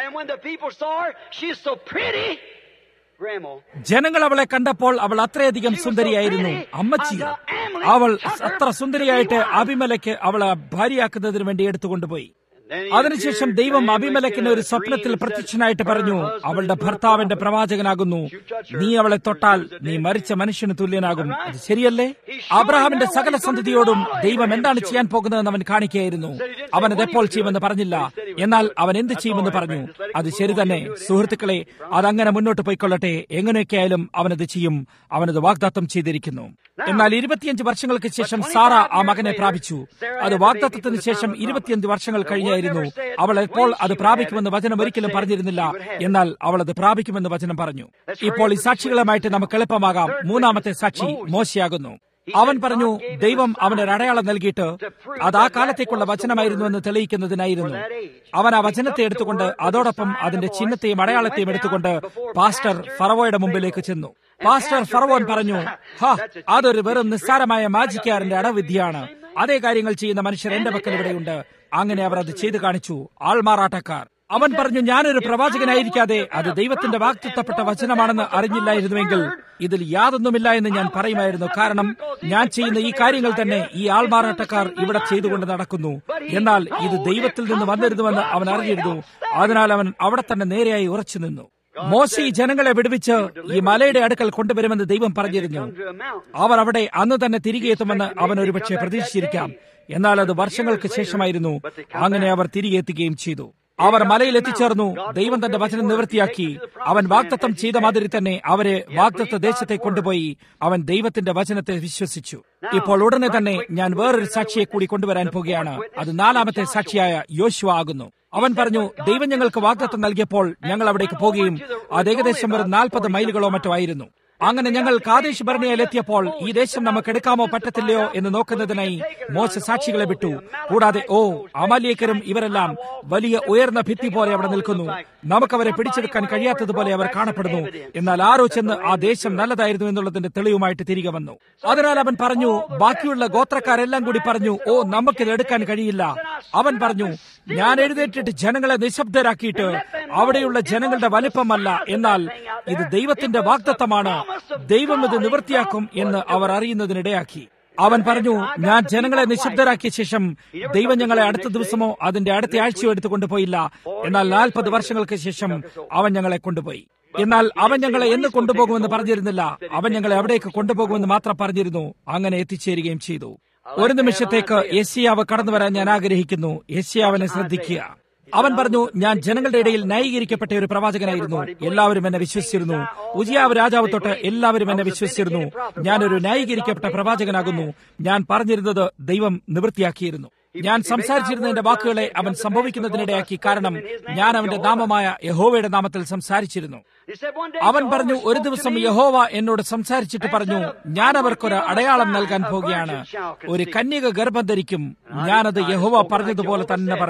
ജനങ്ങൾ അവളെ കണ്ടപ്പോൾ അവൾ അത്രയധികം സുന്ദരിയായിരുന്നു അമ്മച്ചി അവൾ അത്ര സുന്ദരിയായിട്ട് അഭിമലയ്ക്ക് അവളെ ഭാര്യയാക്കുന്നതിന് വേണ്ടി എടുത്തുകൊണ്ടുപോയി അതിനുശേഷം ദൈവം അഭിമലക്കിന് ഒരു സ്വപ്നത്തിൽ പ്രത്യക്ഷനായിട്ട് പറഞ്ഞു അവളുടെ ഭർത്താവിന്റെ പ്രവാചകനാകുന്നു നീ അവളെ തൊട്ടാൽ നീ മരിച്ച മനുഷ്യന് തുല്യനാകും അത് ശരിയല്ലേ അബ്രഹാമിന്റെ സകല സന്തതിയോടും ദൈവം എന്താണ് ചെയ്യാൻ പോകുന്നതെന്ന് അവൻ കാണിക്കുകയായിരുന്നു അവൻ അത് എപ്പോൾ ചെയ്യുമെന്ന് പറഞ്ഞില്ല എന്നാൽ അവൻ എന്ത് ചെയ്യുമെന്ന് പറഞ്ഞു അത് ശരി തന്നെ സുഹൃത്തുക്കളെ അതങ്ങനെ മുന്നോട്ട് പോയിക്കൊള്ളട്ടെ എങ്ങനെയൊക്കെയായാലും അവനത് ചെയ്യും അവനത് വാഗ്ദാത്തം ചെയ്തിരിക്കുന്നു എന്നാൽ ഇരുപത്തിയഞ്ച് വർഷങ്ങൾക്ക് ശേഷം സാറ ആ മകനെ പ്രാപിച്ചു അത് വാഗ്ദത്തത്തിന് ശേഷം ഇരുപത്തിയഞ്ച് വർഷങ്ങൾ കഴിഞ്ഞായിരുന്നു അവൾ എപ്പോൾ അത് പ്രാപിക്കുമെന്ന് വചനം ഒരിക്കലും പറഞ്ഞിരുന്നില്ല എന്നാൽ അവൾ അത് പ്രാപിക്കുമെന്ന് വചനം പറഞ്ഞു ഇപ്പോൾ ഈ സാക്ഷികളുമായിട്ട് നമുക്ക് എളുപ്പമാകാം മൂന്നാമത്തെ സാക്ഷി മോശയാകുന്നു അവൻ പറഞ്ഞു ദൈവം അവനൊരു അടയാളം നൽകിയിട്ട് അത് ആ കാലത്തേക്കുള്ള വചനമായിരുന്നു എന്ന് തെളിയിക്കുന്നതിനായിരുന്നു അവൻ ആ വചനത്തെ എടുത്തുകൊണ്ട് അതോടൊപ്പം അതിന്റെ ചിഹ്നത്തെയും അടയാളത്തെയും എടുത്തുകൊണ്ട് പാസ്റ്റർ ഫറവോയുടെ മുമ്പിലേക്ക് ചെന്നു പാസ്റ്റർ ഫറവോൻ പറഞ്ഞു ഹാ അതൊരു വെറും നിസ്സാരമായ മാജിക്കാരന്റെ അടവിദ്യയാണ് അതേ കാര്യങ്ങൾ ചെയ്യുന്ന മനുഷ്യർ എന്റെ പക്കൽ ഇവിടെയുണ്ട് അങ്ങനെ അവർ അത് ചെയ്തു കാണിച്ചു ആൾമാറാട്ടക്കാർ അവൻ പറഞ്ഞു ഞാനൊരു പ്രവാചകനായിരിക്കാതെ അത് ദൈവത്തിന്റെ വാക്തത്വപ്പെട്ട വചനമാണെന്ന് അറിഞ്ഞില്ലായിരുന്നുവെങ്കിൽ ഇതിൽ യാതൊന്നുമില്ല എന്ന് ഞാൻ പറയുമായിരുന്നു കാരണം ഞാൻ ചെയ്യുന്ന ഈ കാര്യങ്ങൾ തന്നെ ഈ ആൾമാറാട്ടക്കാർ ഇവിടെ ചെയ്തുകൊണ്ട് നടക്കുന്നു എന്നാൽ ഇത് ദൈവത്തിൽ നിന്ന് വന്നിരുന്നുവെന്ന് അവൻ അറിഞ്ഞിരുന്നു അതിനാൽ അവൻ അവിടെ തന്നെ നേരെയായി ഉറച്ചു നിന്നു മോശി ജനങ്ങളെ വിടുവിച്ച് ഈ മലയുടെ അടുക്കൽ കൊണ്ടുവരുമെന്ന് ദൈവം പറഞ്ഞിരുന്നു അവർ അവിടെ അന്ന് തന്നെ തിരികെ എത്തുമെന്ന് അവൻ ഒരുപക്ഷെ പ്രതീക്ഷിച്ചിരിക്കാം എന്നാൽ അത് വർഷങ്ങൾക്ക് ശേഷമായിരുന്നു അങ്ങനെ അവർ തിരികെ എത്തുകയും ചെയ്തു അവർ മലയിൽ എത്തിച്ചേർന്നു ദൈവം തന്റെ വചനം നിവൃത്തിയാക്കി അവൻ വാക്തത്വം ചെയ്ത മാതിരി തന്നെ അവരെ വാക്തത്വ ദേശത്തെ കൊണ്ടുപോയി അവൻ ദൈവത്തിന്റെ വചനത്തെ വിശ്വസിച്ചു ഇപ്പോൾ ഉടനെ തന്നെ ഞാൻ വേറൊരു സാക്ഷിയെ കൂടി കൊണ്ടുവരാൻ പോകുകയാണ് അത് നാലാമത്തെ സാക്ഷിയായ യോശുവ ആകുന്നു അവൻ പറഞ്ഞു ദൈവം ഞങ്ങൾക്ക് വാഗ്ദത്തം നൽകിയപ്പോൾ ഞങ്ങൾ അവിടേക്ക് പോകുകയും അത് ഏകദേശം ഒരു നാൽപ്പത് മൈലുകളോ മറ്റോ ആയിരുന്നു അങ്ങനെ ഞങ്ങൾ കാദേശ് ഭരണിയിൽ എത്തിയപ്പോൾ ഈ ദേശം നമുക്ക് എടുക്കാമോ പറ്റത്തില്ലയോ എന്ന് നോക്കുന്നതിനായി മോശ സാക്ഷികളെ വിട്ടു കൂടാതെ ഓ അമാലിയക്കരും ഇവരെല്ലാം വലിയ ഉയർന്ന ഭിത്തി പോലെ അവിടെ നിൽക്കുന്നു നമുക്കവരെ പിടിച്ചെടുക്കാൻ കഴിയാത്തതുപോലെ അവർ കാണപ്പെടുന്നു എന്നാൽ ആരോ ചെന്ന് ആ ദേശം നല്ലതായിരുന്നു എന്നുള്ളതിന്റെ തെളിവുമായിട്ട് തിരികെ വന്നു അതിനാൽ അവൻ പറഞ്ഞു ബാക്കിയുള്ള ഗോത്രക്കാരെല്ലാം കൂടി പറഞ്ഞു ഓ നമുക്കിത് എടുക്കാൻ കഴിയില്ല അവൻ പറഞ്ഞു ഞാൻ എഴുന്നേറ്റിട്ട് ജനങ്ങളെ നിശബ്ദരാക്കിയിട്ട് അവിടെയുള്ള ജനങ്ങളുടെ വലിപ്പമല്ല എന്നാൽ ഇത് ദൈവത്തിന്റെ വാഗ്ദത്തമാണ് ദൈവം ഇത് നിവൃത്തിയാക്കും എന്ന് അവർ അറിയുന്നതിനിടയാക്കി അവൻ പറഞ്ഞു ഞാൻ ജനങ്ങളെ നിശബ്ദരാക്കിയ ശേഷം ദൈവം ഞങ്ങളെ അടുത്ത ദിവസമോ അതിന്റെ അടുത്ത ആഴ്ചയോ എടുത്തു കൊണ്ടുപോയില്ല എന്നാൽ നാൽപ്പത് വർഷങ്ങൾക്ക് ശേഷം അവൻ ഞങ്ങളെ കൊണ്ടുപോയി എന്നാൽ അവൻ ഞങ്ങളെ എന്ന് കൊണ്ടുപോകുമെന്ന് പറഞ്ഞിരുന്നില്ല അവൻ ഞങ്ങളെ എവിടേക്ക് കൊണ്ടുപോകുമെന്ന് മാത്രം പറഞ്ഞിരുന്നു അങ്ങനെ എത്തിച്ചേരുകയും ചെയ്തു ഒരു നിമിഷത്തേക്ക് യശിയാവ് കടന്നു വരാൻ ഞാൻ ആഗ്രഹിക്കുന്നു യശിയാവിനെ ശ്രദ്ധിക്കുക അവൻ പറഞ്ഞു ഞാൻ ജനങ്ങളുടെ ഇടയിൽ ന്യായീകരിക്കപ്പെട്ട ഒരു പ്രവാചകനായിരുന്നു എല്ലാവരും എന്നെ വിശ്വസിച്ചിരുന്നു ഉജിയാവ് രാജാവ് തൊട്ട് എല്ലാവരും എന്നെ വിശ്വസിച്ചിരുന്നു ഞാനൊരു ന്യായീകരിക്കപ്പെട്ട പ്രവാചകനാകുന്നു ഞാൻ പറഞ്ഞിരുന്നത് ദൈവം നിവൃത്തിയാക്കിയിരുന്നു ഞാൻ സംസാരിച്ചിരുന്നതിന്റെ വാക്കുകളെ അവൻ സംഭവിക്കുന്നതിനിടയാക്കി കാരണം ഞാൻ അവന്റെ നാമമായ യഹോവയുടെ നാമത്തിൽ സംസാരിച്ചിരുന്നു അവൻ പറഞ്ഞു ഒരു ദിവസം യഹോവ എന്നോട് സംസാരിച്ചിട്ട് പറഞ്ഞു ഞാൻ അവർക്കൊരു അടയാളം നൽകാൻ പോകുകയാണ് ഒരു കന്യക ഗർഭം ധരിക്കും ഞാനത് യഹോവ പറഞ്ഞതുപോലെ തന്നെ പറഞ്ഞു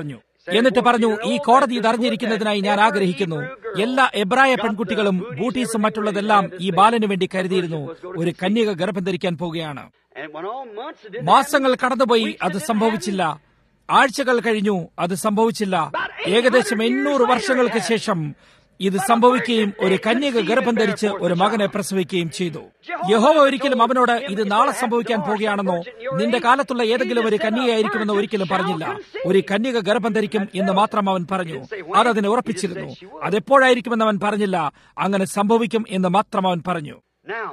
എന്നിട്ട് പറഞ്ഞു ഈ കോടതി ഇത് അറിഞ്ഞിരിക്കുന്നതിനായി ഞാൻ ആഗ്രഹിക്കുന്നു എല്ലാ എബ്രായ പെൺകുട്ടികളും ബൂട്ടീസും മറ്റുള്ളതെല്ലാം ഈ ബാലന് വേണ്ടി കരുതിയിരുന്നു ഒരു കന്യക ഗർഭം ധരിക്കാൻ പോവുകയാണ് And went on months and didn't മാസങ്ങൾ കടന്നുപോയി അത് സംഭവിച്ചില്ല ആഴ്ചകൾ കഴിഞ്ഞു അത് സംഭവിച്ചില്ല ഏകദേശം എണ്ണൂറ് വർഷങ്ങൾക്ക് ശേഷം ഇത് സംഭവിക്കുകയും ഒരു കന്യക ഗർഭം ധരിച്ച് ഒരു മകനെ പ്രസവിക്കുകയും ചെയ്തു യഹോവ ഒരിക്കലും അവനോട് ഇത് നാളെ സംഭവിക്കാൻ പോകുകയാണെന്നോ നിന്റെ കാലത്തുള്ള ഏതെങ്കിലും ഒരു കന്യകയായിരിക്കുമെന്ന് ഒരിക്കലും പറഞ്ഞില്ല ഒരു കന്യക ഗർഭം ധരിക്കും എന്ന് മാത്രം അവൻ പറഞ്ഞു അതതിനെ ഉറപ്പിച്ചിരുന്നു അതെപ്പോഴായിരിക്കുമെന്ന് അവൻ പറഞ്ഞില്ല അങ്ങനെ സംഭവിക്കും എന്ന് മാത്രം അവൻ പറഞ്ഞു Now,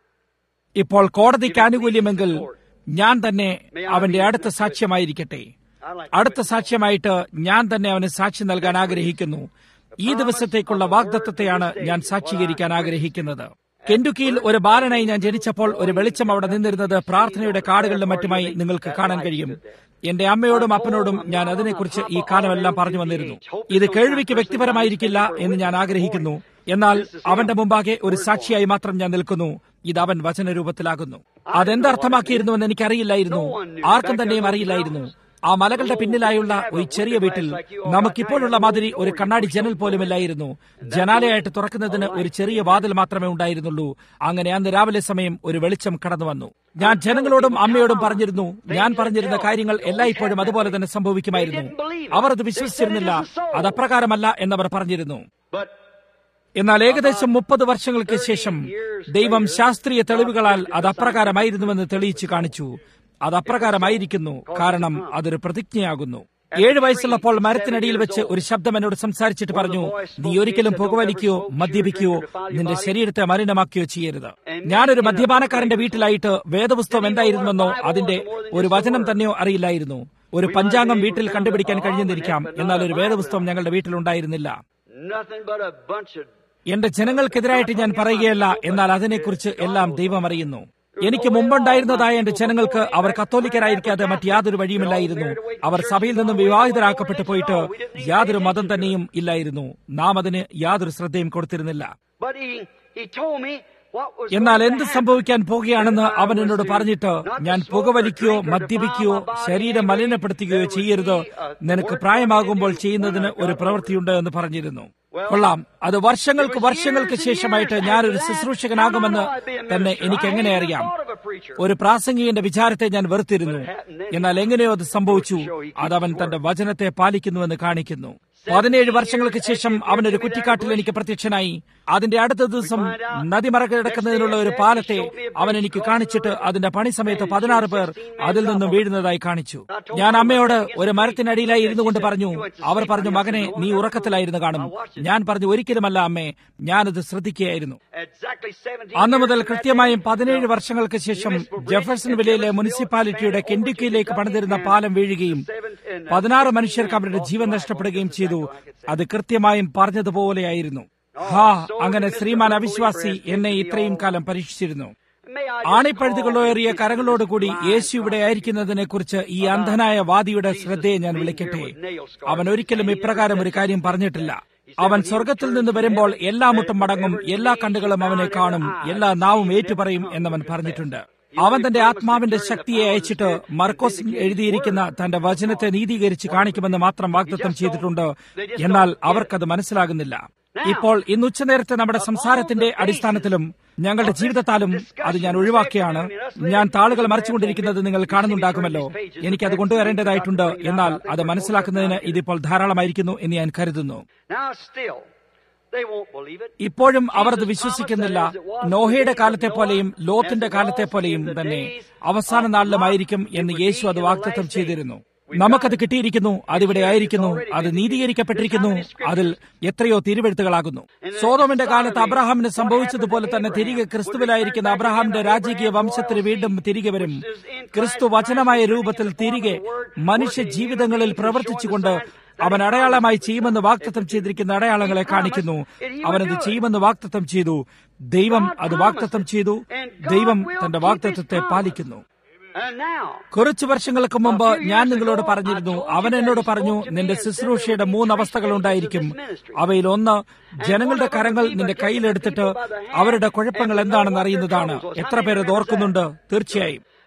ഇപ്പോൾ കോടതിക്ക് ആനുകൂല്യമെങ്കിൽ ഞാൻ തന്നെ അവന്റെ അടുത്ത സാക്ഷ്യമായിരിക്കട്ടെ അടുത്ത സാക്ഷ്യമായിട്ട് ഞാൻ തന്നെ അവന് സാക്ഷി നൽകാൻ ആഗ്രഹിക്കുന്നു ഈ ദിവസത്തേക്കുള്ള വാഗ്ദത്വത്തെയാണ് ഞാൻ സാക്ഷീകരിക്കാൻ ആഗ്രഹിക്കുന്നത് കെൻഡുക്കിയിൽ ഒരു ബാലനായി ഞാൻ ജനിച്ചപ്പോൾ ഒരു വെളിച്ചം അവിടെ നിന്നിരുന്നത് പ്രാർത്ഥനയുടെ കാടുകളിലും മറ്റുമായി നിങ്ങൾക്ക് കാണാൻ കഴിയും എന്റെ അമ്മയോടും അപ്പനോടും ഞാൻ അതിനെക്കുറിച്ച് ഈ കാലമെല്ലാം പറഞ്ഞു വന്നിരുന്നു ഇത് കേൾവിക്ക് വ്യക്തിപരമായിരിക്കില്ല എന്ന് ഞാൻ ആഗ്രഹിക്കുന്നു എന്നാൽ അവന്റെ മുമ്പാകെ ഒരു സാക്ഷിയായി മാത്രം ഞാൻ നിൽക്കുന്നു ഇത് അവൻ വചനരൂപത്തിലാകുന്നു അതെന്തർത്ഥമാക്കിയിരുന്നുവെന്ന് എനിക്കറിയില്ലായിരുന്നു ആർക്കും തന്നെയും അറിയില്ലായിരുന്നു ആ മലകളുടെ പിന്നിലായുള്ള ഒരു ചെറിയ വീട്ടിൽ നമുക്കിപ്പോഴുള്ള മാതിരി ഒരു കണ്ണാടി ജനൽ പോലുമില്ലായിരുന്നു ജനാലയായിട്ട് തുറക്കുന്നതിന് ഒരു ചെറിയ വാതിൽ മാത്രമേ ഉണ്ടായിരുന്നുള്ളൂ അങ്ങനെ അന്ന് രാവിലെ സമയം ഒരു വെളിച്ചം കടന്നു വന്നു ഞാൻ ജനങ്ങളോടും അമ്മയോടും പറഞ്ഞിരുന്നു ഞാൻ പറഞ്ഞിരുന്ന കാര്യങ്ങൾ എല്ലായ്പ്പോഴും അതുപോലെ തന്നെ സംഭവിക്കുമായിരുന്നു അവർ അത് വിശ്വസിച്ചിരുന്നില്ല അത് അപ്രകാരമല്ല എന്നവർ പറഞ്ഞിരുന്നു but എന്നാൽ ഏകദേശം മുപ്പത് വർഷങ്ങൾക്ക് ശേഷം ദൈവം ശാസ്ത്രീയ തെളിവുകളാൽ അത് അപ്രകാരമായിരുന്നുവെന്ന് തെളിയിച്ചു കാണിച്ചു അത് അപ്രകാരമായിരിക്കുന്നു കാരണം അതൊരു പ്രതിജ്ഞയാകുന്നു ഏഴ് വയസ്സുള്ളപ്പോൾ മരത്തിനടിയിൽ വെച്ച് ഒരു ശബ്ദം എന്നോട് സംസാരിച്ചിട്ട് പറഞ്ഞു നീ ഒരിക്കലും പുകവലിക്കുകയോ മദ്യപിക്കുകയോ നിന്റെ ശരീരത്തെ മലിനമാക്കുകയോ ചെയ്യരുത് ഞാനൊരു മദ്യപാനക്കാരന്റെ വീട്ടിലായിട്ട് വേദപുസ്തകം എന്തായിരുന്നുവെന്നോ അതിന്റെ ഒരു വചനം തന്നെയോ അറിയില്ലായിരുന്നു ഒരു പഞ്ചാംഗം വീട്ടിൽ കണ്ടുപിടിക്കാൻ കഴിഞ്ഞെന്നിരിക്കാം എന്നാൽ ഒരു വേദപുസ്തകം ഞങ്ങളുടെ വീട്ടിലുണ്ടായിരുന്നില്ല nothing but a bunch of എന്റെ ജനങ്ങൾക്കെതിരായിട്ട് ഞാൻ പറയുകയല്ല എന്നാൽ അതിനെക്കുറിച്ച് എല്ലാം ദൈവം അറിയുന്നു എനിക്ക് മുമ്പുണ്ടായിരുന്നതായ എന്റെ ജനങ്ങൾക്ക് അവർ കത്തോലിക്കരായിരിക്കാതെ മറ്റ് യാതൊരു വഴിയുമില്ലായിരുന്നു അവർ സഭയിൽ നിന്നും വിവാഹിതരാക്കപ്പെട്ടു പോയിട്ട് യാതൊരു മതം തന്നെയും ഇല്ലായിരുന്നു നാം അതിന് യാതൊരു ശ്രദ്ധയും കൊടുത്തിരുന്നില്ല But he, he told me what was എന്നാൽ going to എന്ത് happen സംഭവിക്കാൻ പോകുകയാണെന്ന് if I അവൻ was എന്നോട് to പറഞ്ഞിട്ട് not to ഞാൻ smoke or പുകവലിക്കുകയോ drink or മദ്യപിക്കുകയോ defile my body ശരീരം anyway, മലിനപ്പെടുത്തുകയോ there would ചെയ്യരുത് be a നിനക്ക് work പ്രായമാകുമ്പോൾ for me to do ചെയ്യുന്നതിന് when I ഒരു got പ്രവൃത്തിയുണ്ട് എന്ന് പറഞ്ഞിരുന്നു കൊള്ളാം അത് വർഷങ്ങൾക്ക് വർഷങ്ങൾക്ക് ശേഷമായിട്ട് ഞാനൊരു ശുശ്രൂഷകനാകുമെന്ന് തന്നെ എനിക്ക് എങ്ങനെ അറിയാം ഒരു പ്രാസംഗികന്റെ വിചാരത്തെ ഞാൻ വെറുത്തിരുന്നു എന്നാൽ എങ്ങനെയോ അത് സംഭവിച്ചു അതവൻ തന്റെ വചനത്തെ പാലിക്കുന്നുവെന്ന് കാണിക്കുന്നു പതിനേഴ് വർഷങ്ങൾക്ക് ശേഷം അവൻ ഒരു കുറ്റിക്കാട്ടിൽ എനിക്ക് പ്രത്യക്ഷനായി അതിന്റെ അടുത്ത ദിവസം നദി മറകിടക്കുന്നതിനുള്ള ഒരു പാലത്തെ അവൻ എനിക്ക് കാണിച്ചിട്ട് അതിന്റെ പണി സമയത്ത് പതിനാറ് പേർ അതിൽ നിന്നും വീഴുന്നതായി കാണിച്ചു ഞാൻ അമ്മയോട് ഒരു മരത്തിനടിയിലായി ഇരുന്നു കൊണ്ട് പറഞ്ഞു അവർ പറഞ്ഞു മകനെ നീ ഉറക്കത്തിലായിരുന്നു കാണും ഞാൻ പറഞ്ഞു ഒരിക്കലുമല്ല അമ്മേ ഞാനത് ശ്രദ്ധിക്കുകയായിരുന്നു Exactly 17 അന്ന് മുതൽ years from that കൃത്യമായും day, പതിനേഴ് വർഷങ്ങൾക്ക് ശേഷം ജെഫർസൺ വിലയിലെ മുനിസിപ്പാലിറ്റിയുടെ കെൻഡിക്കിയിലേക്ക് പണിതിരുന്ന പാലം വീഴുകയും പതിനാറ് മനുഷ്യർക്ക് അവരുടെ ജീവൻ നഷ്ടപ്പെടുകയും ചെയ്തു അത് കൃത്യമായും പറഞ്ഞതുപോലെയായിരുന്നു ഹാ അങ്ങനെ ശ്രീമാൻ അവിശ്വാസി എന്നെ ഇത്രയും കാലം പരീക്ഷിച്ചിരുന്നു May I ആണിപ്പഴുതുകളേറിയ കരങ്ങളോടുകൂടി യേശു ഇവിടെ ആയിരിക്കുന്നതിനെ കുറിച്ച് ഈ അന്ധനായ വാദിയുടെ ശ്രദ്ധയെ ഞാൻ വിളിക്കട്ടെ അവൻ ഒരിക്കലും ഇപ്രകാരം ഒരു കാര്യം പറഞ്ഞിട്ടില്ല അവൻ സ്വർഗത്തിൽ നിന്ന് വരുമ്പോൾ എല്ലാ മുട്ടും മടങ്ങും എല്ലാ കണ്ണുകളും അവനെ കാണും എല്ലാ നാവും ഏറ്റുപറയും എന്നവൻ പറഞ്ഞിട്ടുണ്ട് അവൻ തന്റെ ആത്മാവിന്റെ ശക്തിയെ അയച്ചിട്ട് മർക്കോസിൽ എഴുതിയിരിക്കുന്ന തന്റെ വചനത്തെ നീതീകരിച്ച് കാണിക്കുമെന്ന് മാത്രം വാഗ്ദത്തം ചെയ്തിട്ടുണ്ട് എന്നാൽ അവർക്കത് മനസ്സിലാകുന്നില്ല ഇപ്പോൾ ഇന്ന് ഉച്ചനേരത്തെ നമ്മുടെ സംസാരത്തിന്റെ അടിസ്ഥാനത്തിലും ഞങ്ങളുടെ ജീവിതത്താലും അത് ഞാൻ ഒഴിവാക്കിയാണ് ഞാൻ താളുകൾ മറിച്ചുകൊണ്ടിരിക്കുന്നത് നിങ്ങൾ കാണുന്നുണ്ടാകുമല്ലോ എനിക്കത് കൊണ്ടുവരേണ്ടതായിട്ടുണ്ട് എന്നാൽ അത് മനസ്സിലാക്കുന്നതിന് ഇതിപ്പോൾ ധാരാളമായിരിക്കുന്നു എന്ന് ഞാൻ കരുതുന്നു Now still, they won't believe it. ഇപ്പോഴും അവർ അത് വിശ്വസിക്കുന്നില്ല നോഹയുടെ കാലത്തെ പോലെയും ലോത്തിന്റെ കാലത്തെ പോലെയും തന്നെ അവസാന നാളിലുമായിരിക്കും എന്ന് യേശു അത് വാഗ്ദത്തം ചെയ്തിരുന്നു നമുക്കത് കിട്ടിയിരിക്കുന്നു അതിവിടെ ആയിരിക്കുന്നു അത് നീതീകരിക്കപ്പെട്ടിരിക്കുന്നു അതിൽ എത്രയോ തിരുവെഴുത്തുകളാകുന്നു സോതോമിന്റെ കാലത്ത് അബ്രഹാമിന് സംഭവിച്ചതുപോലെ തന്നെ തിരികെ ക്രിസ്തുവിലായിരിക്കുന്ന അബ്രഹാമിന്റെ രാജകീയ വംശത്തിന് വീണ്ടും തിരികെ വരും ക്രിസ്തു വചനമായ രൂപത്തിൽ തിരികെ മനുഷ്യ ജീവിതങ്ങളിൽ പ്രവർത്തിച്ചുകൊണ്ട് അവൻ അടയാളമായി ചെയ്യുമെന്ന് വാക്തത്വം ചെയ്തിരിക്കുന്ന അടയാളങ്ങളെ കാണിക്കുന്നു അവനത് ചെയ്യുമെന്ന് വാക്തത്വം ചെയ്തു ദൈവം അത് വാക്തത്വം ചെയ്തു ദൈവം തന്റെ വാക്തത്വത്തെ പാലിക്കുന്നു And now, കുറച്ചു വർഷങ്ങൾക്ക് മുമ്പ് ഞാൻ നിങ്ങളോട് പറഞ്ഞിരുന്നു അവൻ എന്നോട് പറഞ്ഞു നിന്റെ ശുശ്രൂഷയുടെ മൂന്ന് അവസ്ഥകൾ ഉണ്ടായിരിക്കും അവയിൽ ഒന്ന് ജനങ്ങളുടെ കരങ്ങൾ നിന്റെ കയ്യിലെടുത്തിട്ട് അവരുടെ കുഴപ്പങ്ങൾ എന്താണെന്ന് അറിയുന്നതാണ് എത്ര പേര് അത് ഓർക്കുന്നുണ്ട് തീർച്ചയായും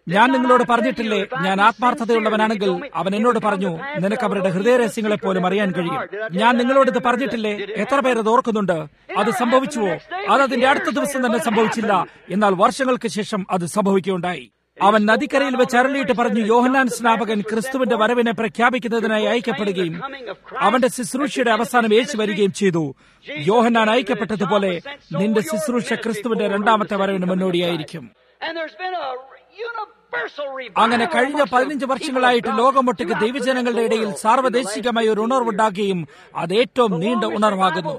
ഞാൻ നിങ്ങളോട് പറഞ്ഞിട്ടില്ലേ ഞാൻ ആത്മാർത്ഥതയുള്ളവനാണെങ്കിൽ അവൻ എന്നോട് പറഞ്ഞു നിനക്ക് അവരുടെ ഹൃദയരഹസ്യങ്ങളെ പോലും അറിയാൻ കഴിയും ഞാൻ നിങ്ങളോട് ഇത് പറഞ്ഞിട്ടില്ലേ എത്ര പേര് അത് ഓർക്കുന്നുണ്ട് അത് സംഭവിച്ചുവോ അത് അതിന്റെ അടുത്ത ദിവസം തന്നെ സംഭവിച്ചില്ല എന്നാൽ വർഷങ്ങൾക്ക് ശേഷം അത് സംഭവിക്കുകയുണ്ടായി അവൻ നദിക്കരയിൽ വെച്ച് അരളിയിട്ട് പറഞ്ഞു യോഹന്നാൻ സ്നാപകൻ ക്രിസ്തുവിന്റെ വരവിനെ പ്രഖ്യാപിക്കുന്നതിനായി അയക്കപ്പെടുകയും അവന്റെ ശുശ്രൂഷയുടെ അവസാനം യേശു വരികയും ചെയ്തു യോഹന്നാൻ അയക്കപ്പെട്ടതുപോലെ നിന്റെ ശുശ്രൂഷ ക്രിസ്തുവിന്റെ രണ്ടാമത്തെ വരവിന് മുന്നോടിയായിരിക്കും അങ്ങനെ കഴിഞ്ഞ പതിനഞ്ച് വർഷങ്ങളായിട്ട് ലോകമൊട്ടുക്ക് ദൈവജനങ്ങളുടെ ഇടയിൽ സാർവദേശികമായ ഒരു ഉണർവുണ്ടാക്കുകയും അത് ഏറ്റവും നീണ്ട ഉണർവാകുന്നു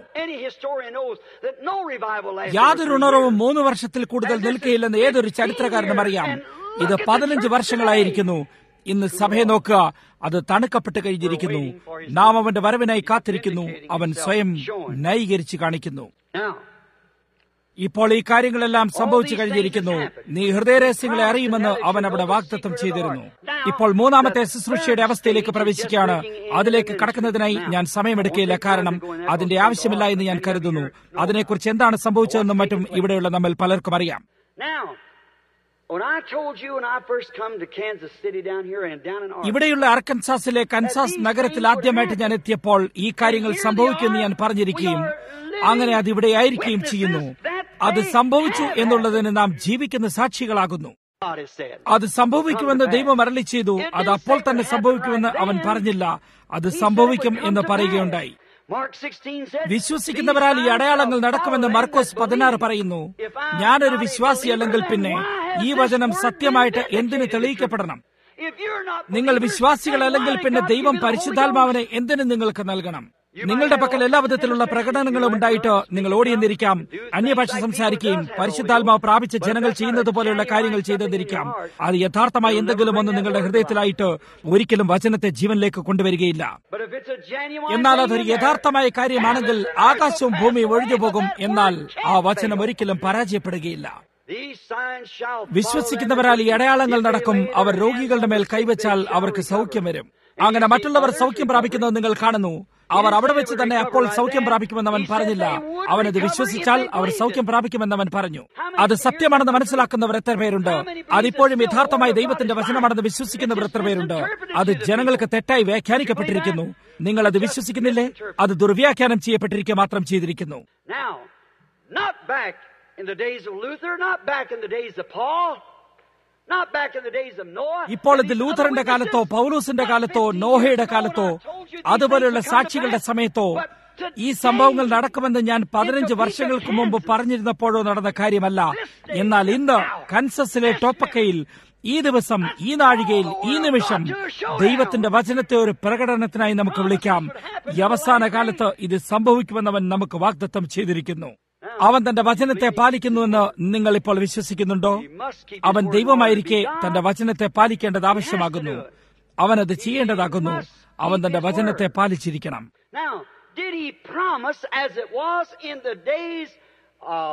യാതൊരു ഉണർവും മൂന്ന് വർഷത്തിൽ കൂടുതൽ നിൽക്കുകയില്ലെന്ന് ഏതൊരു ചരിത്രകാരനും അറിയാം ഇത് പതിനഞ്ച് വർഷങ്ങളായിരിക്കുന്നു ഇന്ന് സഭയെ നോക്കുക അത് തണുക്കപ്പെട്ട് കഴിഞ്ഞിരിക്കുന്നു നാം അവന്റെ വരവിനായി കാത്തിരിക്കുന്നു അവൻ സ്വയം ന്യായീകരിച്ച് കാണിക്കുന്നു ഇപ്പോൾ ഈ കാര്യങ്ങളെല്ലാം സംഭവിച്ചു കഴിഞ്ഞിരിക്കുന്നു നീ ഹൃദയരഹസ്യങ്ങളെ അറിയുമെന്ന് അവൻ അവിടെ വാഗ്ദത്തം ചെയ്തിരുന്നു ഇപ്പോൾ മൂന്നാമത്തെ ശുശ്രൂഷയുടെ അവസ്ഥയിലേക്ക് പ്രവേശിക്കുകയാണ് അതിലേക്ക് കടക്കുന്നതിനായി ഞാൻ സമയമെടുക്കുകയില്ല കാരണം അതിന്റെ ആവശ്യമില്ല എന്ന് ഞാൻ കരുതുന്നു അതിനെക്കുറിച്ച് എന്താണ് സംഭവിച്ചതെന്നും മറ്റും ഇവിടെയുള്ള നമ്മൾ പലർക്കും അറിയാം ഇവിടെയുള്ള അർക്കൻസാസിലെ കൻസാസ് നഗരത്തിൽ ആദ്യമായിട്ട് ഞാൻ എത്തിയപ്പോൾ ഈ കാര്യങ്ങൾ സംഭവിക്കുമെന്ന് ഞാൻ പറഞ്ഞിരിക്കുകയും അങ്ങനെ അത് ഇവിടെ ആയിരിക്കുകയും ചെയ്യുന്നു അത് സംഭവിച്ചു എന്നുള്ളതിന് നാം ജീവിക്കുന്ന സാക്ഷികളാകുന്നു അത് സംഭവിക്കുമെന്ന് ദൈവം അരളി ചെയ്തു അത് അപ്പോൾ തന്നെ സംഭവിക്കുമെന്ന് അവൻ പറഞ്ഞില്ല അത് സംഭവിക്കും എന്ന് പറയുകയുണ്ടായി വിശ്വസിക്കുന്നവരാൽ ഈ അടയാളങ്ങൾ നടക്കുമെന്ന് മർക്കോസ് പതിനാറ് പറയുന്നു ഞാനൊരു വിശ്വാസി അല്ലെങ്കിൽ പിന്നെ ഈ വചനം സത്യമായിട്ട് എന്തിന് തെളിയിക്കപ്പെടണം നിങ്ങൾ വിശ്വാസികളല്ലെങ്കിൽ പിന്നെ ദൈവം പരിശുദ്ധാത്മാവിനെ എന്തിനു നിങ്ങൾക്ക് നൽകണം നിങ്ങളുടെ പക്കൽ എല്ലാ വിധത്തിലുള്ള പ്രകടനങ്ങളും ഉണ്ടായിട്ട് നിങ്ങൾ ഓടിയെന്നിരിക്കാം അന്യഭാഷ സംസാരിക്കുകയും പരിശുദ്ധാത്മാവ് പ്രാപിച്ച ജനങ്ങൾ ചെയ്യുന്നത് പോലെയുള്ള കാര്യങ്ങൾ ചെയ്തെന്നിരിക്കാം അത് യഥാർത്ഥമായി എന്തെങ്കിലും ഒന്ന് നിങ്ങളുടെ ഹൃദയത്തിലായിട്ട് ഒരിക്കലും വചനത്തെ ജീവനിലേക്ക് കൊണ്ടുവരികയില്ല എന്നാൽ അതൊരു യഥാർത്ഥമായ കാര്യമാണെങ്കിൽ ആകാശവും ഭൂമിയും ഒഴിഞ്ഞു പോകും എന്നാൽ ആ വചനം ഒരിക്കലും പരാജയപ്പെടുകയില്ല വിശ്വസിക്കുന്നവരാൽ ഈ അടയാളങ്ങൾ നടക്കും അവർ രോഗികളുടെ മേൽ കൈവച്ചാൽ അവർക്ക് സൗഖ്യം വരും അങ്ങനെ മറ്റുള്ളവർ സൗഖ്യം പ്രാപിക്കുന്നത് നിങ്ങൾ കാണുന്നു അവർ അവിടെ വെച്ച് തന്നെ അപ്പോൾ സൗഖ്യം പ്രാപിക്കുമെന്ന് അവൻ പറഞ്ഞില്ല അവനത് വിശ്വസിച്ചാൽ അവർ സൗഖ്യം പ്രാപിക്കുമെന്ന് അവൻ പറഞ്ഞു അത് സത്യമാണെന്ന് മനസ്സിലാക്കുന്നവർ എത്ര പേരുണ്ട് അതിപ്പോഴും യഥാർത്ഥമായ ദൈവത്തിന്റെ വചനമാണെന്ന് വിശ്വസിക്കുന്നവർ എത്ര പേരുണ്ട് അത് ജനങ്ങൾക്ക് തെറ്റായി വ്യാഖ്യാനിക്കപ്പെട്ടിരിക്കുന്നു നിങ്ങൾ അത് വിശ്വസിക്കുന്നില്ലേ അത് ദുർവ്യാഖ്യാനം ചെയ്യപ്പെട്ടിരിക്കുക മാത്രം ചെയ്തിരിക്കുന്നു in the days of Luther, not back in the days of Paul, not back in the days of Noah. ഇപ്പോൾ ഇത് ലൂഥറിന്റെ കാലത്തോ പൗലൂസിന്റെ കാലത്തോ നോഹയുടെ കാലത്തോ അതുപോലെയുള്ള സാക്ഷികളുടെ സമയത്തോ ഈ സംഭവങ്ങൾ നടക്കുമെന്ന് ഞാൻ പതിനഞ്ച് വർഷങ്ങൾക്ക് മുമ്പ് പറഞ്ഞിരുന്നപ്പോഴോ നടന്ന കാര്യമല്ല എന്നാൽ ഇന്ന് കൻസസിലെ ടോപ്പക്കയിൽ ഈ ദിവസം ഈ നാഴികയിൽ ഈ നിമിഷം ദൈവത്തിന്റെ വചനത്തെ ഒരു പ്രകടനത്തിനായി നമുക്ക് വിളിക്കാം ഈ അവസാന കാലത്ത് ഇത് സംഭവിക്കുമെന്നവൻ നമുക്ക് വാഗ്ദത്തം ചെയ്തിരിക്കുന്നു അവൻ തന്റെ വചനത്തെ പാലിക്കുന്നുവെന്ന് നിങ്ങൾ ഇപ്പോൾ വിശ്വസിക്കുന്നുണ്ടോ അവൻ ദൈവമായിരിക്കെ തന്റെ വചനത്തെ പാലിക്കേണ്ടത് ആവശ്യമാകുന്നു അവൻ അത് ചെയ്യേണ്ടതാകുന്നു അവൻ തന്റെ വചനത്തെ പാലിച്ചിരിക്കണം Now, did he promise, as it was in the days of,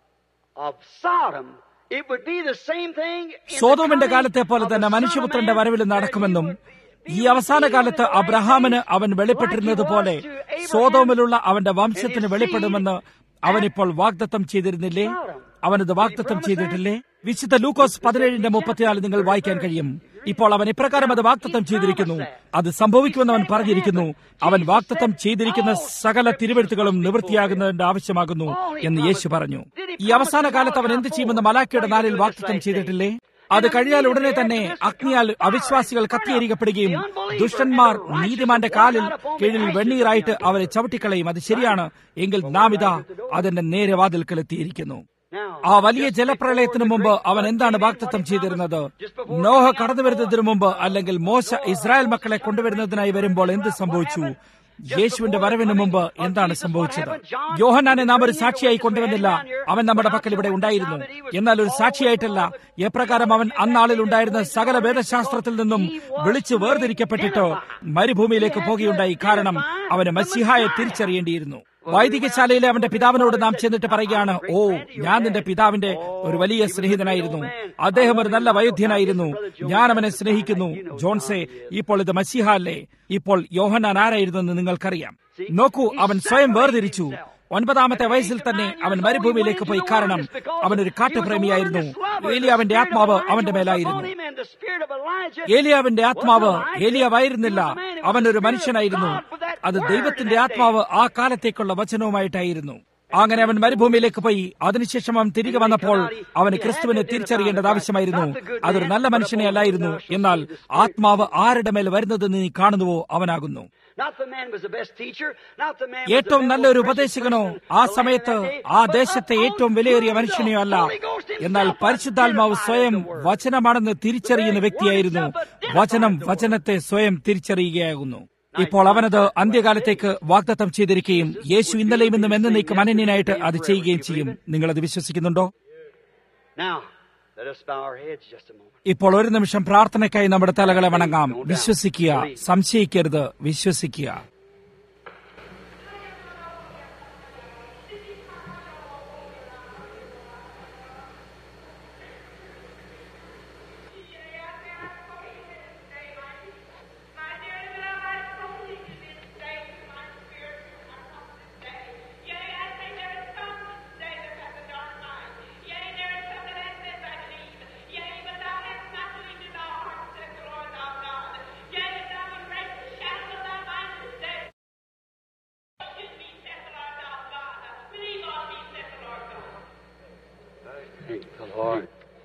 of Sodom, it would be the same thing in the സോതോമിന്റെ coming കാലത്തെ പോലെ of തന്നെ the Son of മനുഷ്യപുത്രന്റെ Man, വരവിൽ that he നടക്കുമെന്നും would ഈ അവസാന കാലത്ത് അബ്രഹാമിന് അവൻ വെളിപ്പെട്ടിരുന്നത് പോലെ സോതോമിലുള്ള അവന്റെ വംശത്തിന് വെളിപ്പെടുമെന്ന് അവനിപ്പോൾ വാഗ്ദത്തം ചെയ്തിരുന്നില്ലേ അവനത് വാഗ്ദത്തം ചെയ്തിട്ടില്ലേ വിശുദ്ധ ലൂക്കോസ് പതിനേഴിന്റെ മുപ്പത്തിനാല് നിങ്ങൾ വായിക്കാൻ കഴിയും ഇപ്പോൾ അവൻ ഇപ്രകാരം അത് വാഗ്ദത്തം ചെയ്തിരിക്കുന്നു അത് സംഭവിക്കുമെന്ന് അവൻ പറഞ്ഞിരിക്കുന്നു അവൻ വാഗ്ദത്തം ചെയ്തിരിക്കുന്ന സകല തിരുവെഴുത്തുകളും നിവൃത്തിയാകുന്നതിന്റെ ആവശ്യമാകുന്നു എന്ന് യേശു പറഞ്ഞു ഈ അവസാന കാലത്ത് അവൻ എന്ത് ചെയ്യുമെന്ന് മലാക്കിയുടെ നാലിൽ വാഗ്ദത്തം ചെയ്തിട്ടില്ലേ അത് കഴിഞ്ഞാൽ ഉടനെ തന്നെ അഗ്നിയാൽ അവിശ്വാസികൾ കത്തിയെരിക്കപ്പെടുകയും ദുഷ്ടന്മാർ നീതിമാന്റെ കാലിൽ കീഴിൽ വെണ്ണീറായിട്ട് അവരെ ചവിട്ടിക്കളയും അത് ശരിയാണ് എങ്കിൽ നാം ഇതാ അതിന്റെ നേരെ വാതിൽക്കൽ എത്തിയിരിക്കുന്നു ആ വലിയ ജലപ്രളയത്തിനു മുമ്പ് അവൻ എന്താണ് വാക്തത്വം ചെയ്തിരുന്നത് നോഹ കടന്നു വരുന്നതിനു മുമ്പ് അല്ലെങ്കിൽ മോശ ഇസ്രായേൽ മക്കളെ കൊണ്ടുവരുന്നതിനായി വരുമ്പോൾ എന്ത് സംഭവിച്ചു യേശുവിന്റെ വരവിന് മുമ്പ് എന്താണ് സംഭവിച്ചത് യോഹന്നാനെ നാം ഒരു സാക്ഷിയായി കൊണ്ടുവന്നില്ല അവൻ നമ്മുടെ പക്കൽ ഇവിടെ ഉണ്ടായിരുന്നു എന്നാൽ ഒരു സാക്ഷിയായിട്ടല്ല എപ്രകാരം അവൻ അന്നാളിൽ ഉണ്ടായിരുന്ന സകല വേദശാസ്ത്രത്തിൽ നിന്നും വിളിച്ചു വേർതിരിക്കപ്പെട്ടിട്ട് മരുഭൂമിയിലേക്ക് പോകുകയുണ്ടായി കാരണം അവന് മസിഹായെ തിരിച്ചറിയേണ്ടിയിരുന്നു വൈദികശാലയിലെ അവന്റെ പിതാവിനോട് നാം ചെന്നിട്ട് പറയുകയാണ് ഓ ഞാൻ നിന്റെ പിതാവിന്റെ ഒരു വലിയ സ്നേഹിതനായിരുന്നു അദ്ദേഹം ഒരു നല്ല വയോധ്യനായിരുന്നു ഞാൻ അവനെ സ്നേഹിക്കുന്നു ജോൺസെ ഇപ്പോൾ ഇത് മസിഹ അല്ലേ ഇപ്പോൾ യോഹന്നാൻ ആരായിരുന്നു എന്ന് നിങ്ങൾക്കറിയാം നോക്കൂ അവൻ സ്വയം വേർതിരിച്ചു ഒൻപതാമത്തെ വയസ്സിൽ തന്നെ അവൻ മരുഭൂമിയിലേക്ക് പോയി കാരണം അവൻ ഒരു കാട്ടുപ്രേമിയായിരുന്നു ഏലിയാവിന്റെ ആത്മാവ് അവന്റെ മേലായിരുന്നു the spirit of Elijah ഏലിയാവിന്റെ ആത്മാവ് ഏലിയാവായിരുന്നില്ല അവൻ ഒരു മനുഷ്യനായിരുന്നു അത് ദൈവത്തിന്റെ ആത്മാവ് ആ കാലത്തേക്കുള്ള വചനവുമായിട്ടായിരുന്നു അങ്ങനെ അവൻ മരുഭൂമിയിലേക്ക് പോയി അതിനുശേഷം അവൻ തിരികെ വന്നപ്പോൾ അവന് ക്രിസ്തുവിനെ തിരിച്ചറിയേണ്ടത് ആവശ്യമായിരുന്നു അതൊരു നല്ല മനുഷ്യനെ അല്ലായിരുന്നു എന്നാൽ ആത്മാവ് ആരുടെ മേൽ വരുന്നതെന്ന് നീ കാണുന്നുവോ അവനാകുന്നു Not the man was the best teacher, not the man was ഏറ്റവും the നല്ലൊരു best ഉപദേശകനോ person ആ around സമയത്ത് that day, ആ but ദേശത്തെ the ഏറ്റവും വിലയേറിയ Holy മനുഷ്യനെയോ അല്ല Ghost himself എന്നാൽ was പരിശുദ്ധാത്മാവ് identified സ്വയം as the word. വചനമാണെന്ന് തിരിച്ചറിയുന്ന വ്യക്തിയായിരുന്നു വചനം വചനത്തെ സ്വയം തിരിച്ചറിയുകയാകുന്നു ഇപ്പോൾ അവനത് അന്ത്യകാലത്തേക്ക് വാഗ്ദത്തം ചെയ്തിരിക്കുകയും യേശു ഇന്നലെയും ഇന്നും എന്നേക്കും അനന്യനായിട്ട് അത് ചെയ്യുകയും ചെയ്യും നിങ്ങളത് വിശ്വസിക്കുന്നുണ്ടോ Now, let us bow our heads just a moment. ഇപ്പോൾ ഒരു നിമിഷം പ്രാർത്ഥനയ്ക്കായി നമ്മുടെ തലകളെ വണങ്ങാം വിശ്വസിക്കുക സംശയിക്കരുത് വിശ്വസിക്കുക Thank the Lord.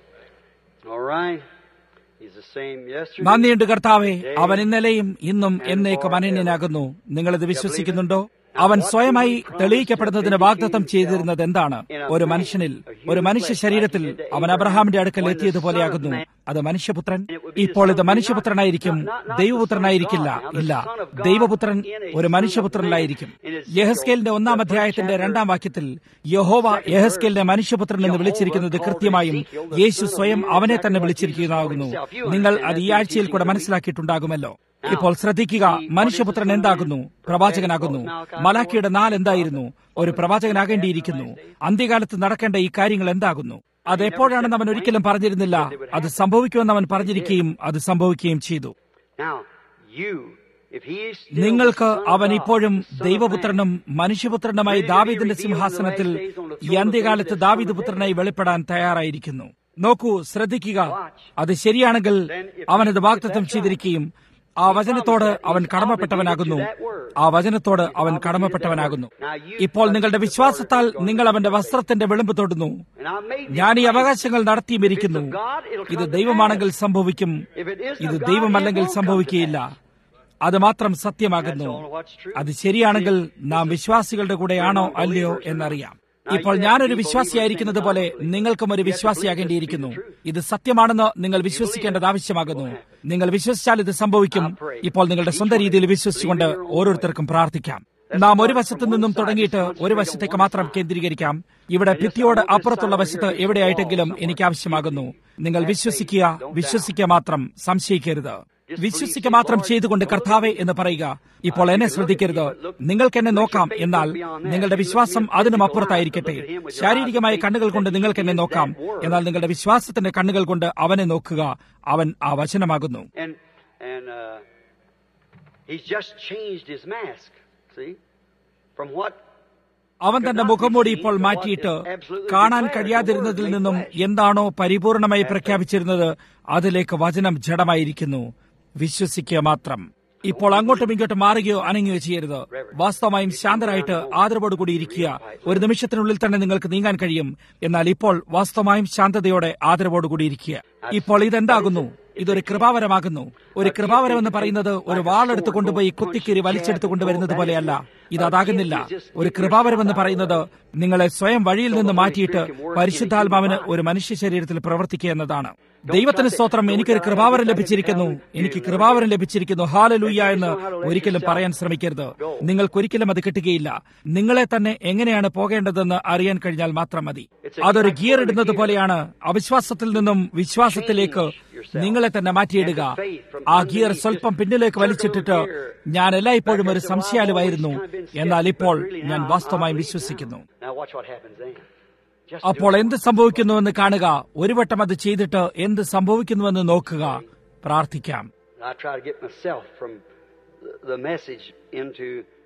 All right. He's the same yesterday. നന്ദിയുണ്ട് കർത്താവെ അവൻ ഇന്നലെയും ഇന്നും എന്നേക്കും അനന്യനാകുന്നു നിങ്ങളിത് വിശ്വസിക്കുന്നുണ്ടോ അവൻ സ്വയമായി തെളിയിക്കപ്പെടുന്നതിന് വാഗ്ദത്തം ചെയ്തിരുന്നത് എന്താണ് ഒരു മനുഷ്യനിൽ ഒരു മനുഷ്യ ശരീരത്തിൽ അവൻ അബ്രഹാമിന്റെ അടുക്കൽ എത്തിയതുപോലെയാകുന്നു അത് മനുഷ്യപുത്രൻ ഇപ്പോൾ ഇത് മനുഷ്യപുത്രനായിരിക്കും ദൈവപുത്രനായിരിക്കില്ല ഇല്ല ദൈവപുത്രൻ ഒരു മനുഷ്യപുത്രനിലായിരിക്കും യഹസ്കേലിന്റെ ഒന്നാം അധ്യായത്തിന്റെ രണ്ടാം വാക്യത്തിൽ യഹോവ യഹസ്കേലിനെ മനുഷ്യപുത്രൻ എന്ന് വിളിച്ചിരിക്കുന്നത് കൃത്യമായും യേശു സ്വയം അവനെ തന്നെ വിളിച്ചിരിക്കുന്നതാകുന്നു നിങ്ങൾ അത് ഈ ആഴ്ചയിൽ കൂടെ മനസ്സിലാക്കിയിട്ടുണ്ടാകുമല്ലോ ഇപ്പോൾ ശ്രദ്ധിക്കുക മനുഷ്യപുത്രൻ എന്താകുന്നു പ്രവാചകനാകുന്നു മലാക്കിയുടെ നാൾ എന്തായിരുന്നു ഒരു പ്രവാചകനാകേണ്ടിയിരിക്കുന്നു അന്ത്യകാലത്ത് നടക്കേണ്ട ഈ കാര്യങ്ങൾ എന്താകുന്നു അത് എപ്പോഴാണെന്ന് അവൻ ഒരിക്കലും പറഞ്ഞിരുന്നില്ല അത് സംഭവിക്കുമെന്ന് അവൻ പറഞ്ഞിരിക്കുകയും അത് സംഭവിക്കുകയും ചെയ്തു Now, you, if he is still നിങ്ങൾക്ക് the Son of അവൻ God, ഇപ്പോഴും the Son of ദൈവപുത്രനും മനുഷ്യപുത്രനുമായി ദാവീദിന്റെ സിംഹാസനത്തിൽ ഈ അന്ത്യകാലത്ത് ദാവീദ് പുത്രനായി വെളിപ്പെടാൻ തയ്യാറായിരിക്കുന്നു നോക്കൂ ശ്രദ്ധിക്കുക അത് ശരിയാണെങ്കിൽ അവനത് വാഗ്ദത്തം ചെയ്തിരിക്കുകയും ആ വചനത്തോട് അവൻ കടമപ്പെട്ടവനാകുന്നു ആ വചനത്തോട് അവൻ കടമപ്പെട്ടവനാകുന്നു ഇപ്പോൾ നിങ്ങളുടെ വിശ്വാസത്താൽ നിങ്ങൾ അവന്റെ വസ്ത്രത്തിന്റെ വിളിമ്പ് തൊടുന്നു And I made ഞാൻ ഈ അവകാശങ്ങൾ നടത്തിയുമിരിക്കുന്നു ഇത് ദൈവമാണെങ്കിൽ സംഭവിക്കും ഇത് ദൈവമല്ലെങ്കിൽ സംഭവിക്കുകയില്ല അത് മാത്രം സത്യമാകുന്നു അത് ശരിയാണെങ്കിൽ നാം വിശ്വാസികളുടെ കൂടെയാണോ അല്ലയോ എന്നറിയാം ഇപ്പോൾ ഞാനൊരു വിശ്വാസിയായിരിക്കുന്നത് പോലെ നിങ്ങൾക്കും ഒരു വിശ്വാസിയാകേണ്ടിയിരിക്കുന്നു ഇത് സത്യമാണെന്ന് നിങ്ങൾ വിശ്വസിക്കേണ്ടത് ആവശ്യമാകുന്നു നിങ്ങൾ വിശ്വസിച്ചാൽ ഇത് സംഭവിക്കും ഇപ്പോൾ നിങ്ങളുടെ സ്വന്തം രീതിയിൽ വിശ്വസിച്ചുകൊണ്ട് ഓരോരുത്തർക്കും പ്രാർത്ഥിക്കാം നാം ഒരു വശത്തു നിന്നും തുടങ്ങിയിട്ട് ഒരു വശത്തേക്ക് മാത്രം കേന്ദ്രീകരിക്കാം ഇവിടെ ഭിത്തിയോട് അപ്പുറത്തുള്ള വശത്ത് എവിടെയായിട്ടെങ്കിലും എനിക്ക് ആവശ്യമാകുന്നു നിങ്ങൾ വിശ്വസിക്കുക വിശ്വസിക്കുക മാത്രം സംശയിക്കരുത് വിശ്വസിക്കുക മാത്രം ചെയ്തുകൊണ്ട് കർത്താവെ എന്ന് പറയുക ഇപ്പോൾ എന്നെ ശ്രദ്ധിക്കരുത് നിങ്ങൾക്ക് എന്നെ നോക്കാം എന്നാൽ നിങ്ങളുടെ വിശ്വാസം അതിനും അപ്പുറത്തായിരിക്കട്ടെ ശാരീരികമായ കണ്ണുകൾ കൊണ്ട് നിങ്ങൾക്ക് എന്നെ നോക്കാം എന്നാൽ നിങ്ങളുടെ വിശ്വാസത്തിന്റെ കണ്ണുകൾ കൊണ്ട് അവനെ നോക്കുക അവൻ ആ വചനമാകുന്നു And and uh, he's just changed his mask. See, from what അവൻ തന്റെ മുഖംമൂടി ഇപ്പോൾ മാറ്റിയിട്ട് കാണാൻ കഴിയാതിരുന്നതിൽ നിന്നും എന്താണോ പരിപൂർണമായി പ്രഖ്യാപിച്ചിരുന്നത് അതിലേക്ക് വചനം ജഡമായിരിക്കുന്നു വിശ്വസിക്കുക മാത്രം ഇപ്പോൾ അങ്ങോട്ടും ഇങ്ങോട്ടും മാറുകയോ അനങ്ങുകയോ ചെയ്യരുത് വാസ്തവമായും ശാന്തരായിട്ട് ആദരവോടുകൂടി ഇരിക്കുക ഒരു നിമിഷത്തിനുള്ളിൽ തന്നെ നിങ്ങൾക്ക് നീങ്ങാൻ കഴിയും എന്നാൽ ഇപ്പോൾ വാസ്തവമായും ശാന്തതയോടെ ആദരവോടുകൂടി ഇരിക്കുക ഇപ്പോൾ ഇതെന്താകുന്നു ഇതൊരു കൃപാവരമാകുന്നു ഒരു കൃപാവരം എന്ന് പറയുന്നത് ഒരു വാളെടുത്ത് കൊണ്ടുപോയി കുത്തിക്കീറി വലിച്ചെടുത്ത് കൊണ്ടുവരുന്നത് പോലെയല്ല ഇത് അതാകുന്നില്ല ഒരു കൃപാവരം എന്ന് പറയുന്നത് നിങ്ങളെ സ്വയം വഴിയിൽ നിന്ന് മാറ്റിയിട്ട് പരിശുദ്ധാത്മാവിന് ഒരു മനുഷ്യ ശരീരത്തിൽ പ്രവർത്തിക്കുക എന്നതാണ് ദൈവത്തിന് സ്തോത്രം എനിക്കൊരു കൃപാവരം ലഭിച്ചിരിക്കുന്നു എനിക്ക് കൃപാവരം ലഭിച്ചിരിക്കുന്നു ഹാലലൂയ എന്ന് ഒരിക്കലും പറയാൻ ശ്രമിക്കരുത് നിങ്ങൾക്കൊരിക്കലും അത് കിട്ടുകയില്ല നിങ്ങളെ തന്നെ എങ്ങനെയാണ് പോകേണ്ടതെന്ന് അറിയാൻ കഴിഞ്ഞാൽ മാത്രം മതി അതൊരു ഗിയർ ഇടുന്നത് പോലെയാണ് അവിശ്വാസത്തിൽ നിന്നും വിശ്വാസത്തിലേക്ക് നിങ്ങളെ തന്നെ മാറ്റിയിടുക ആ ഗിയർ സ്വല്പം പിന്നിലേക്ക് വലിച്ചിട്ടിട്ട് ഞാൻ എല്ലായ്പ്പോഴും ഒരു സംശയാലുവായിരുന്നു എന്നാൽ ഇപ്പോൾ ഞാൻ വാസ്തവമായി വിശ്വസിക്കുന്നു Now watch what happens then. Just അപ്പോൾ എന്ത് സംഭവിക്കുന്നുവെന്ന് കാണുക ഒരു വട്ടം അത് ചെയ്തിട്ട് എന്ത് സംഭവിക്കുന്നുവെന്ന് നോക്കുക പ്രാർത്ഥിക്കാം I try to get myself from the, the message into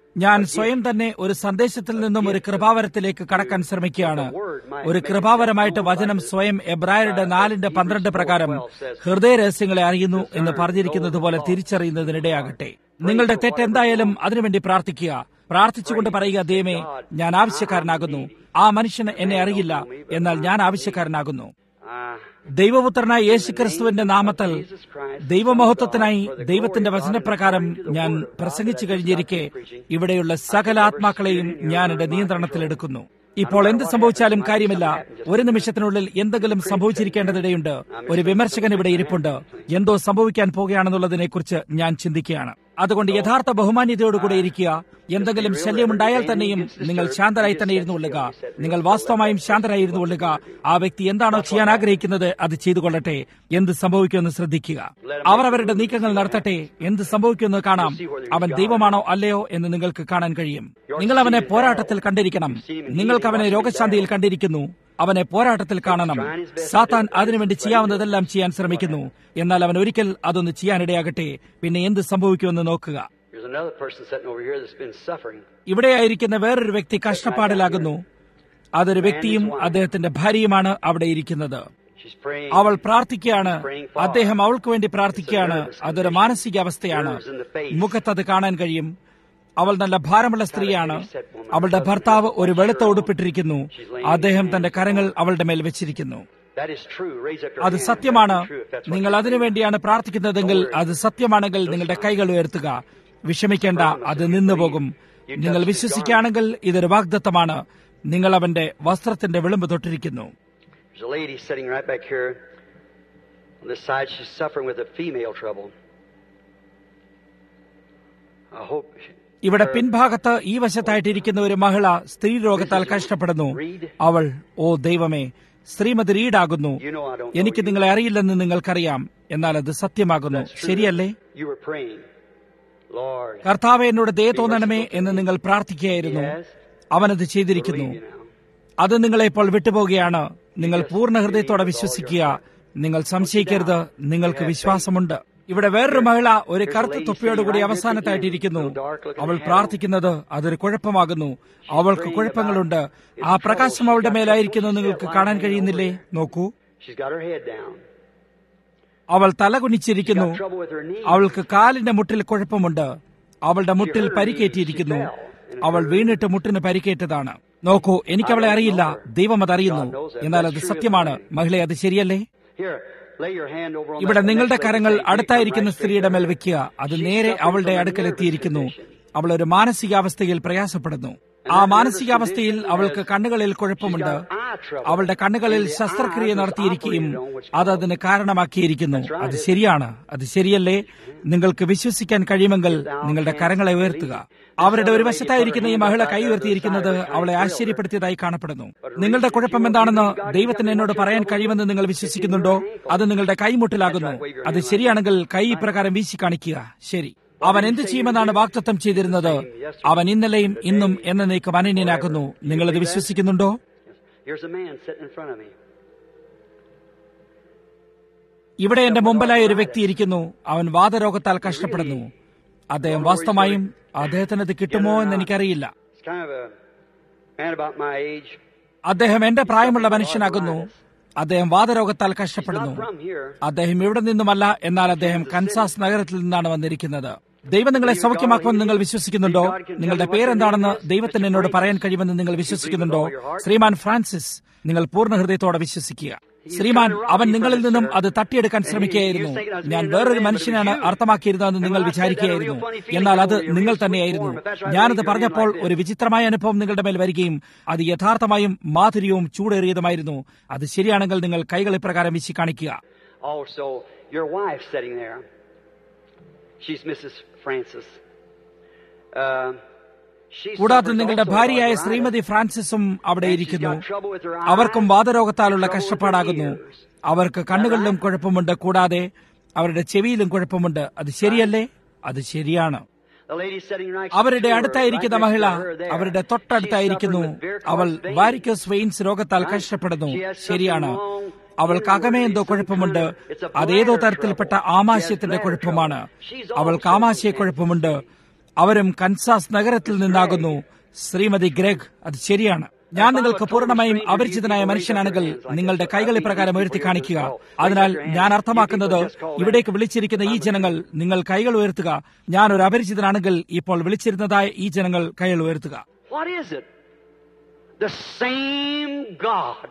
ഞാൻ സ്വയം തന്നെ ഒരു സന്ദേശത്തിൽ നിന്നും ഒരു കൃപാവരത്തിലേക്ക് കടക്കാൻ ശ്രമിക്കുകയാണ് ഒരു കൃപാവരമായിട്ട് വചനം സ്വയം എബ്രായരുടെ നാലിന്റെ പന്ത്രണ്ട് പ്രകാരം ഹൃദയ രഹസ്യങ്ങളെ അറിയുന്നു എന്ന് പറഞ്ഞിരിക്കുന്നത് പോലെ തിരിച്ചറിയുന്നതിനിടയാകട്ടെ നിങ്ങളുടെ തെറ്റ് എന്തായാലും അതിനുവേണ്ടി പ്രാർത്ഥിക്കുക പ്രാർത്ഥിച്ചുകൊണ്ട് പറയുക ദൈവമേ ഞാൻ ആവശ്യക്കാരനാകുന്നു ആ മനുഷ്യന് എന്നെ അറിയില്ല എന്നാൽ ഞാൻ ആവശ്യക്കാരനാകുന്നു ദൈവപുത്രനായ യേശുക്രിസ്തുവിന്റെ നാമത്തിൽ ദൈവമഹത്വത്തിനായി ദൈവത്തിന്റെ വചനപ്രകാരം ഞാൻ പ്രസംഗിച്ചു കഴിഞ്ഞിരിക്കെ ഇവിടെയുള്ള സകല ആത്മാക്കളെയും ഞാൻ എന്റെ നിയന്ത്രണത്തിലെടുക്കുന്നു ഇപ്പോൾ എന്ത് സംഭവിച്ചാലും കാര്യമില്ല ഒരു നിമിഷത്തിനുള്ളിൽ എന്തെങ്കിലും സംഭവിച്ചിരിക്കേണ്ടതിടയുണ്ട് ഒരു വിമർശകൻ ഇവിടെ ഇരിപ്പുണ്ട് എന്തോ സംഭവിക്കാൻ പോകുകയാണെന്നുള്ളതിനെ കുറിച്ച് ഞാൻ ചിന്തിക്കുകയാണ് അതുകൊണ്ട് യഥാർത്ഥ ബഹുമാന്യതയോടുകൂടെ ഇരിക്കുക എന്തെങ്കിലും ശല്യമുണ്ടായാൽ തന്നെയും നിങ്ങൾ ശാന്തരായി തന്നെ ഇരുന്നു കൊള്ളുക നിങ്ങൾ വാസ്തവമായും ശാന്തരായി ഇരുന്നു കൊള്ളുക ആ വ്യക്തി എന്താണോ ചെയ്യാൻ ആഗ്രഹിക്കുന്നത് അത് ചെയ്തു കൊള്ളട്ടെ എന്ത് സംഭവിക്കുമെന്ന് ശ്രദ്ധിക്കുക അവർ അവരുടെ നീക്കങ്ങൾ നടത്തട്ടെ എന്ത് സംഭവിക്കുമെന്ന് കാണാം അവൻ ദൈവമാണോ അല്ലയോ എന്ന് നിങ്ങൾക്ക് കാണാൻ കഴിയും നിങ്ങൾ അവനെ പോരാട്ടത്തിൽ കണ്ടിരിക്കണം നിങ്ങൾക്ക് അവനെ രോഗശാന്തിയിൽ കണ്ടിരിക്കുന്നു അവനെ പോരാട്ടത്തിൽ കാണണം സാത്താൻ അതിനുവേണ്ടി ചെയ്യാവുന്നതെല്ലാം ചെയ്യാൻ ശ്രമിക്കുന്നു എന്നാൽ അവൻ ഒരിക്കൽ അതൊന്ന് ചെയ്യാനിടയാകട്ടെ പിന്നെ എന്ത് സംഭവിക്കുമെന്ന് നോക്കുക There's another person sitting over here that's been suffering. ഇവിടെയായിരിക്കുന്ന വേറൊരു വ്യക്തി കഷ്ടപ്പാടിലാകുന്നു അതൊരു വ്യക്തിയും അദ്ദേഹത്തിന്റെ ഭാര്യയുമാണ് അവിടെ ഇരിക്കുന്നത് She's praying. അവൾ പ്രാർത്ഥിക്കുകയാണ് അദ്ദേഹം അവൾക്ക് വേണ്ടി പ്രാർത്ഥിക്കുകയാണ് അതൊരു മാനസികാവസ്ഥയാണ് മുഖത്തത് കാണാൻ കഴിയും അവൾ നല്ല ഭാരമുള്ള സ്ത്രീയാണ് അവളുടെ ഭർത്താവ് ഒരു വെളുത്ത ഉടുപ്പിട്ടിരിക്കുന്നു അദ്ദേഹം തന്റെ കരങ്ങൾ അവളുടെ മേൽ വെച്ചിരിക്കുന്നു That is true. Raise up your അത് hand. സത്യമാണ് That's true, if that's what നിങ്ങൾ അതിനു വേണ്ടിയാണ് പ്രാർത്ഥിക്കുന്നതെങ്കിൽ അത് സത്യമാണെങ്കിൽ നിങ്ങളുടെ കൈകൾ ഉയർത്തുക വിഷമിക്കേണ്ട അത് നിന്നുപോകും നിങ്ങൾ വിശ്വസിക്കുകയാണെങ്കിൽ ഇതൊരു വാഗ്ദത്തമാണ് നിങ്ങൾ അവന്റെ വസ്ത്രത്തിന്റെ വിളിമ്പ് തൊട്ടിരിക്കുന്നു There's a lady sitting right back here. On this side, she's suffering with a female trouble. I hope. she- ഇവിടെ പിൻഭാഗത്ത് ഈ വശത്തായിട്ടിരിക്കുന്ന ഒരു മഹിള സ്ത്രീ രോഗത്താൽ കഷ്ടപ്പെടുന്നു അവൾ ഓ ദൈവമേ Shrimati റീഡാകുന്നു You know I don't. know എനിക്ക് you. നിങ്ങളെ അറിയില്ലെന്ന് നിങ്ങൾക്കറിയാം എന്നാൽ അത് സത്യമാകുന്നു That's true. ശരിയല്ലേ You were praying. Lord. കർത്താവ് എന്നോട് ദേ തോന്നണമേ എന്ന് നിങ്ങൾ പ്രാർത്ഥിക്കുകയായിരുന്നു Yes. അവനത് ചെയ്തിരിക്കുന്നു Believe you now. അത് നിങ്ങളെ ഇപ്പോൾ വിട്ടുപോകുകയാണ് നിങ്ങൾ പൂർണ്ണ ഹൃദയത്തോടെ വിശ്വസിക്കുക നിങ്ങൾ സംശയിക്കരുത് നിങ്ങൾക്ക് വിശ്വാസമുണ്ട് ഇവിടെ വേറൊരു മഹിള ഒരു കറുത്ത തൊപ്പിയോടുകൂടി അവസാനത്തായിട്ടിരിക്കുന്നു അവൾ പ്രാർത്ഥിക്കുന്നത് അതൊരു കുഴപ്പമാകുന്നു അവൾക്ക് കുഴപ്പങ്ങളുണ്ട് ആ പ്രകാശം അവളുടെ മേലായിരിക്കുന്നു നിങ്ങൾക്ക് കാണാൻ കഴിയുന്നില്ലേ നോക്കൂ She's got her head down. അവൾ She's തലകുനിച്ചിരിക്കുന്നു got trouble with her knee. അവൾക്ക് കാലിന്റെ മുട്ടിൽ കുഴപ്പമുണ്ട് അവളുടെ മുട്ടിൽ പരിക്കേറ്റിയിരിക്കുന്നു അവൾ വീണിട്ട് മുട്ടിന് പരിക്കേറ്റതാണ് നോക്കൂ എനിക്കവളെ അറിയില്ല ദൈവം അതറിയുന്നു എന്നാൽ അത് സത്യമാണ് മഹിളെ അത് ശരിയല്ലേ Here, lay your hand over on ഇവിടെ that നിങ്ങളുടെ next കരങ്ങൾ lady. അടുത്തായിരിക്കുന്ന Come right സ്ത്രീയുടെ മേൽ straight വെക്കുക അത് She's നേരെ suffering അവളുടെ from a അടുക്കലെത്തിയിരിക്കുന്നു nervous condition. അവൾ ഒരു മാനസികാവസ്ഥയിൽ പ്രയാസപ്പെടുന്നു ആ മാനസികാവസ്ഥയിൽ അവൾക്ക് കണ്ണുകളിൽ കുഴപ്പമുണ്ട് അവളുടെ കണ്ണുകളിൽ ശസ്ത്രക്രിയ നടത്തിയിരിക്കുകയും അത് അതിന് കാരണമാക്കിയിരിക്കുന്നു അത് ശരിയാണ് അത് ശരിയല്ലേ നിങ്ങൾക്ക് വിശ്വസിക്കാൻ കഴിയുമെങ്കിൽ നിങ്ങളുടെ കരങ്ങളെ ഉയർത്തുക അവരുടെ ഒരു വശത്തായിരിക്കുന്ന ഈ മഹിള കൈ ഉയർത്തിയിരിക്കുന്നത് അവളെ ആശ്ചര്യപ്പെടുത്തിയതായി കാണപ്പെടുന്നു നിങ്ങളുടെ കുഴപ്പം എന്താണെന്ന് ദൈവത്തിന് എന്നോട് പറയാൻ കഴിയുമെന്ന് നിങ്ങൾ വിശ്വസിക്കുന്നുണ്ടോ അത് നിങ്ങളുടെ കൈമുട്ടിലാകുന്നു അത് ശരിയാണെങ്കിൽ കൈ ഇപ്രകാരം വീശി കാണിക്കുക ശരി അവൻ എന്ത് ചെയ്യുമെന്നാണ് വാക്തത്വം ചെയ്തിരുന്നത് അവൻ ഇന്നലെയും ഇന്നും എന്നേക്കും അനന്യനാക്കുന്നു നിങ്ങളത് വിശ്വസിക്കുന്നുണ്ടോ Here's a man sitting in front of me. ഇവിടെ എന്റെ മുമ്പിലായി ഒരു വ്യക്തി ഇരിക്കുന്നു അവൻ വാതരോഗത്താൽ കഷ്ടപ്പെടുന്നു അദ്ദേഹം വാസ്തവമായും അദ്ദേഹത്തിന് അത് കിട്ടുമോ എന്ന് എനിക്കറിയില്ല It's kind of a man about my age. അദ്ദേഹം എന്റെ പ്രായമുള്ള മനുഷ്യനാകുന്നു അദ്ദേഹം വാതരോഗത്താൽ കഷ്ടപ്പെടുന്നു Not from here. അദ്ദേഹം ഇവിടെ നിന്നുമല്ല എന്നാൽ അദ്ദേഹം കൻസാസ് നഗരത്തിൽ നിന്നാണ് വന്നിരിക്കുന്നത് ദൈവം നിങ്ങളെ സൗഖ്യമാക്കുമെന്ന് നിങ്ങൾ വിശ്വസിക്കുന്നുണ്ടോ നിങ്ങളുടെ പേരെന്താണെന്ന് ദൈവത്തിന് എന്നോട് പറയാൻ കഴിയുമെന്ന് നിങ്ങൾ വിശ്വസിക്കുന്നുണ്ടോ ശ്രീമാൻ ഫ്രാൻസിസ് നിങ്ങൾ പൂർണ്ണ ഹൃദയത്തോടെ വിശ്വസിക്കുക ശ്രീമാൻ അവൻ നിങ്ങളിൽ നിന്നും അത് തട്ടിയെടുക്കാൻ ശ്രമിക്കുകയായിരുന്നു ഞാൻ വേറൊരു മനുഷ്യനാണ് അർത്ഥമാക്കിയിരുന്നതെന്ന് നിങ്ങൾ വിചാരിക്കുകയായിരുന്നു എന്നാൽ അത് നിങ്ങൾ തന്നെയായിരുന്നു ഞാനത് പറഞ്ഞപ്പോൾ ഒരു വിചിത്രമായ അനുഭവം നിങ്ങളുടെ മേൽ വരികയും അത് യഥാർത്ഥമായും മാധുര്യവും ചൂടേറിയതുമായിരുന്നു അത് ശരിയാണെങ്കിൽ നിങ്ങൾ കൈകൾ ഇപ്രകാരം വീശി കാണിക്കുക Also, your wife sitting there. She's Mrs. Francis. Uh, she കൂടാതെ suffers നിങ്ങളുടെ also ഭാര്യയായ arthritis. ശ്രീമതി ഫ്രാൻസിസും അവിടെ And she's ഇരിക്കുന്നു got trouble with her eyes, അവർക്കും വാതരോഗത്താലുള്ള trouble with her കഷ്ടപ്പാടാകുന്നു ears. അവർക്ക് കണ്ണുകളിലും കുഴപ്പമുണ്ട് കൂടാതെ അവരുടെ ചെവിയിലും കുഴപ്പമുണ്ട് അത് ശരിയല്ലേ അത് ശരിയാണ് The lady sitting right അവരുടെ to her, അടുത്തായിരിക്കുന്ന right next Mahila to her there. അവരുടെ She's തൊട്ടടുത്തായിരിക്കുന്നു suffering with varicose അവൾ veins. വാരിക്കോസ് വെയിൻസ് രോഗത്താൽ Right. കഷ്ടപ്പെടുന്നു She has something ശരിയാണ് wrong അവൾക്ക് അകമേ എന്തോ കുഴപ്പമുണ്ട് It's a അതേതോ bladder തരത്തിൽപ്പെട്ട trouble. ആമാശയത്തിന്റെ She has bladder കുഴപ്പമാണ് trouble. She's അവൾക്ക് also ആമാശയ കുഴപ്പമുണ്ട് അവരും കൻസാസ് നഗരത്തിൽ നിന്നാകുന്നു ശ്രീമതി ഗ്രേഗ് അത് ശരിയാണ് ഞാൻ നിങ്ങൾക്ക് പൂർണ്ണമായും അപരിചിതനായ മനുഷ്യനാണെങ്കിൽ നിങ്ങളുടെ കൈകൾ ഇപ്രകാരം ഉയർത്തി കാണിക്കുക അതിനാൽ ഞാൻ അർത്ഥമാക്കുന്നത് ഇവിടേക്ക് വിളിച്ചിരിക്കുന്ന ഈ ജനങ്ങൾ നിങ്ങൾ കൈകൾ ഉയർത്തുക ഞാൻ ഒരു അപരിചിതനാണെങ്കിൽ ഇപ്പോൾ വിളിച്ചിരുന്നതായ ഈ ജനങ്ങൾ കൈകൾ ഉയർത്തുക What is it? The same God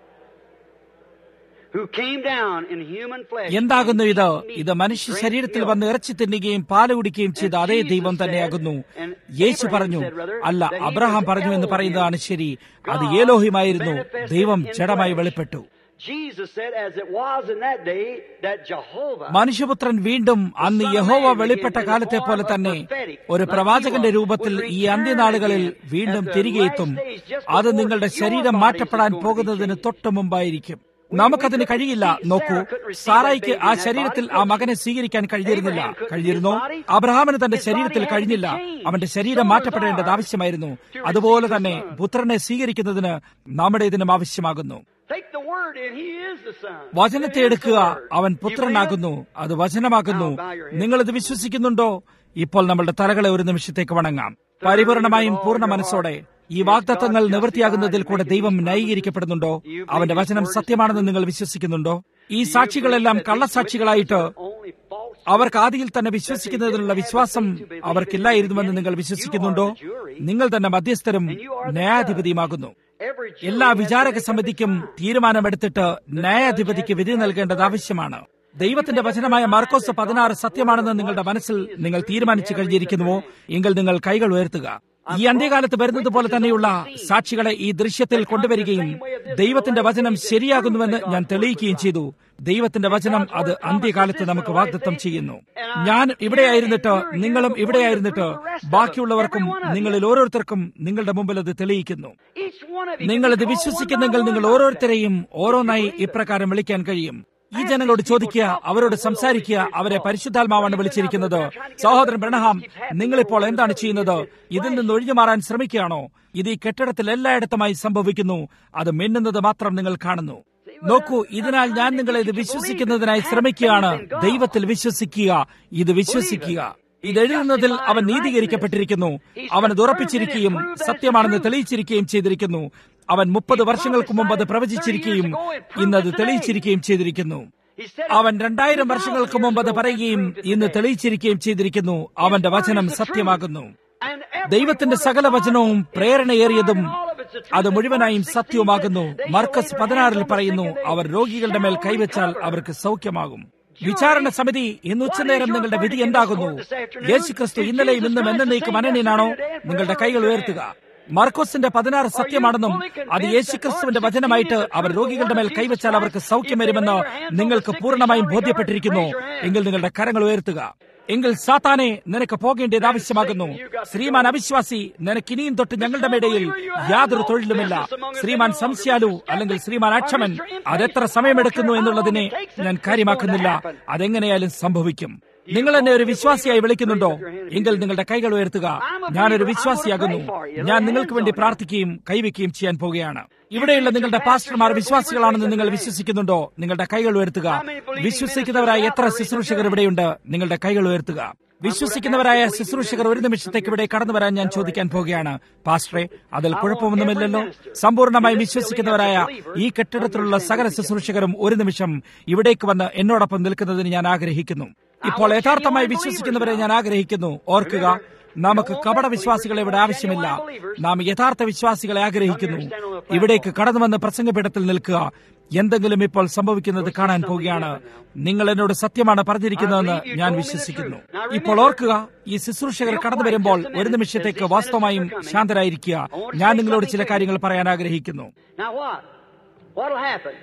who came down in human flesh. എന്താകുന്നു ഇത് ഇത് മനുഷ്യ ശരീരത്തിൽ വന്ന് ഇറച്ചി തിന്നുകയും പാല് കുടിക്കുകയും ചെയ്ത അതേ ദൈവം തന്നെയാകുന്നു യേശു പറഞ്ഞു അല്ല അബ്രഹാം പറഞ്ഞു എന്ന് പറയുന്നതാണ് ശരി അത് ഏലോഹിമായിരുന്നു ദൈവം ജഡമായി വെളിപ്പെട്ടു Jesus said, as it was in that day, that Jehovah മനുഷ്യപുത്രൻ വീണ്ടും അന്ന് യഹോവ വെളിപ്പെട്ട കാലത്തെ പോലെ തന്നെ ഒരു പ്രവാചകന്റെ രൂപത്തിൽ ഈ അന്ത്യനാളുകളിൽ വീണ്ടും തിരികെ എത്തും അത് നിങ്ങളുടെ ശരീരം മാറ്റപ്പെടാൻ പോകുന്നതിന് തൊട്ടു മുമ്പായിരിക്കും നമുക്കതിന് കഴിയില്ല നോക്കൂ സാറായിക്ക് ആ ശരീരത്തിൽ ആ മകനെ സ്വീകരിക്കാൻ കഴിഞ്ഞിരുന്നില്ല കഴിഞ്ഞിരുന്നോ അബ്രഹാമിന് തന്റെ ശരീരത്തിൽ കഴിഞ്ഞില്ല അവന്റെ ശരീരം മാറ്റപ്പെടേണ്ടത് ആവശ്യമായിരുന്നു അതുപോലെ തന്നെ പുത്രനെ സ്വീകരിക്കുന്നതിന് നമ്മുടെ ഇതിനും ആവശ്യമാകുന്നു Take the word in, he is the Son. വചനത്തെ എടുക്കുക അവൻ പുത്രനാകുന്നു അത് വചനമാകുന്നു നിങ്ങൾ ഇത് വിശ്വസിക്കുന്നുണ്ടോ ഇപ്പോൾ നമ്മളുടെ തലകളെ ഒരു നിമിഷത്തേക്ക് വണങ്ങാം പരിപൂർണമായും പൂർണ്ണ മനസ്സോടെ ഈ വാഗ്ദത്തങ്ങൾ നിവൃത്തിയാകുന്നതിൽ കൂടെ ദൈവം ന്യായീകരിക്കപ്പെടുന്നുണ്ടോ അവന്റെ വചനം സത്യമാണെന്ന് നിങ്ങൾ വിശ്വസിക്കുന്നുണ്ടോ ഈ സാക്ഷികളെല്ലാം കള്ളസാക്ഷികളായിട്ട് Only false. അവർക്ക് ആദിയിൽ തന്നെ വിശ്വസിക്കുന്നതിനുള്ള വിശ്വാസം അവർക്കില്ലായിരുന്നുവെന്ന് നിങ്ങൾ വിശ്വസിക്കുന്നുണ്ടോ നിങ്ങൾ തന്നെ മധ്യസ്ഥരും ന്യായാധിപതിയുമാകുന്നു Every Jew എല്ലാ വിചാരക സമിതിക്കും തീരുമാനമെടുത്തിട്ട് ന്യായാധിപതിക്ക് വിധി നൽകേണ്ടത് ആവശ്യമാണ് ദൈവത്തിന്റെ വചനമായ മാർക്കോസ് പതിനാറ് സത്യമാണെന്ന് നിങ്ങളുടെ മനസ്സിൽ നിങ്ങൾ തീരുമാനിച്ചു കഴിഞ്ഞിരിക്കുന്നുവോ എങ്കിൽ നിങ്ങൾ കൈകൾ ഉയർത്തുക ഈ അന്ത്യകാലത്ത് വരുന്നത് പോലെ തന്നെയുള്ള സാക്ഷികളെ ഈ ദൃശ്യത്തിൽ കൊണ്ടുവരികയും ദൈവത്തിന്റെ വചനം ശരിയാകുന്നുവെന്ന് ഞാൻ തെളിയിക്കുകയും ചെയ്തു ദൈവത്തിന്റെ വചനം അത് അന്ത്യകാലത്ത് നമുക്ക് വാഗ്ദത്തം ചെയ്യുന്നു ഞാൻ ഇവിടെയായിരുന്നിട്ട് നിങ്ങളും ഇവിടെയായിരുന്നിട്ട് ബാക്കിയുള്ളവർക്കും നിങ്ങളിൽ ഓരോരുത്തർക്കും നിങ്ങളുടെ മുമ്പിൽ അത് തെളിയിക്കുന്നു Each one of you നിങ്ങൾ can ഇത് call one വിശ്വസിക്കുന്നെങ്കിൽ by നിങ്ങൾ one. ഓരോരുത്തരെയും ഓരോന്നായി ഇപ്രകാരം വിളിക്കാൻ കഴിയും ഈ ജനങ്ങളോട് ചോദിക്കുക അവരോട് സംസാരിക്കുക അവരെ പരിശുദ്ധാത്മാവാണ് വിളിച്ചിരിക്കുന്നത് സഹോദരൻ ബ്രണഹാം നിങ്ങളിപ്പോൾ എന്താണ് ചെയ്യുന്നത് ഇതിൽ നിന്ന് ഒഴിഞ്ഞു മാറാൻ ശ്രമിക്കുകയാണോ ഇത് ഈ കെട്ടിടത്തിൽ എല്ലായിടത്തുമായി സംഭവിക്കുന്നു അത് മിന്നുന്നത് മാത്രം നിങ്ങൾ കാണുന്നു നോക്കൂ ഇതിനാൽ ഞാൻ നിങ്ങളെ ഇത് വിശ്വസിക്കുന്നതിനായി ശ്രമിക്കുകയാണ് ദൈവത്തിൽ വിശ്വസിക്കുക ഇത് വിശ്വസിക്കുക ഇത് എഴുതുന്നതിൽ അവൻ നീതീകരിക്കപ്പെട്ടിരിക്കുന്നു അവൻ അത് ഉറപ്പിച്ചിരിക്കുകയും സത്യമാണെന്ന് തെളിയിച്ചിരിക്കുകയും ചെയ്തിരിക്കുന്നു അവൻ മുപ്പത് വർഷങ്ങൾക്ക് മുമ്പ് അത് പ്രവചിച്ചിരിക്കുകയും ഇന്നത് തെളിയിച്ചിരിക്കുകയും ചെയ്തിരിക്കുന്നു He said, അവൻ രണ്ടായിരം വർഷങ്ങൾക്ക് മുമ്പ് അത് പറയുകയും ഇന്ന് തെളിയിച്ചിരിക്കുകയും ചെയ്തിരിക്കുന്നു അവന്റെ വചനം സത്യമാകുന്നു and every ദൈവത്തിന്റെ സകല വചനവും പ്രേരണയേറിയതും അത് മുഴുവനായും സത്യവുമാകുന്നു മർക്കസ് പതിനാറിൽ പറയുന്നു അവർ രോഗികളുടെ മേൽ കൈവച്ചാൽ അവർക്ക് സൗഖ്യമാകും വിചാരണ സമിതി ഇന്ന് ഉച്ചനേരം നിങ്ങളുടെ വിധി എന്താകുന്നു യേശുക്രിസ്തു ഇന്നലെയും ഇന്നും എന്നേക്കും അനന്യനാണോ നിങ്ങളുടെ കൈകൾ ഉയർത്തുക മർക്കോസിന്റെ പതിനാറ് സത്യമാണെന്നും അത് യേശുക്രിസ്തുവിന്റെ വചനമായിട്ട് അവർ രോഗികളുടെ മേൽ കൈവച്ചാൽ അവർക്ക് സൗഖ്യം വരുമെന്ന് നിങ്ങൾക്ക് പൂർണ്ണമായും ബോധ്യപ്പെട്ടിരിക്കുന്നു എങ്കിൽ നിങ്ങളുടെ കരങ്ങൾ ഉയർത്തുക എങ്കിൽ സാത്താനെ നിനക്ക് പോകേണ്ടത് ആവശ്യമാകുന്നു ശ്രീമാൻ അവിശ്വാസി നിനക്ക് ഇനിയും തൊട്ട് ഞങ്ങളുടെ മേടയിൽ യാതൊരു തൊഴിലുമില്ല ശ്രീമാൻ സംശയാലു അല്ലെങ്കിൽ ശ്രീമാൻ അക്ഷമൻ അതെത്ര സമയമെടുക്കുന്നു എന്നുള്ളതിനെ ഞാൻ കാര്യമാക്കുന്നില്ല അതെങ്ങനെയായാലും സംഭവിക്കും നിങ്ങൾ എന്നെ ഒരു വിശ്വാസിയായി വിളിക്കുന്നുണ്ടോ എങ്കിൽ നിങ്ങളുടെ കൈകൾ ഉയർത്തുക ഞാനൊരു വിശ്വാസിയാകുന്നു ഞാൻ നിങ്ങൾക്ക് വേണ്ടി പ്രാർത്ഥിക്കുകയും കൈവയ്ക്കുകയും ചെയ്യാൻ പോവുകയാണ് ഇവിടെയുള്ള നിങ്ങളുടെ പാസ്റ്റർമാർ വിശ്വാസികളാണെന്ന് നിങ്ങൾ വിശ്വസിക്കുന്നുണ്ടോ നിങ്ങളുടെ കൈകൾ ഉയർത്തുക വിശ്വസിക്കുന്നവരായ എത്ര ശുശ്രൂഷകർ ഇവിടെയുണ്ട് നിങ്ങളുടെ കൈകൾ ഉയർത്തുക വിശ്വസിക്കുന്നവരായ ശുശ്രൂഷകർ ഒരു നിമിഷത്തേക്ക് ഇവിടെ കടന്നു വരാൻ ഞാൻ ചോദിക്കാൻ പോവുകയാണ് പാസ്റ്ററെ അതിൽ കുഴപ്പമൊന്നുമില്ലല്ലോ സമ്പൂർണ്ണമായി വിശ്വസിക്കുന്നവരായ ഈ കെട്ടിടത്തിലുള്ള സകല ശുശ്രൂഷകരും ഒരു നിമിഷം ഇവിടേക്ക് വന്ന് എന്നോടൊപ്പം നിൽക്കുന്നതിന് ഞാൻ ആഗ്രഹിക്കുന്നു ഇപ്പോൾ യഥാർത്ഥമായി വിശ്വസിക്കുന്നവരെ ഞാൻ ആഗ്രഹിക്കുന്നു ഓർക്കുക നമുക്ക് കപട വിശ്വാസികളെ ഇവിടെ ആവശ്യമില്ല നാം യഥാർത്ഥ വിശ്വാസികളെ ആഗ്രഹിക്കുന്നു ഇവിടേക്ക് കടന്നുവന്ന് പ്രസംഗപീഠത്തിൽ നിൽക്കുക എന്തെങ്കിലും ഇപ്പോൾ സംഭവിക്കുന്നത് കാണാൻ പോവുകയാണ് നിങ്ങൾ എന്നോട് സത്യമാണ് പറഞ്ഞിരിക്കുന്നതെന്ന് ഞാൻ വിശ്വസിക്കുന്നു ഇപ്പോൾ ഓർക്കുക ഈ ശുശ്രൂഷകർ കടന്നു വരുമ്പോൾ ഒരു നിമിഷത്തേക്ക് വാസ്തവമായും ശാന്തരായിരിക്കുക ഞാൻ നിങ്ങളോട് ചില കാര്യങ്ങൾ പറയാൻ ആഗ്രഹിക്കുന്നു Now what? What'll happen?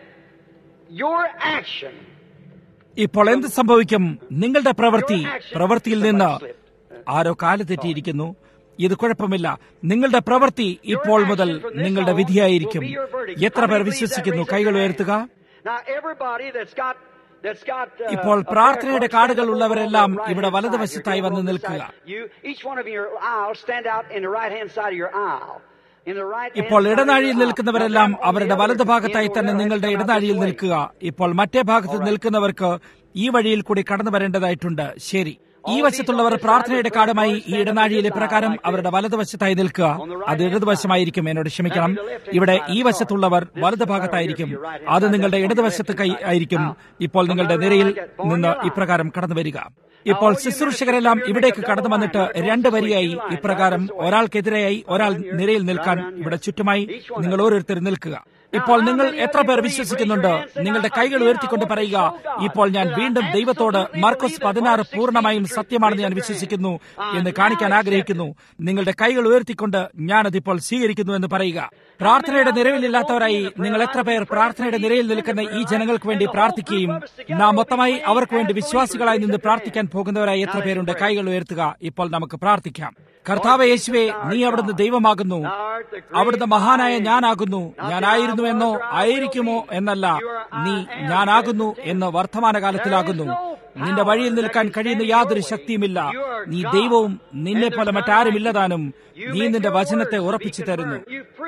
Your action. ഇപ്പോൾ എന്ത് സംഭവിക്കും നിങ്ങളുടെ പ്രവൃത്തി പ്രവൃത്തിയിൽ നിന്ന് ആരോ കാല് തെറ്റിയിരിക്കുന്നു ഇത് കുഴപ്പമില്ല നിങ്ങളുടെ പ്രവൃത്തി ഇപ്പോൾ മുതൽ നിങ്ങളുടെ വിധിയായിരിക്കും എത്ര പേർ വിശ്വസിക്കുന്നു കൈകൾ ഉയർത്തുക Now everybody that's got that's got uh, ഇപ്പോൾ a പ്രാർത്ഥനയുടെ prayer card കാർഡുകൾ over ഉള്ളവരെല്ലാം on the ഇവിടെ right-hand വലതുവശത്തായി side, വന്ന് you're over നിൽക്കുക the side. You, each one of your aisle stand out in the right hand side of your aisle. In the right ഇപ്പോൾ ഇടനാഴിയിൽ നിൽക്കുന്നവരെല്ലാം അവരുടെ വലതുഭാഗത്തായി തന്നെ നിങ്ങളുടെ ഇടനാഴിയിൽ നിൽക്കുക ഇപ്പോൾ മറ്റേ ഭാഗത്ത് നിൽക്കുന്നവർക്ക് ഈ വഴിയിൽ കൂടി കടന്നു വരേണ്ടതായിട്ടുണ്ട് ശരി ഈ വശത്തുള്ളവർ പ്രാർത്ഥനയുടെ കാർഡുമായി ഈ ഇടനാഴിയിലെ പ്രകാരം അവരുടെ വലതുവശത്തായി നിൽക്കുക അത് ഇടതുവശമായിരിക്കും എന്നോട് ക്ഷമിക്കണം ഇവിടെ ഈ വശത്തുള്ളവർ വലതുഭാഗത്തായിരിക്കും അത് നിങ്ങളുടെ ഇടതുവശത്ത് കൈ ആയിരിക്കും ഇപ്പോൾ നിങ്ങളുടെ നിരയിൽ നിന്ന് ഇപ്രകാരം കടന്നു വരിക ഇപ്പോൾ ശുശ്രൂഷകരെല്ലാം ഇവിടേക്ക് കടന്നു വന്നിട്ട് രണ്ട് വരിയായി ഇപ്രകാരം ഒരാൾക്കെതിരെയായി ഒരാൾ നിരയിൽ നിൽക്കാൻ ഇവിടെ ചുറ്റുമായി നിങ്ങൾ ഓരോരുത്തർ നിൽക്കുക ഇപ്പോൾ നിങ്ങൾ എത്ര പേർ വിശ്വസിക്കുന്നുണ്ട് നിങ്ങളുടെ കൈകൾ ഉയർത്തിക്കൊണ്ട് പറയുക ഇപ്പോൾ ഞാൻ വീണ്ടും ദൈവത്തോട് മാർക്കോസ് പതിനാറ് പൂർണ്ണമായും സത്യമാണെന്ന് ഞാൻ വിശ്വസിക്കുന്നു എന്ന് കാണിക്കാൻ ആഗ്രഹിക്കുന്നു നിങ്ങളുടെ കൈകൾ ഉയർത്തിക്കൊണ്ട് ഞാനതിപ്പോൾ സ്വീകരിക്കുന്നു എന്ന് പറയുക പ്രാർത്ഥനയുടെ നിലവിലില്ലാത്തവരായി നിങ്ങൾ എത്ര പേർ പ്രാർത്ഥനയുടെ നിരയിൽ നിൽക്കുന്ന ഈ ജനങ്ങൾക്ക് വേണ്ടി പ്രാർത്ഥിക്കുകയും നാം മൊത്തമായി അവർക്ക് വേണ്ടി വിശ്വാസികളായി നിന്ന് പ്രാർത്ഥിക്കാൻ പോകുന്നവരായി എത്ര പേരുണ്ട് കൈകൾ ഉയർത്തുക ഇപ്പോൾ നമുക്ക് പ്രാർത്ഥിക്കാം കർത്താവ് യേശുവെ നീ അവിടുന്ന് ദൈവമാകുന്നു അവിടുന്ന് മഹാനായ ഞാനാകുന്നു ഞാനായിരുന്നു എന്നോ ആയിരിക്കുമോ എന്നല്ല നീ ഞാനാകുന്നു എന്ന് വർത്തമാനകാലത്തിലാകുന്നു നിന്റെ വഴിയിൽ നിൽക്കാൻ കഴിയുന്ന യാതൊരു ശക്തിയുമില്ല നീ ദൈവവും നിന്നെ പോലെ മറ്റാരുമില്ലതാനും നീ നിന്റെ വചനത്തെ ഉറപ്പിച്ചു തരുന്നു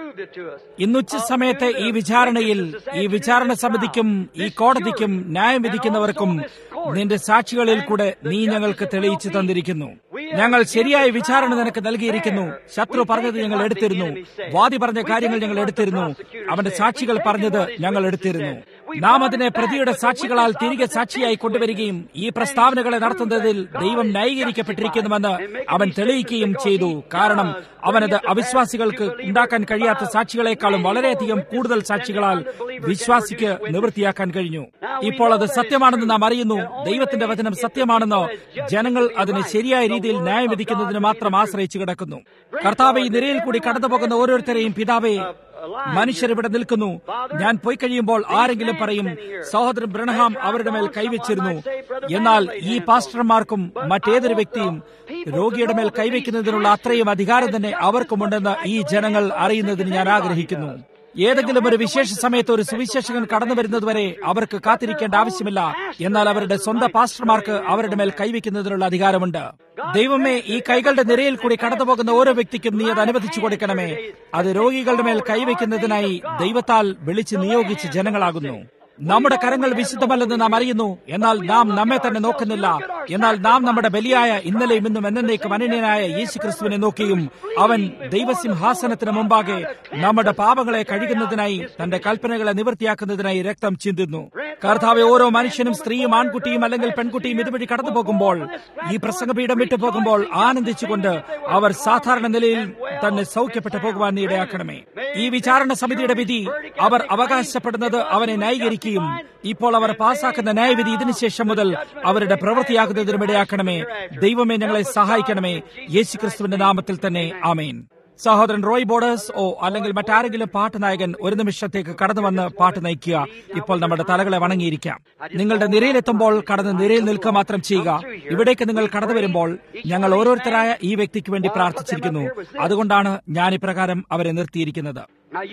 ഇന്നുച്ച സമയത്തെ ഈ വിചാരണയിൽ ഈ വിചാരണ സമിതിക്കും ഈ കോടതിക്കും ന്യായം വിധിക്കുന്നവർക്കും നിന്റെ സാക്ഷികളിൽ കൂടെ നീ ഞങ്ങൾക്ക് തെളിയിച്ചു തന്നിരിക്കുന്നു ഞങ്ങൾ ശരിയായ വിചാരണ നിനക്ക് നൽകിയിരിക്കുന്നു ശത്രു പറഞ്ഞത് ഞങ്ങൾ എടുത്തിരുന്നു വാദി പറഞ്ഞ കാര്യങ്ങൾ ഞങ്ങൾ എടുത്തിരുന്നു അവന്റെ സാക്ഷികൾ പറഞ്ഞത് ഞങ്ങൾ എടുത്തിരുന്നു നാം അതിനെ പ്രതിയുടെ സാക്ഷികളാൽ തിരികെ സാക്ഷിയായി കൊണ്ടുവരികയും ഈ പ്രസ്താവനകളെ നടത്തുന്നതിൽ ദൈവം ന്യായീകരിക്കപ്പെട്ടിരിക്കുന്നുവെന്ന് അവൻ തെളിയിക്കുകയും ചെയ്തു കാരണം അവനത് അവിശ്വാസികൾക്ക് ഉണ്ടാക്കാൻ കഴിയാത്ത സാക്ഷികളെക്കാളും വളരെയധികം കൂടുതൽ സാക്ഷികളാൽ വിശ്വാസിക്ക് നിവൃത്തിയാക്കാൻ കഴിഞ്ഞു ഇപ്പോൾ അത് സത്യമാണെന്ന് നാം അറിയുന്നു ദൈവത്തിന്റെ വചനം സത്യമാണെന്ന് ജനങ്ങൾ അതിനെ ശരിയായ രീതിയിൽ ന്യായം വിധിക്കുന്നതിന് മാത്രം ആശ്രയിച്ചു കിടക്കുന്നു കർത്താവ് ഈ നിരയിൽ കൂടി കടന്നുപോകുന്ന ഓരോരുത്തരെയും പിതാവെ മനുഷ്യരിവിടെ നിൽക്കുന്നു ഞാൻ പോയി കഴിയുമ്പോൾ ആരെങ്കിലും പറയും സഹോദരൻ ബ്രണഹാം അവരുടെ മേൽ കൈവച്ചിരുന്നു എന്നാൽ ഈ പാസ്റ്റർമാർക്കും മറ്റേതൊരു വ്യക്തിയും രോഗിയുടെ മേൽ കൈവയ്ക്കുന്നതിനുള്ള അത്രയും അധികാരം തന്നെ അവർക്കുമുണ്ടെന്ന് ഈ ജനങ്ങൾ അറിയുന്നതിന് ഞാൻ ആഗ്രഹിക്കുന്നു ഏതെങ്കിലും ഒരു വിശേഷ സമയത്ത് ഒരു സുവിശേഷകൻ കടന്നു വരുന്നതുവരെ അവർക്ക് കാത്തിരിക്കേണ്ട ആവശ്യമില്ല എന്നാൽ അവരുടെ സ്വന്തം പാസ്റ്റർമാർക്ക് അവരുടെ മേൽ കൈവയ്ക്കുന്നതിനുള്ള അധികാരമുണ്ട് ദൈവമേ ഈ കൈകളുടെ നിരയിൽ കൂടി കടന്നുപോകുന്ന ഓരോ വ്യക്തിക്കും നീ അത് അനുവദിച്ചു കൊടുക്കണമേ അത് രോഗികളുടെ മേൽ കൈവയ്ക്കുന്നതിനായി ദൈവത്താൽ വിളിച്ച് നിയോഗിച്ച ജനങ്ങളാകുന്നു നമ്മുടെ കരങ്ങൾ വിശുദ്ധമല്ലെന്ന് നാം അറിയുന്നു എന്നാൽ നാം നമ്മെ തന്നെ നോക്കുന്നില്ല എന്നാൽ നാം നമ്മുടെ ബലിയായ ഇന്നലെയും ഇന്നും എന്നേക്കും അനന്യനായ യേശു ക്രിസ്തുവിനെ നോക്കിയും അവൻ ദൈവസിംഹാസനത്തിന് മുമ്പാകെ നമ്മുടെ പാപങ്ങളെ കഴുകുന്നതിനായി തന്റെ കൽപ്പനകളെ നിവൃത്തിയാക്കുന്നതിനായി രക്തം ചിന്തുന്നു കർത്താവ് ഓരോ മനുഷ്യനും സ്ത്രീയും ആൺകുട്ടിയും അല്ലെങ്കിൽ പെൺകുട്ടിയും ഇതുവഴി കടന്നു പോകുമ്പോൾ ഈ പ്രസംഗപീഠം വിട്ടു പോകുമ്പോൾ ആനന്ദിച്ചുകൊണ്ട് അവർ സാധാരണ നിലയിൽ തന്നെ സൗഖ്യപ്പെട്ടു പോകുവാൻ നീ ഇടയാക്കണമേ ഈ വിചാരണ സമിതിയുടെ വിധി അവർ അവകാശപ്പെടുന്നത് അവനെ ന്യായീകരിക്കുകയും ഇപ്പോൾ അവർ പാസാക്കുന്ന ന്യായവിധി ഇതിനുശേഷം മുതൽ അവരുടെ പ്രവൃത്തിയാകുന്നതിനും ഇടയാക്കണമേ ദൈവമേ ഞങ്ങളെ സഹായിക്കണമേ യേശുക്രിസ്തുവിന്റെ നാമത്തിൽ തന്നെ ആമേൻ സഹോദരൻ റോയ് ബോർഡേഴ്സ് ഓ അല്ലെങ്കിൽ മറ്റാരെങ്കിലും പാട്ട് നായകൻ ഒരു നിമിഷത്തേക്ക് കടന്നു വന്ന് പാട്ട് നയിക്കുക ഇപ്പോൾ നമ്മുടെ തലകളെ വണങ്ങിയിരിക്കാം നിങ്ങളുടെ നിരയിലെത്തുമ്പോൾ കടന്ന് നിരയിൽ നിൽക്കുക മാത്രം ചെയ്യുക ഇവിടേക്ക് നിങ്ങൾ കടന്നു വരുമ്പോൾ ഞങ്ങൾ ഓരോരുത്തരായ ഈ വ്യക്തിക്ക് വേണ്ടി പ്രാർത്ഥിച്ചിരിക്കുന്നു അതുകൊണ്ടാണ് ഞാൻ ഇപ്രകാരം അവരെ നിർത്തിയിരിക്കുന്നത്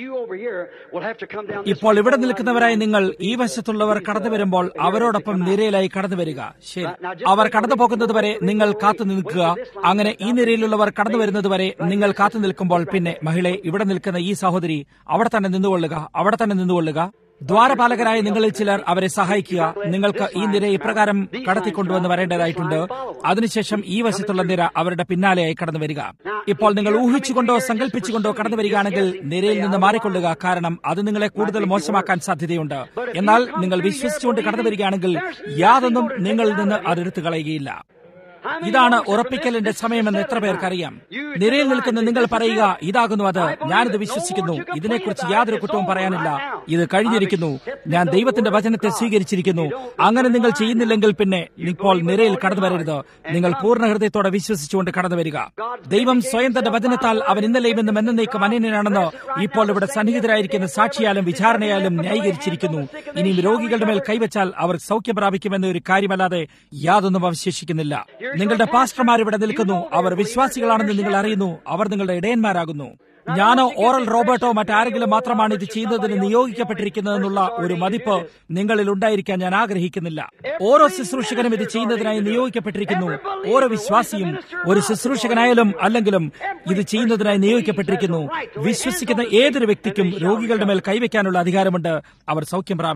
ഇപ്പോൾ ഇവിടെ നിൽക്കുന്നവരായി നിങ്ങൾ ഈ വശത്തുള്ളവർ കടന്നു വരുമ്പോൾ അവരോടൊപ്പം നിരയിലായി കടന്നു വരിക ശരി അവർ കടന്നു പോകുന്നത് വരെ നിങ്ങൾ കാത്തു നിൽക്കുക അങ്ങനെ ഈ നിരയിലുള്ളവർ കടന്നു വരുന്നത് വരെ നിങ്ങൾ കാത്തു നിൽക്കുമ്പോൾ പിന്നെ മഹിളെ ഇവിടെ നിൽക്കുന്ന ഈ സഹോദരി അവിടെ തന്നെ നിന്നുകൊള്ളുക അവിടെ തന്നെ നിന്നുകൊള്ളുക ദ്വാരപാലകരായ നിങ്ങളിൽ ചിലർ അവരെ സഹായിക്കുക നിങ്ങൾക്ക് ഈ നിര ഇപ്രകാരം കടത്തിക്കൊണ്ടുവന്ന് വരേണ്ടതായിട്ടുണ്ട് അതിനുശേഷം ഈ വശത്തുള്ള നിര അവരുടെ പിന്നാലെയായി കടന്നു വരിക ഇപ്പോൾ നിങ്ങൾ ഊഹിച്ചുകൊണ്ടോ സങ്കല്പിച്ചുകൊണ്ടോ കടന്നു വരികയാണെങ്കിൽ നിരയിൽ നിന്ന് മാറിക്കൊള്ളുക കാരണം അത് നിങ്ങളെ കൂടുതൽ മോശമാക്കാൻ സാധ്യതയുണ്ട് എന്നാൽ നിങ്ങൾ വിശ്വസിച്ചുകൊണ്ട് കടന്നു വരികയാണെങ്കിൽ യാതൊന്നും നിങ്ങളിൽ നിന്ന് അതെടുത്തു കളയുകയില്ല ഇതാണ് ഉറപ്പിക്കലിന്റെ സമയമെന്ന് എത്ര പേർക്കറിയാം നിരയിൽ നിൽക്കുന്ന നിങ്ങൾ പറയുക ഇതാകുന്നു അത് ഞാനിത് വിശ്വസിക്കുന്നു ഇതിനെക്കുറിച്ച് യാതൊരു കുറ്റവും പറയാനില്ല ഇത് കഴിഞ്ഞിരിക്കുന്നു ഞാൻ ദൈവത്തിന്റെ വചനത്തെ സ്വീകരിച്ചിരിക്കുന്നു അങ്ങനെ നിങ്ങൾ ചെയ്യുന്നില്ലെങ്കിൽ പിന്നെ ഇപ്പോൾ നിരയിൽ കടന്നു വരരുത് നിങ്ങൾ പൂർണ്ണ ഹൃദയത്തോടെ വിശ്വസിച്ചുകൊണ്ട് കടന്നു വരിക ദൈവം സ്വയം തന്റെ വചനത്താൽ അവൻ ഇന്നലെയും ഇന്നും എന്നേക്കും അനന്യനാണെന്ന് ഇപ്പോൾ ഇവിടെ സന്നിഹിതരായിരിക്കുന്ന സാക്ഷിയാലും വിചാരണയാലും ന്യായീകരിച്ചിരിക്കുന്നു ഇനിയും രോഗികളുടെ മേൽ കൈവച്ചാൽ അവർ സൗഖ്യം പ്രാപിക്കുമെന്ന ഒരു കാര്യമല്ലാതെ യാതൊന്നും അവശേഷിക്കുന്നില്ല നിങ്ങളുടെ പാസ്റ്റർമാർ ഇവിടെ നിൽക്കുന്നു അവർ വിശ്വാസികളാണെന്ന് നിങ്ങൾ അറിയുന്നു അവർ നിങ്ങളുടെ ഇടയന്മാരാകുന്നു ഞാനോ ഓറൽ റോബർട്ടോ മറ്റാരെങ്കിലും മാത്രമാണ് ഇത് ചെയ്യുന്നതിന് നിയോഗിക്കപ്പെട്ടിരിക്കുന്നതെന്നുള്ള ഒരു മതിപ്പ് നിങ്ങളിൽ ഉണ്ടായിരിക്കാൻ ഞാൻ ആഗ്രഹിക്കുന്നില്ല ഓരോ ശുശ്രൂഷകനും ഇത് ചെയ്യുന്നതിനായി നിയോഗിക്കപ്പെട്ടിരിക്കുന്നു ഓരോ വിശ്വാസിയും ഒരു ശുശ്രൂഷകനായാലും അല്ലെങ്കിലും ഇത് ചെയ്യുന്നതിനായി നിയോഗിക്കപ്പെട്ടിരിക്കുന്നു വിശ്വസിക്കുന്ന ഏതൊരു വ്യക്തിക്കും രോഗികളുടെ മേൽ കൈവയ്ക്കാനുള്ള അധികാരമുണ്ട് അവർ സൗഖ്യം പ്രാപിക്കും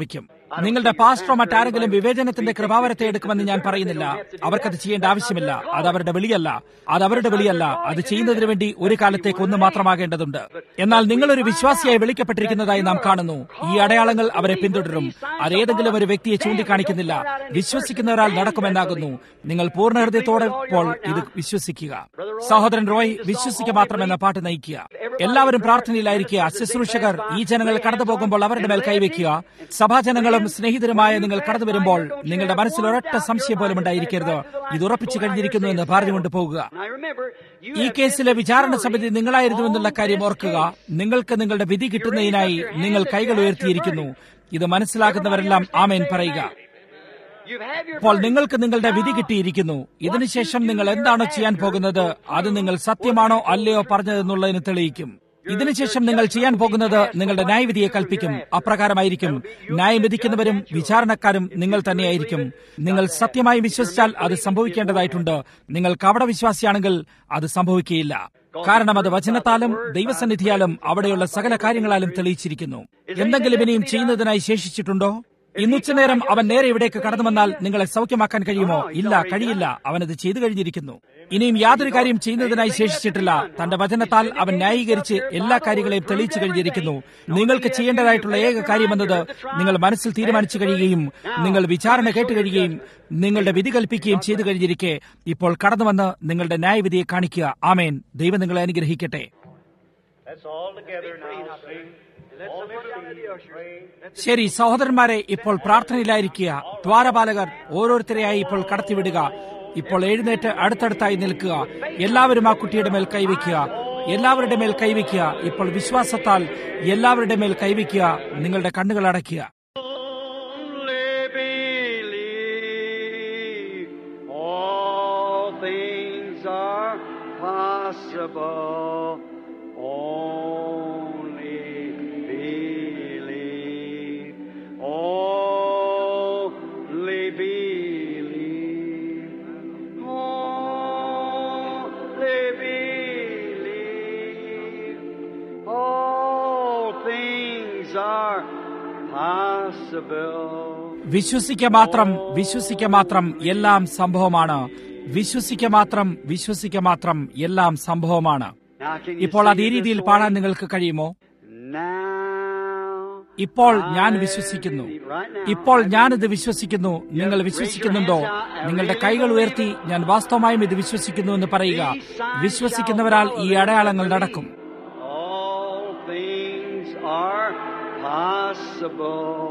നിങ്ങളുടെ പാസ്റ്ററോ മറ്റാരെങ്കിലും വിവേചനത്തിന്റെ കൃപാവരത്തെ എടുക്കുമെന്ന് ഞാൻ പറയുന്നില്ല അവർക്കത് ചെയ്യേണ്ട ആവശ്യമില്ല അത് അവരുടെ വിളിയല്ല അത് അവരുടെ വിളിയല്ല അത് ചെയ്യുന്നതിന് വേണ്ടി ഒരു കാലത്തേക്ക് ഒന്ന് മാത്രമാകേണ്ടതുണ്ട് എന്നാൽ നിങ്ങളൊരു വിശ്വാസിയായി വിളിക്കപ്പെട്ടിരിക്കുന്നതായി നാം കാണുന്നു ഈ അടയാളങ്ങൾ അവരെ പിന്തുടരും അതേതെങ്കിലും ഒരു വ്യക്തിയെ ചൂണ്ടിക്കാണിക്കുന്നില്ല വിശ്വസിക്കുന്ന ഒരാൾ നടക്കുമെന്നാകുന്നു നിങ്ങൾ പൂർണ്ണ ഹൃദയത്തോടെ ഇപ്പോൾ ഇത് വിശ്വസിക്കുക സഹോദരൻ റോയ് വിശ്വസിക്കുക മാത്രം എന്ന പാട്ട് നയിക്കുക എല്ലാവരും പ്രാർത്ഥനയിലായിരിക്കുക ശുശ്രൂഷകർ ഈ ജനങ്ങൾ കടന്നു പോകുമ്പോൾ അവരുടെ മേൽ കൈവയ്ക്കുക സഭാജനങ്ങളും സ്നേഹിതരുമായ നിങ്ങൾ കടന്നു വരുമ്പോൾ നിങ്ങളുടെ മനസ്സിൽ ഒരൊറ്റ സംശയം പോലും ഉണ്ടായിരിക്കരുത് ഇത് ഉറപ്പിച്ചു കഴിഞ്ഞിരിക്കുന്നു എന്ന് പറഞ്ഞുകൊണ്ട് പോകുക ഈ കേസിലെ വിചാരണ സമിതി നിങ്ങളായിരുന്നു എന്നുള്ള കാര്യം ഓർക്കുക നിങ്ങൾക്ക് നിങ്ങളുടെ വിധി കിട്ടുന്നതിനായി നിങ്ങൾ കൈകൾ ഉയർത്തിയിരിക്കുന്നു ഇത് മനസ്സിലാക്കുന്നവരെല്ലാം ആമേൻ പറയുക അപ്പോൾ നിങ്ങൾക്ക് നിങ്ങളുടെ വിധി കിട്ടിയിരിക്കുന്നു ഇതിനുശേഷം നിങ്ങൾ എന്താണോ ചെയ്യാൻ പോകുന്നത് അത് നിങ്ങൾ സത്യമാണോ അല്ലയോ പറഞ്ഞതെന്നുള്ളതിന് തെളിയിക്കും ഇതിനുശേഷം നിങ്ങൾ ചെയ്യാൻ പോകുന്നത് നിങ്ങളുടെ ന്യായവിധിയെ കൽപ്പിക്കും അപ്രകാരമായിരിക്കും ന്യായം വിധിക്കുന്നവരും വിചാരണക്കാരും നിങ്ങൾ തന്നെയായിരിക്കും നിങ്ങൾ സത്യമായി വിശ്വസിച്ചാൽ അത് സംഭവിക്കേണ്ടതായിട്ടുണ്ട് നിങ്ങൾ കവട വിശ്വാസിയാണെങ്കിൽ അത് സംഭവിക്കുകയില്ല കാരണം അത് വചനത്താലും ദൈവസന്നിധിയാലും അവിടെയുള്ള സകല കാര്യങ്ങളാലും തെളിയിച്ചിരിക്കുന്നു എന്തെങ്കിലും ഇനിയും ചെയ്യുന്നതിനായി ശേഷിച്ചിട്ടുണ്ടോ ഇന്നുച്ചനേരം അവൻ നേരെ ഇവിടേക്ക് കടന്നു വന്നാൽ നിങ്ങളെ സൗഖ്യമാക്കാൻ കഴിയുമോ ഇല്ല കഴിയില്ല അവനത് ചെയ്തു കഴിഞ്ഞിരിക്കുന്നു ഇനിയും യാതൊരു കാര്യം ചെയ്യുന്നതിനായി ശേഷിച്ചിട്ടില്ല തന്റെ വചനത്താൽ അവൻ ന്യായീകരിച്ച് എല്ലാ കാര്യങ്ങളെയും തെളിയിച്ചു കഴിഞ്ഞിരിക്കുന്നു നിങ്ങൾക്ക് ചെയ്യേണ്ടതായിട്ടുള്ള ഏക കാര്യമെന്നത് നിങ്ങൾ മനസ്സിൽ തീരുമാനിച്ചു കഴിയുകയും നിങ്ങൾ വിചാരണ കേട്ട് കഴിയുകയും നിങ്ങളുടെ വിധി കൽപ്പിക്കുകയും ചെയ്തു കഴിഞ്ഞിരിക്കെ ഇപ്പോൾ കടന്നു വന്ന് നിങ്ങളുടെ ന്യായവിധിയെ കാണിക്കുക ആമേൻ ദൈവം നിങ്ങളെ അനുഗ്രഹിക്കട്ടെ Let's all together now sing. All sing. ശരി സഹോദരന്മാരെ ഇപ്പോൾ പ്രാർത്ഥനയിലായിരിക്കുക ദ്വാരപാലകർ ഓരോരുത്തരെയായി ഇപ്പോൾ കടത്തിവിടുക ഇപ്പോൾ എഴുന്നേറ്റ് അടുത്തടുത്തായി നിൽക്കുക എല്ലാവരും ആ കുട്ടിയുടെ മേൽ കൈവയ്ക്കുക എല്ലാവരുടെ മേൽ കൈവയ്ക്കുക ഇപ്പോൾ വിശ്വാസത്താൽ എല്ലാവരുടെ മേൽ കൈവയ്ക്കുക നിങ്ങളുടെ കണ്ണുകൾ അടയ്ക്കുക Only believe all things are possible. Only believe. Only believe. Only believe. All things are possible. വിശ്വസിക്ക മാത്രം വിശ്വസിക്ക മാത്രം എല്ലാം സംഭവമാണ് വിശ്വസിക്ക മാത്രം വിശ്വസിക്ക മാത്രം എല്ലാം സംഭവമാണ് Now, can you ഇപ്പോൾ sing അത് ഈ it this രീതിയിൽ morning? പാടാൻ നിങ്ങൾക്ക് കഴിയുമോ Now ഇപ്പോൾ ഞാൻ വിശ്വസിക്കുന്നു ഇപ്പോൾ ഞാനിത് വിശ്വസിക്കുന്നു നിങ്ങൾ വിശ്വസിക്കുന്നുണ്ടോ നിങ്ങളുടെ കൈകൾ ഉയർത്തി ഞാൻ വാസ്തവമായും ഇത് വിശ്വസിക്കുന്നു എന്ന് പറയുക വിശ്വസിക്കുന്നവരാൽ ഈ അടയാളങ്ങൾ നടക്കും all things are possible.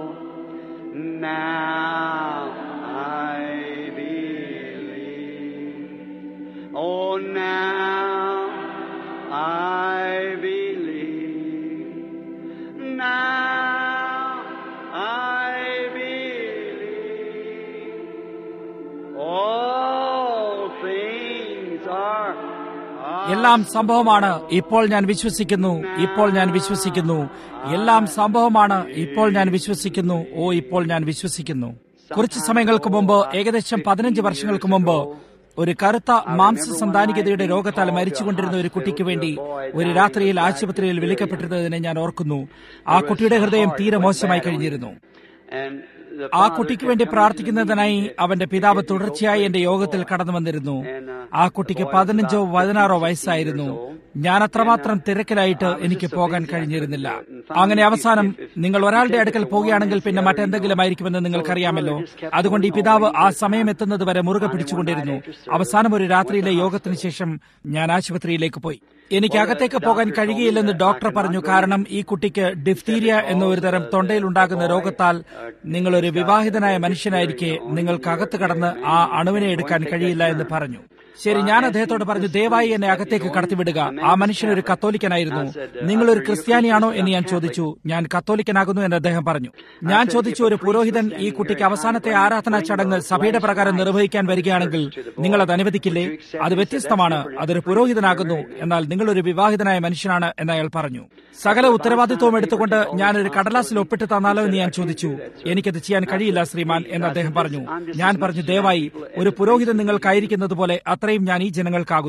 Now I believe. Oh, now I believe. Now I believe. All things are എല്ലാം സംഭവമാണ് ഇപ്പോൾ ഞാൻ വിശ്വസിക്കുന്നു ഇപ്പോൾ ഞാൻ വിശ്വസിക്കുന്നു എല്ലാം സംഭവമാണ് ഇപ്പോൾ ഞാൻ വിശ്വസിക്കുന്നു ഓ ഇപ്പോൾ ഞാൻ വിശ്വസിക്കുന്നു കുറച്ച് സമയങ്ങൾക്ക് മുമ്പ് ഏകദേശം പതിനഞ്ച് വർഷങ്ങൾക്ക് മുമ്പ് ഒരു കറുത്ത മാംസസന്താനികതയുടെ രോഗത്താൽ മരിച്ചുകൊണ്ടിരുന്ന ഒരു കുട്ടിക്ക് വേണ്ടി ഒരു രാത്രിയിൽ ആശുപത്രിയിൽ വിളിക്കപ്പെട്ടിരുന്നതിനെ ഞാൻ ഓർക്കുന്നു ആ കുട്ടിയുടെ ഹൃദയം തീരെ മോശമായി കഴിഞ്ഞിരുന്നു and the ആ father കുട്ടിക്ക് kept വേണ്ടി coming പ്രാർത്ഥിക്കുന്നതിനായി അവന്റെ പിതാവ് തുടർച്ചയായി എന്റെ യോഗത്തിൽ കടന്നു വന്നിരുന്നു ആ കുട്ടിക്ക് പതിനഞ്ചോ പതിനാറോ വയസ്സായിരുന്നു ഞാൻ അത്രമാത്രം തിരക്കിലായിട്ട് എനിക്ക് പോകാൻ കഴിഞ്ഞിരുന്നില്ല അങ്ങനെ അവസാനം നിങ്ങൾ ഒരാളുടെ അടുക്കൽ പോവുകയാണെങ്കിൽ പിന്നെ മറ്റെന്തെങ്കിലും ആയിരിക്കുമെന്ന് നിങ്ങൾക്കറിയാമല്ലോ അതുകൊണ്ട് ഈ പിതാവ് ആ സമയം എത്തുന്നത് വരെ മുറുകെ പിടിച്ചുകൊണ്ടിരുന്നു അവസാനം ഒരു രാത്രിയിലെ യോഗത്തിന് ശേഷം ഞാൻ ആശുപത്രിയിലേക്ക് പോയി എനിക്ക് അകത്തേക്ക് പോകാൻ കഴിയുകയില്ലെന്ന് ഡോക്ടർ പറഞ്ഞു കാരണം ഈ കുട്ടിക്ക് ഡിഫ്തീരിയ എന്ന ഒരു തരം തൊണ്ടയിൽ ഉണ്ടാകുന്ന രോഗത്താൽ നിങ്ങൾ ഒരു വിവാഹിതനായ മനുഷ്യനായിരിക്കെ നിങ്ങൾക്ക് അകത്ത് കടന്ന് ആ അണുവിനെ എടുക്കാൻ കഴിയില്ല എന്ന് പറഞ്ഞു ശരി ഞാൻ അദ്ദേഹത്തോട് പറഞ്ഞു ദയവായി എന്നെ അകത്തേക്ക് കടത്തിവിടുക ആ മനുഷ്യൻ ഒരു കത്തോലിക്കനായിരുന്നു നിങ്ങൾ ഒരു ക്രിസ്ത്യാനിയാണോ എന്ന് ഞാൻ ചോദിച്ചു ഞാൻ കത്തോലിക്കനാകുന്നു എന്ന് അദ്ദേഹം പറഞ്ഞു ഞാൻ ചോദിച്ചു ഒരു പുരോഹിതൻ ഈ കുട്ടിക്ക് അവസാനത്തെ ആരാധനാ ചടങ്ങ് സഭയുടെ പ്രകാരം നിർവഹിക്കാൻ വരികയാണെങ്കിൽ നിങ്ങൾ അത് അനുവദിക്കില്ലേ അത് വ്യത്യസ്തമാണ് അതൊരു പുരോഹിതനാകുന്നു എന്നാൽ നിങ്ങൾ ഒരു വിവാഹിതനായ മനുഷ്യനാണ് എന്ന് അയാൾ പറഞ്ഞു സകല ഉത്തരവാദിത്വവും എടുത്തുകൊണ്ട് ഞാൻ ഒരു കടലാസിൽ ഒപ്പിട്ട് തന്നാലോ എന്ന് ഞാൻ ചോദിച്ചു എനിക്കത് ചെയ്യാൻ കഴിയില്ല ശ്രീമാൻ എന്ന് അദ്ദേഹം പറഞ്ഞു ഞാൻ പറഞ്ഞു ദയവായി ഒരു പുരോഹിതൻ നിങ്ങൾക്കായിരിക്കുന്നത് പോലെ അത്രയും ഞാൻ ഈ ജനങ്ങൾക്കാകുന്നു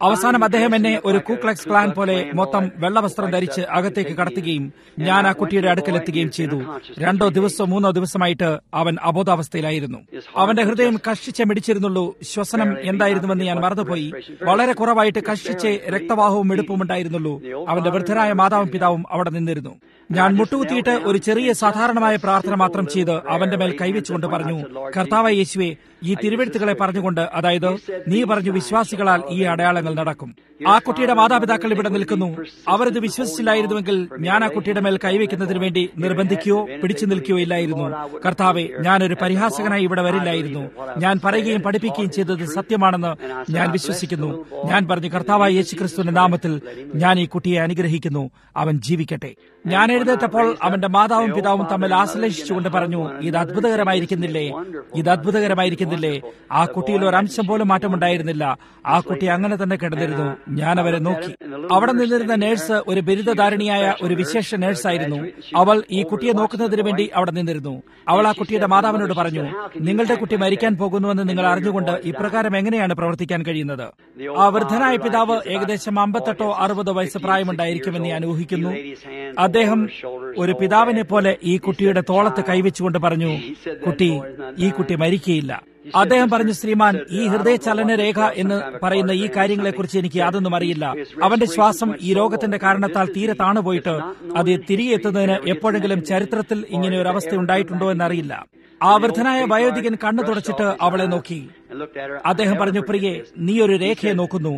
അവസാനം അദ്ദേഹം എന്നെ ഒരു കൂക്ലക്സ് ക്ലാൻ പോലെ മൊത്തം വെള്ളവസ്ത്രം ധരിച്ച് അകത്തേക്ക് കടത്തുകയും ഞാൻ ആ കുട്ടിയുടെ അടുക്കലെത്തുകയും ചെയ്തു രണ്ടോ ദിവസമോ മൂന്നോ ദിവസമായിട്ട് അവൻ അബോധാവസ്ഥയിലായിരുന്നു അവന്റെ ഹൃദയം കഷ്ടിച്ച് മിടിച്ചിരുന്നുള്ളൂ ശ്വസനം എന്തായിരുന്നുവെന്ന് ഞാൻ മറന്നുപോയി വളരെ കുറവായിട്ട് കഷ്ടിച്ച് രക്തവാഹവും എടുപ്പും ഉണ്ടായിരുന്നുള്ളൂ അവന്റെ വൃദ്ധരായ മാതാവും പിതാവും അവിടെ നിന്നിരുന്നു ഞാൻ മുട്ടുകുത്തിയിട്ട് ഒരു ചെറിയ സാധാരണമായ പ്രാർത്ഥന മാത്രം ചെയ്ത് അവന്റെ മേൽ കൈവച്ചുകൊണ്ട് പറഞ്ഞു കർത്താവായ യേശുവെ ഈ തിരുവെഴുത്തുകളെ പറഞ്ഞുകൊണ്ട് അതായത് നീ പറഞ്ഞു വിശ്വാസികളാൽ ഈ അടയാളങ്ങൾ നടക്കും ആ കുട്ടിയുടെ മാതാപിതാക്കൾ ഇവിടെ നിൽക്കുന്നു അവരത് വിശ്വസിച്ചില്ലായിരുന്നുവെങ്കിൽ ഞാൻ ആ കുട്ടിയുടെ മേൽ കൈവയ്ക്കുന്നതിന് വേണ്ടി നിർബന്ധിക്കുകയോ പിടിച്ചു നിൽക്കുകയോ ഇല്ലായിരുന്നു കർത്താവെ ഞാനൊരു പരിഹാസകനായി ഇവിടെ വരില്ലായിരുന്നു ഞാൻ പറയുകയും പഠിപ്പിക്കുകയും ചെയ്തത് സത്യമാണെന്ന് ഞാൻ വിശ്വസിക്കുന്നു ഞാൻ പറഞ്ഞു കർത്താവായ യേശു ക്രിസ്തുവിന്റെ നാമത്തിൽ ഞാൻ ഈ കുട്ടിയെ അനുഗ്രഹിക്കുന്നു അവൻ ജീവിക്കട്ടെ ഞാൻ എഴുന്നേറ്റപ്പോൾ അവന്റെ മാതാവും പിതാവും തമ്മിൽ ആശ്ലേഷിച്ചുകൊണ്ട് പറഞ്ഞു ഇത് അത്ഭുതകരമായിരിക്കുന്നില്ലേ ഇത് അത്ഭുതകരമായിരിക്കുന്നില്ലേ ആ കുട്ടിയിൽ ഒരു അംശം പോലും മാറ്റമുണ്ടായിരുന്നില്ല ആ കുട്ടി അങ്ങനെ തന്നെ കിടന്നിരുന്നു ഞാൻ അവരെ നോക്കി അവിടെ നിന്നിരുന്ന നേഴ്സ് ഒരു ബിരുദധാരണിയായ ഒരു വിശേഷ നേഴ്സായിരുന്നു അവൾ ഈ കുട്ടിയെ നോക്കുന്നതിന് വേണ്ടി അവിടെ നിന്നിരുന്നു അവൾ ആ കുട്ടിയുടെ മാതാവിനോട് പറഞ്ഞു നിങ്ങളുടെ കുട്ടി മരിക്കാൻ പോകുന്നുവെന്ന് നിങ്ങൾ അറിഞ്ഞുകൊണ്ട് ഇപ്രകാരം എങ്ങനെയാണ് പ്രവർത്തിക്കാൻ കഴിയുന്നത് ആ വൃദ്ധനായ പിതാവ് ഏകദേശം അമ്പത്തെട്ടോ അറുപതോ വയസ്സ് പ്രായമുണ്ടായിരിക്കുമെന്ന് ഞാൻ ഊഹിക്കുന്നു അദ്ദേഹം ഒരു പിതാവിനെ പോലെ ഈ കുട്ടിയുടെ തോളത്ത് കൈവച്ചുകൊണ്ട് പറഞ്ഞു കുട്ടി ഈ കുട്ടി മരിക്കയില്ല അദ്ദേഹം പറഞ്ഞു ശ്രീമാൻ ഈ ഹൃദയ ചലന രേഖ എന്ന് പറയുന്ന ഈ കാര്യങ്ങളെക്കുറിച്ച് എനിക്ക് യാതൊന്നും അറിയില്ല അവന്റെ ശ്വാസം ഈ രോഗത്തിന്റെ കാരണത്താൽ തീരെ താണുപോയിട്ട് അത് തിരികെ എത്തുന്നതിന് എപ്പോഴെങ്കിലും ചരിത്രത്തിൽ ഇങ്ങനെ ഒരു അവസ്ഥ ഉണ്ടായിട്ടുണ്ടോ എന്നറിയില്ല ആ വൃദ്ധനായ വയോധികൻ കണ്ണു തുടച്ചിട്ട് അവളെ നോക്കി അദ്ദേഹം പറഞ്ഞു പ്രിയെ നീ ഒരു രേഖയെ നോക്കുന്നു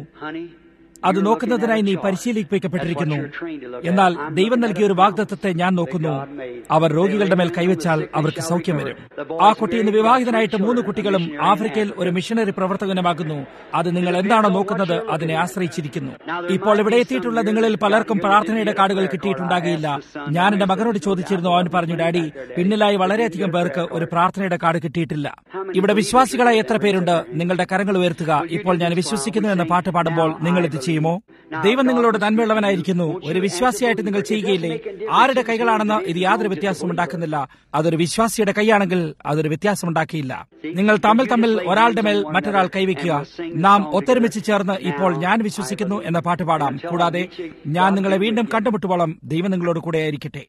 അത് നോക്കുന്നതിനായി നീ പരിശീലിപ്പിക്കപ്പെട്ടിരിക്കുന്നു എന്നാൽ ദൈവം നൽകിയ ഒരു വാഗ്ദത്തത്തെ ഞാൻ നോക്കുന്നു അവർ രോഗികളുടെ മേൽ കൈവച്ചാൽ അവർക്ക് സൗഖ്യം വരും ആ കുട്ടി ഇന്ന് വിവാഹിതനായിട്ട് മൂന്ന് കുട്ടികളും ആഫ്രിക്കയിൽ ഒരു മിഷനറി പ്രവർത്തകനുമാകുന്നു അത് നിങ്ങൾ എന്താണോ നോക്കുന്നത് അതിനെ ആശ്രയിച്ചിരിക്കുന്നു ഇപ്പോൾ ഇവിടെ എത്തിയിട്ടുള്ള നിങ്ങളിൽ പലർക്കും പ്രാർത്ഥനയുടെ കാർഡുകൾ കിട്ടിയിട്ടുണ്ടാകില്ല ഞാൻ എന്റെ മകനോട് ചോദിച്ചിരുന്നു അവൻ പറഞ്ഞു ഡാഡി പിന്നിലായി വളരെയധികം പേർക്ക് ഒരു പ്രാർത്ഥനയുടെ കാർഡ് കിട്ടിയിട്ടില്ല ഇവിടെ വിശ്വാസികളായ എത്ര പേരുണ്ട് നിങ്ങളുടെ കരങ്ങൾ ഉയർത്തുക ഇപ്പോൾ ഞാൻ വിശ്വസിക്കുന്നു എന്ന പാട്ട് പാടുമ്പോൾ നിങ്ങൾ ഇത് ചെയ്യുമോ ദൈവം നിങ്ങളോട് നന്മയുള്ളവനായിരിക്കുന്നു ഒരു വിശ്വാസിയായിട്ട് നിങ്ങൾ ചെയ്യുകയില്ലേ ആരുടെ കൈകളാണെന്ന് ഇത് യാതൊരു വ്യത്യാസവും ഉണ്ടാക്കുന്നില്ല അതൊരു വിശ്വാസിയുടെ കൈയാണെങ്കിൽ അതൊരു വ്യത്യാസം ഉണ്ടാക്കിയില്ല നിങ്ങൾ തമ്മിൽ തമ്മിൽ ഒരാളുടെ മേൽ മറ്റൊരാൾ കൈവയ്ക്കുക നാം ഒത്തൊരുമിച്ച് ചേർന്ന് ഇപ്പോൾ ഞാൻ വിശ്വസിക്കുന്നു എന്ന പാട്ട് പാടാം കൂടാതെ ഞാൻ നിങ്ങളെ വീണ്ടും കണ്ടുമുട്ടുവോളം ദൈവം നിങ്ങളോട് കൂടെ ആയിരിക്കട്ടെ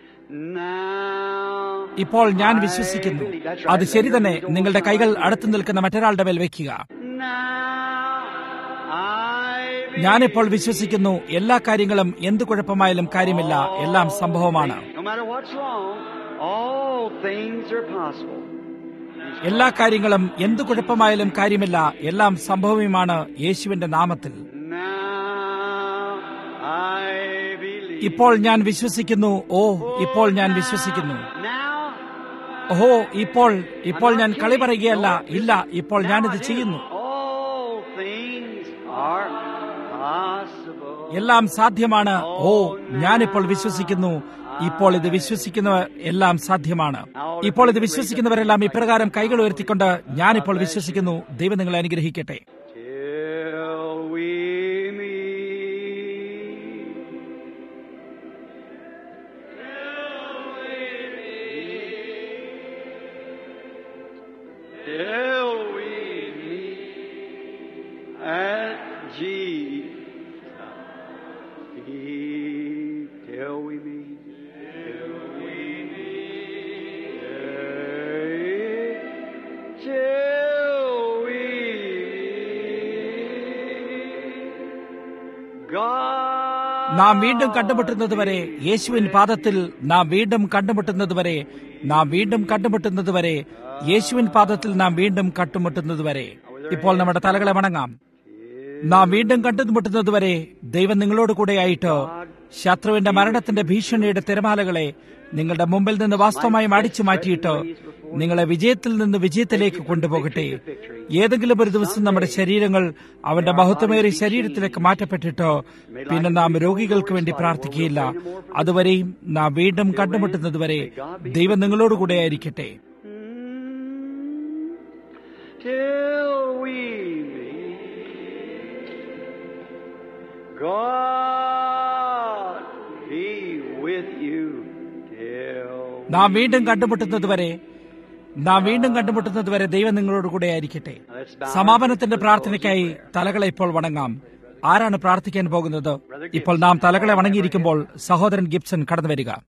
ഇപ്പോൾ ഞാൻ വിശ്വസിക്കുന്നു അത് ശരി തന്നെ നിങ്ങളുടെ കൈകൾ അടുത്തു നിൽക്കുന്ന മറ്റൊരാളുടെ മേൽ വയ്ക്കുക ഞാനിപ്പോൾ വിശ്വസിക്കുന്നു എല്ലാ കാര്യങ്ങളും എന്ത് കുഴപ്പമായാലും കാര്യമില്ല എല്ലാം സംഭവമാണ് എല്ലാ കാര്യങ്ങളും എന്ത് കുഴപ്പമായാലും കാര്യമില്ല എല്ലാം സംഭവമാണ് യേശുവിന്റെ നാമത്തിൽ ഇപ്പോൾ ഞാൻ വിശ്വസിക്കുന്നു ഓ ഇപ്പോൾ ഞാൻ വിശ്വസിക്കുന്നു ഓഹോ ഇപ്പോൾ ഇപ്പോൾ ഞാൻ കളി പറയുകയല്ല ഇല്ല ഇപ്പോൾ ഞാനിത് ചെയ്യുന്നു എല്ലാം സാധ്യമാണ് ഓ ഞാനിപ്പോൾ വിശ്വസിക്കുന്നു ഇപ്പോൾ ഇത് വിശ്വസിക്കുന്നവർ എല്ലാം സാധ്യമാണ് ഇപ്പോൾ ഇത് വിശ്വസിക്കുന്നവരെല്ലാം ഇപ്രകാരം കൈകൾ ഉയർത്തിക്കൊണ്ട് ഞാനിപ്പോൾ വിശ്വസിക്കുന്നു ദൈവം നിങ്ങളെ അനുഗ്രഹിക്കട്ടെ നാം വീണ്ടും കണ്ടുമുട്ടുന്നതുവരെ യേശുവിൻ പാദത്തിൽ നാം വീണ്ടും കണ്ടുമുട്ടുന്നതുവരെ നാം വീണ്ടും കണ്ടുമുട്ടുന്നതുവരെ യേശുവിൻ പാദത്തിൽ നാം വീണ്ടും കണ്ടുമുട്ടുന്നതുവരെ ഇപ്പോൾ നമ്മുടെ തലകളെ വണങ്ങാം നാം വീണ്ടും കണ്ടുമുട്ടുന്നതുവരെ ദൈവം നിങ്ങളോട് കൂടെയായിട്ട് ശത്രുവിന്റെ മരണത്തിന്റെ ഭീഷണിയുടെ തിരമാലകളെ നിങ്ങളുടെ മുമ്പിൽ നിന്ന് വാസ്തവമായും അടിച്ചു മാറ്റിയിട്ട് നിങ്ങളെ വിജയത്തിൽ നിന്ന് വിജയത്തിലേക്ക് കൊണ്ടുപോകട്ടെ ഏതെങ്കിലും ഒരു ദിവസം നമ്മുടെ ശരീരങ്ങൾ അവന്റെ മഹത്വമേറിയ ശരീരത്തിലേക്ക് മാറ്റപ്പെട്ടിട്ട് പിന്നെ നാം രോഗികൾക്ക് വേണ്ടി പ്രാർത്ഥിക്കുകയില്ല അതുവരെയും നാം വീണ്ടും കണ്ടുമുട്ടുന്നതുവരെ ദൈവം നിങ്ങളോട് കൂടെ ആയിരിക്കട്ടെ നാം വീണ്ടും കണ്ടുമുട്ടുന്നതുവരെ നാം വീണ്ടും കണ്ടുമുട്ടുന്നതുവരെ ദൈവം നിങ്ങളോട് കൂടെ ആയിരിക്കട്ടെ സമാപനത്തിന്റെ പ്രാർത്ഥനയ്ക്കായി തലകളെ ഇപ്പോൾ വണങ്ങാം ആരാണ് പ്രാർത്ഥിക്കാൻ പോകുന്നത് ഇപ്പോൾ നാം തലകളെ വണങ്ങിയിരിക്കുമ്പോൾ സഹോദരൻ ഗിബ്സൺ കടന്നു വരിക